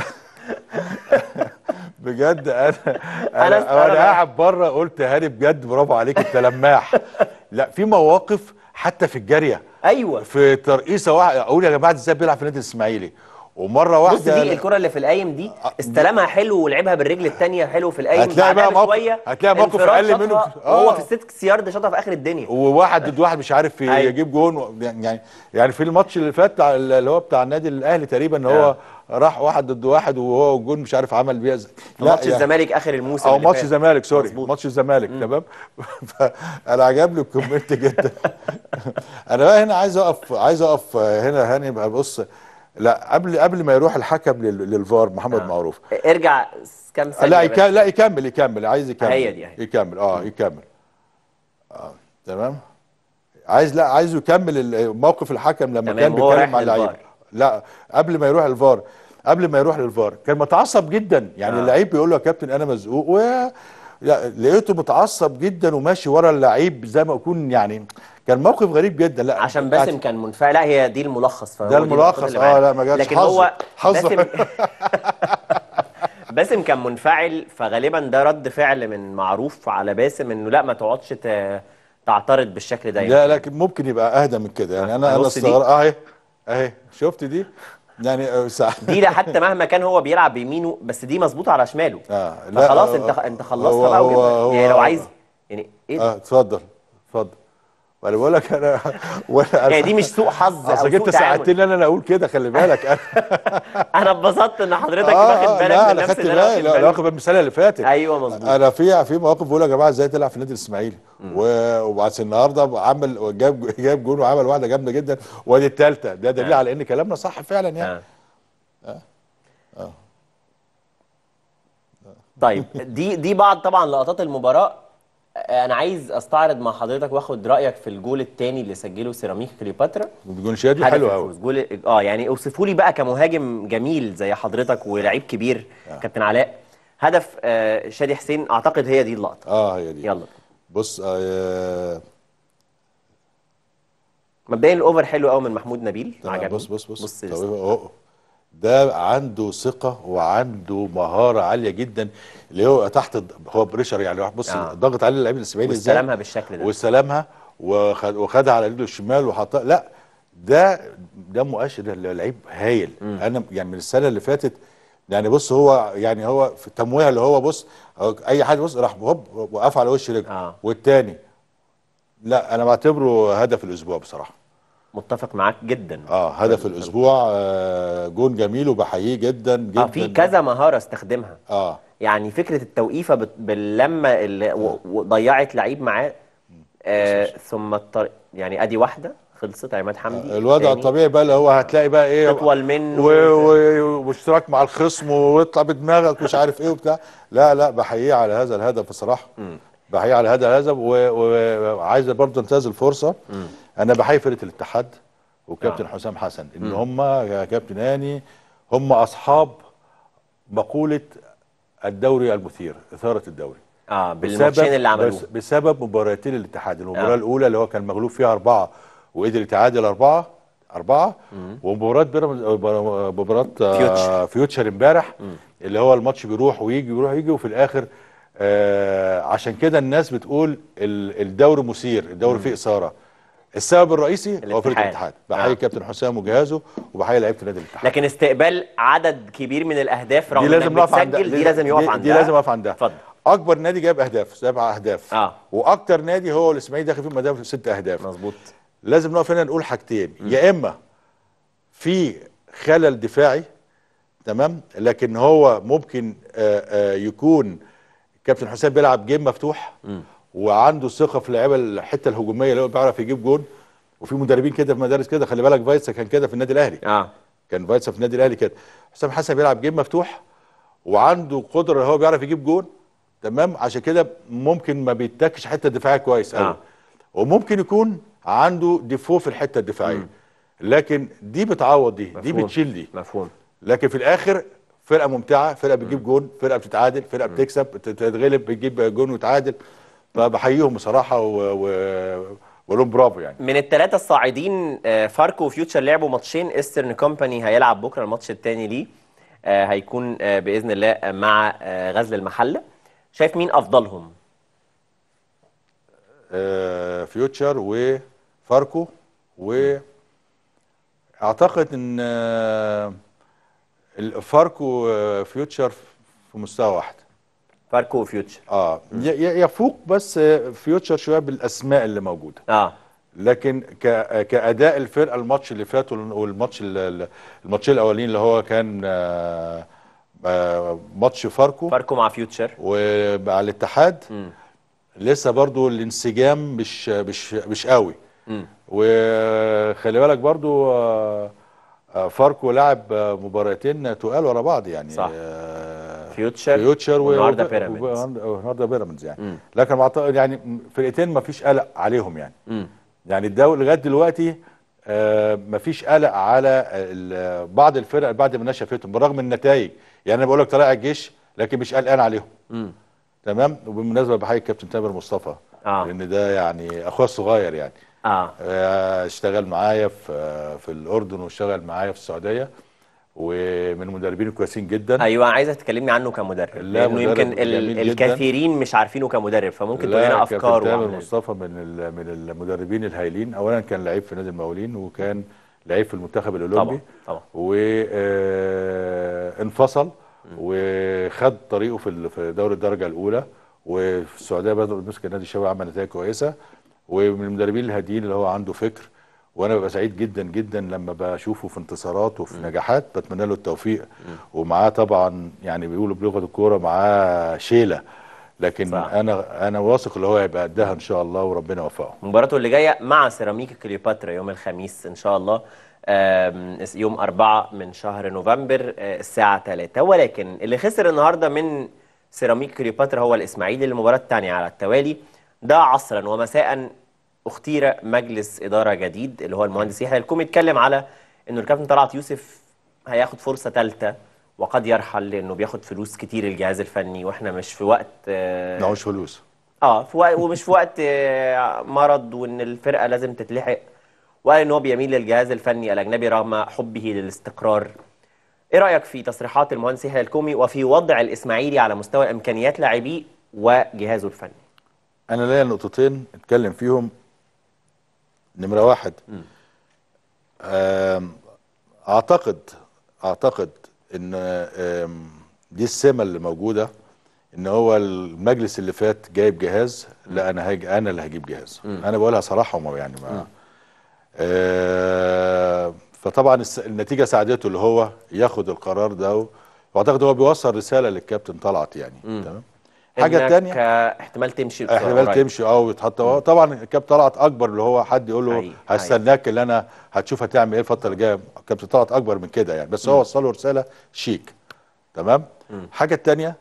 بجد انا
أنا
انا
استغرب.
انا قاعد بره قلت هاني بجد برافو عليك انت لماح لا في مواقف حتى في الجاريه
ايوه
في ترقيصه واحده اقول يا جماعه ازاي بيلعب في النادي الاسماعيلي ومره
بص
واحده
دي الكره اللي في القايم دي استلمها حلو ولعبها بالرجل الثانيه حلو في القايم
هتلاقي بقى
بعدها
موقف-
بشوية
هتلاقي موقف
انفراد
أقل منه
شاطها
في- آه.
وهو في الست يارد شاطها في اخر الدنيا
وواحد ضد واحد مش عارف
أيوة.
يجيب جون و- يعني يعني في الماتش اللي فات بتاع اللي هو بتاع النادي الاهلي تقريبا ان هو راح واحد ضد واحد وهو الجون مش عارف عمل بيها ازاي
في ماتش الزمالك اخر الموسم
او
اللي
ماتش
فات.
الزمالك سوري
مظبوط.
ماتش الزمالك تمام فانا عجبني الكومنت جدا انا بقى هنا عايز اقف عايز اقف هنا هاني بقى بص لا قبل قبل ما يروح الحكم لل- للفار محمد
آه.
معروف
ارجع كام ثانيه
لا
بس.
يكمل لا يكمل يكمل عايز يكمل
هي دي، هي.
يكمل اه يكمل اه تمام عايز لا عايزه يكمل ال- موقف الحكم لما
تمام،
كان
وهو رايح
بيتكلم مع اللعيبه
للفار.
لا قبل ما يروح الفار قبل ما يروح للفار كان متعصب جدا يعني
آه.
اللعيب بيقول له يا كابتن انا مزقوق و لا لقيته متعصب جدا وماشي ورا اللعيب زي ما يكون يعني كان موقف غريب جدا لا
عشان باسم كان منفعل لا هي دي الملخص فهو
ده
دي
الملخص،
النقطة اللي
آه،
معانا.
لا، ما جاتش.
لكن
حظه.
هو
حظه.
باسم باسم كان منفعل فغالبا ده رد فعل من معروف على باسم انه لا ما تقعدش ت- تعترض بالشكل ده
لا لكن ممكن يبقى اهدى من كده يعني انا انا
بص دي.
استغرب اهي اهي شفت دي يعني آه، ساعة.
دي لا حتى مهما كان هو بيلعب بيمينه بس دي مظبوطه على شماله
اه لا،
فخلاص
آه،
انت
آه.
انت خلصها
هو-
بقى
هو-
وجبنا.
هو-
يعني لو عايز يعني ايه ده؟
اه اتفضل اتفضل وانا بقول لك انا وانا
يعني دي مش سوء حظ او
اصل
سوء
انت
تعامل
ساعدتني ان انا اقول كده خلي بالك انا
انا اتبسطت ان حضرتك
آه،
واخد
آه،
بالك
لا
من
انا
نفس
خدت
اللي انا
بالي
واخد
لا لا
بالي
واخد بالي من السنه اللي فاتت
ايوه مظبوط
انا في في مواقف بقول يا جماعه ازاي تلعب في النادي الاسماعيلي و- وبعد النهارده عمل جاب جاب جون وعمل واحده جامده جدا وادي الثالثه ده دليل
آه.
على ان كلامنا صح فعلا يعني
آه. طيب دي دي بعض طبعا لقطات المباراه انا عايز استعرض مع حضرتك واخد رايك في الجول الثاني اللي سجله سيراميكا كليوباترا
بيكون شادي
هدف
حلو قوي
الفوز. جول اه يعني اوصفوا لي بقى كمهاجم جميل زي حضرتك ولعيب كبير كابتن علاء هدف آه شادي حسين اعتقد هي دي اللقطه
اه هي دي
يلا
بص آه
مبدئيا الاوفر حلو قوي من محمود نبيل
تمام،
عجبني
بص بص بص,
بص
بص اهو ده عنده ثقة وعنده مهارة عالية جدا اللي هو تحت الض- هو بريشر يعني واحد بص
آه.
ضغط عليه اللعيب الاسماعيلي ازاي
واستلمها بالشكل ده
واستلمها وخد وخدها على ايده الشمال وحطها لا ده ده مؤشر لعيب هايل انا يعني من السنة اللي فاتت يعني بص هو يعني هو في التمويه اللي هو بص هو اي حد بص راح هوب وقف على وش رجله
آه.
والتاني لا انا بعتبره هدف الاسبوع بصراحه
متفق معاك جدا
اه هدف الاسبوع آه جون جميل وبحييه جدا جدا
اه في كذا مهاره استخدمها
اه
يعني فكره التوقيفه بت- باللمه اللي و- وضيعت لعيب معاه آه ثم الطريق يعني ادي واحده خلصت عماد حمدي
الوضع
تاني
الطبيعي بقى اللي هو هتلاقي بقى ايه
تطول منه
و- و- واشتراك مع الخصم واطلع بدماغك مش عارف ايه وبتاع لا لا بحييه على هذا الهدف بصراحه بحييه على هذا الهدف و- و- وعايز برضه انتهز الفرصه انا بحيي فرقه الاتحاد وكابتن
آه.
حسام حسن ان هم يا كابتن هاني هم اصحاب مقوله الدوري المثير اثاره الدوري
اه بالماتشين اللي عملوه
بس- بسبب مباراتين الاتحاد المباراه
آه.
آه. الاولى اللي هو كان مغلوب فيها اربعه وقدر يتعادل اربعه اربعه ومباراه بيراميدز مباراه آه،
فيوتشر.
فيوتشر امبارح اللي هو الماتش بيروح ويجي ويروح ويجي وفي الاخر آه عشان كده الناس بتقول ال- الدوري مثير الدوري فيه اثاره السبب الرئيسي هو فرقه
الاتحاد.
الاتحاد بحيي
آه.
كابتن حسام وجهازه وبحيي لعيبه النادي الاتحاد
لكن استقبال عدد كبير من الاهداف رغم
دي لازم
انك
نقف عندها
بتسجل دي لازم يقف
دي,
عندها
دي لازم اقف عندها
اتفضل
اكبر نادي جاب اهداف سبع اهداف
آه.
واكتر نادي هو الاسماعيلي داخل فيه مدافع ست اهداف
مظبوط
لازم نقف هنا نقول حاجتين يا اما في خلل دفاعي تمام لكن هو ممكن آه آه يكون كابتن حسام بيلعب جيم مفتوح وعنده ثقه في اللعيبه الحته الهجوميه اللي هو بيعرف يجيب جون وفي مدربين كده في مدارس كده خلي بالك فايتسا كان كده في النادي الاهلي
اه
كان فايتسا في النادي الاهلي كده حسام حسن بيلعب جيم مفتوح وعنده قدره هو بيعرف يجيب جون تمام عشان كده ممكن ما بيتكش حته دفاعيه كويس قوي
آه.
آه. وممكن يكون عنده ديفو في الحته الدفاعيه لكن دي بتعوض دي دي
مفهوم.
بتشيل دي
مفهوم
لكن في الاخر فرقه ممتعه فرقه بتجيب جون فرقه بتتعادل فرقه بتكسب بتتغلب بتجيب جون وتعادل فبحييهم بصراحه و... و... بقول لهم برافو يعني
من الثلاثه الصاعدين آه، فاركو وفيوتشر لعبوا ماتشين ايسترن كومباني هيلعب بكره الماتش الثاني ليه آه، هيكون آه، باذن الله مع آه، غزل المحله شايف مين افضلهم
آه، فيوتشر وفاركو واعتقد ان آه، الفاركو آه، فيوتشر في مستوى واحد
فاركو وفيوتشر
اه ي- ي- يفوق بس آه، فيوتشر شويه بالاسماء اللي موجوده
اه
لكن ك- كاداء الفرقه الماتش اللي فات وال- والماتش ال- ال- الماتشين الاولين اللي هو كان آه، آه، ماتش فاركو
فاركو مع فيوتشر
ومع الاتحاد
مم.
لسه برضو الانسجام مش مش مش قوي
مم.
وخلي بالك برضو آه، آه، فاركو لعب آه، مباراتين تقال ورا بعض يعني
صح.
آه،
فيوتشر
فيوتشر و-
والنهارده
وب-
بيراميدز.
وب- والنهارده بيراميدز يعني
مم.
لكن بعتقد يعني فرقتين ما فيش قلق عليهم يعني
مم.
يعني الدوري لغايه دلوقتي آه مفيش قلق على ال- بعض الفرق بعد ما نشفتهم بالرغم من النتائج يعني انا بقول لك طلائع الجيش لكن مش قلقان عليهم
مم.
تمام وبالمناسبه بحيي الكابتن تامر مصطفى
آه.
لان ده يعني اخويا الصغير يعني
اه
آه، اشتغل معايا في في الاردن واشتغل معايا في السعوديه ومن المدربين الكويسين جدا
ايوه عايزك تكلمني عنه كمدرب
لا،
لانه
مدرب
يمكن ال-
جميل جداً.
الكثيرين مش عارفينه كمدرب فممكن تقول
لا،
لنا
كابتن
افكاره
تامر
وعامل إيه.
مصطفى من ال- من المدربين الهايلين اولا كان لعيب في نادي المقاولين وكان لعيب في المنتخب الاولمبي
طبعا طبعا
وانفصل وخد طريقه في ال- في دوري الدرجه الاولى وفي السعوديه برضه مسك نادي الشباب عمل نتائج كويسه ومن المدربين الهاديين اللي هو عنده فكر وانا ببقى سعيد جدا جدا لما بشوفه في انتصارات وفي نجاحات بتمنى له التوفيق ومعاه طبعا يعني بيقولوا بلغه الكوره معاه شيله لكن
صح.
انا انا واثق اللي هو هيبقى قدها ان شاء الله وربنا يوفقه
مباراته اللي جايه مع سيراميكا كليوباترا يوم الخميس ان شاء الله آم، يوم أربعة من شهر نوفمبر آه، الساعة 3 ولكن اللي خسر النهارده من سيراميكا كليوباترا هو الإسماعيلي المباراة الثانية على التوالي ده عصرا ومساء اختير مجلس إدارة جديد اللي هو المهندس يحيى الكومي اتكلم على إنه الكابتن طلعت يوسف هياخد فرصة ثالثة وقد يرحل لأنه بياخد فلوس كتير الجهاز الفني وإحنا مش في وقت آه،
معهوش فلوس
اه في وقت ومش في وقت آه، مرض وان الفرقه لازم تتلحق وقال ان هو بيميل للجهاز الفني الاجنبي رغم حبه للاستقرار ايه رايك في تصريحات المهندس يحيى الكومي وفي وضع الاسماعيلي على مستوى امكانيات لاعبيه وجهازه الفني
انا ليا نقطتين اتكلم فيهم نمره واحد آم، اعتقد اعتقد ان آم، دي السمه اللي موجوده ان هو المجلس اللي فات جايب جهاز لا انا هاجي انا اللي هجيب جهاز انا بقولها صراحه وما يعني ما آه، فطبعا الس- النتيجه ساعدته اللي هو ياخد القرار ده و- واعتقد هو بيوصل رساله للكابتن طلعت يعني تمام حاجه
إنك،
تانية
آه، احتمال تمشي بسرعة
احتمال
قريب.
تمشي اه ويتحط هو طبعا الكابتن طلعت اكبر اللي هو حد يقول له
حقيقي،
هستناك اللي انا هتشوف هتعمل ايه الفتره اللي جايه الكابتن طلعت اكبر من كده يعني بس هو وصل له رساله شيك تمام الحاجه الثانيه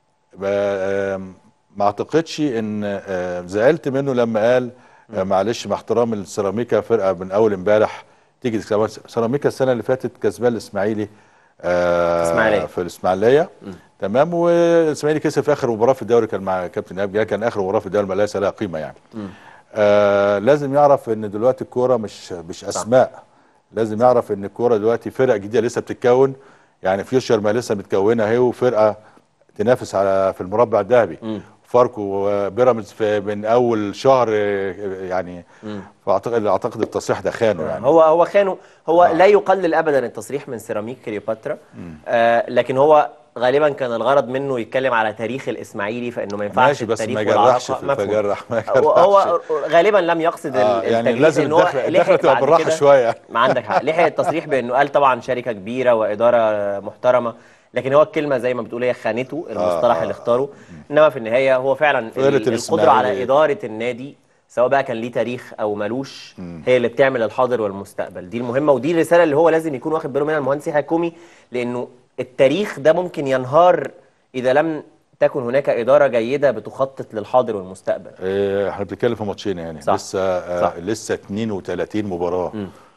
ما اعتقدش ان آه، زعلت منه لما قال آه، معلش مع احترام السيراميكا فرقه من اول امبارح تيجي تكسب. سيراميكا السنه اللي فاتت كسبان الاسماعيلي آه،
إسماعيلية.
في الاسماعيليه تمام والاسماعيلي كسب في اخر مباراه في الدوري كان مع كابتن ايهاب جلال كان اخر مباراه في الدوري ما ليس لها قيمه يعني آه لازم يعرف ان دلوقتي الكوره مش مش اسماء لازم يعرف ان الكوره دلوقتي فرق جديده لسه بتتكون يعني فيوتشر ما لسه متكونه اهي وفرقه تنافس على في المربع الذهبي فاركو وبيراميدز في من اول شهر آه، يعني فاعتقد اعتقد التصريح ده خانه يعني
هو هو خانه هو لا يقلل ابدا التصريح من سيراميك كليوباترا آه لكن هو غالبا كان الغرض منه يتكلم على تاريخ الاسماعيلي فانه ما ينفعش
ماشي بس
التاريخ
ما يجرحش
والعلاقة-
في
مفهوم.
فجرح ما
هو- هو
يجرحش
غالبا لم يقصد
آه
ال-
يعني
التجريح
لازم
لأن هو
الدخله
لحق
الدخله تبقى
بعد
بالراحه
كده-
شويه
ما عندك حق لحق التصريح بانه قال طبعا شركه كبيره واداره محترمه لكن هو الكلمه زي ما بتقول هي خانته المصطلح
آه.
اللي اختاره انما في النهايه هو فعلا
فرقة
ال- القدره
الإسماعيلي.
على اداره النادي سواء بقى كان ليه تاريخ او ملوش هي اللي بتعمل الحاضر والمستقبل دي المهمه ودي الرساله اللي هو لازم يكون واخد باله منها المهندس يحيى كومي لانه التاريخ ده ممكن ينهار اذا لم تكن هناك اداره جيده بتخطط للحاضر والمستقبل
إيه، احنا بنتكلم في ماتشين يعني
صح.
لسه آه
صح.
لسه 32 مباراه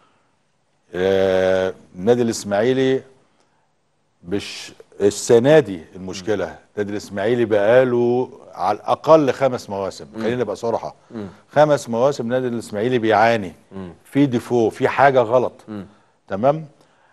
آه النادي الاسماعيلي مش السنه دي المشكله النادي الاسماعيلي بقاله على الاقل خمس مواسم خلينا نبقى صراحه خمس مواسم النادي الاسماعيلي بيعاني في ديفو في حاجه غلط تمام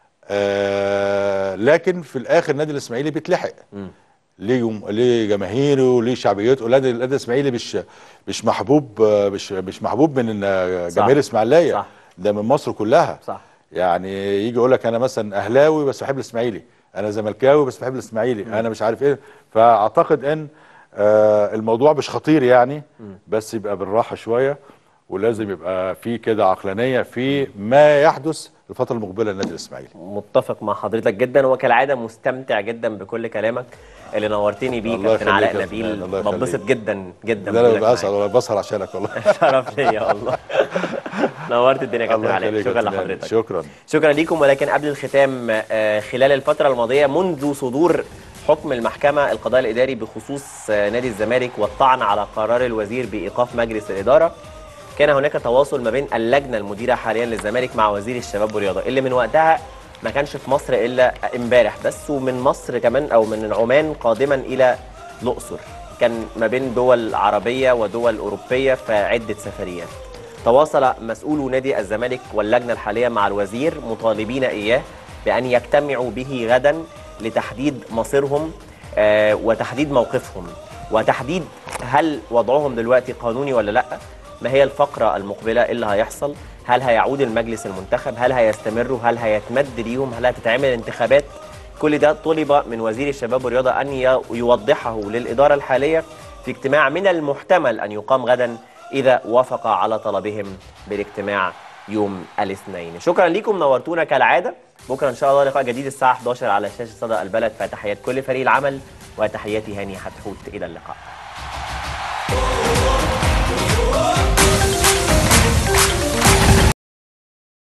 آه لكن في الاخر النادي الاسماعيلي بيتلحق ليه جم- ليه جماهيره ليه شعبيته النادي النادي الاسماعيلي مش مش محبوب آه، مش مش محبوب من آه،
صح.
جماهير اسماعيليه
صح.
ده من مصر كلها
صح
يعني يجي يقول لك انا مثلا اهلاوي بس بحب الاسماعيلي انا زملكاوي بس بحب الاسماعيلي انا مش عارف ايه فاعتقد ان آه الموضوع مش خطير يعني بس يبقى بالراحه شويه ولازم يبقى في كده عقلانيه في ما يحدث الفتره المقبله للنادي الاسماعيلي
متفق مع حضرتك جدا وكالعاده مستمتع جدا بكل كلامك اللي نورتني بيه
الله
كابتن
يخليك
علاء
يا
نبيل
فنان، الله يخليك.
ببسط جدا جدا
ده انا
بوجودك
ببقى اسعد
معايا.
والله بسهر عشانك والله
شرف ليا والله نورت الدنيا يا كابتن
الله
علاء
يخليك يا
شكرا
فنان.
لحضرتك
شكرا
شكرا ليكم ولكن قبل الختام آه، خلال الفترة الماضية منذ صدور حكم المحكمة القضاء الإداري بخصوص آه، نادي الزمالك والطعن على قرار الوزير بإيقاف مجلس الإدارة كان هناك تواصل ما بين اللجنة المديرة حاليا للزمالك مع وزير الشباب والرياضة اللي من وقتها ما كانش في مصر إلا امبارح بس ومن مصر كمان أو من عمان قادما إلى الأقصر كان ما بين دول عربية ودول أوروبية في عدة سفريات تواصل مسؤولو نادي الزمالك واللجنة الحالية مع الوزير مطالبين إياه بأن يجتمعوا به غدا لتحديد مصيرهم آه، وتحديد موقفهم وتحديد هل وضعهم دلوقتي قانوني ولا لا ما هي الفقرة المقبلة إيه اللي هيحصل هل هيعود المجلس المنتخب هل هيستمروا هل هيتمد ليهم هل هتتعمل انتخابات كل ده طلب من وزير الشباب والرياضة أن ي- يوضحه للإدارة الحالية في اجتماع من المحتمل أن يقام غدا إذا وافق على طلبهم بالاجتماع يوم الاثنين شكرا لكم نورتونا كالعادة بكرة إن شاء الله لقاء جديد الساعة 11 على شاشة صدى البلد فتحيات كل فريق العمل وتحياتي هاني حتحوت إلى اللقاء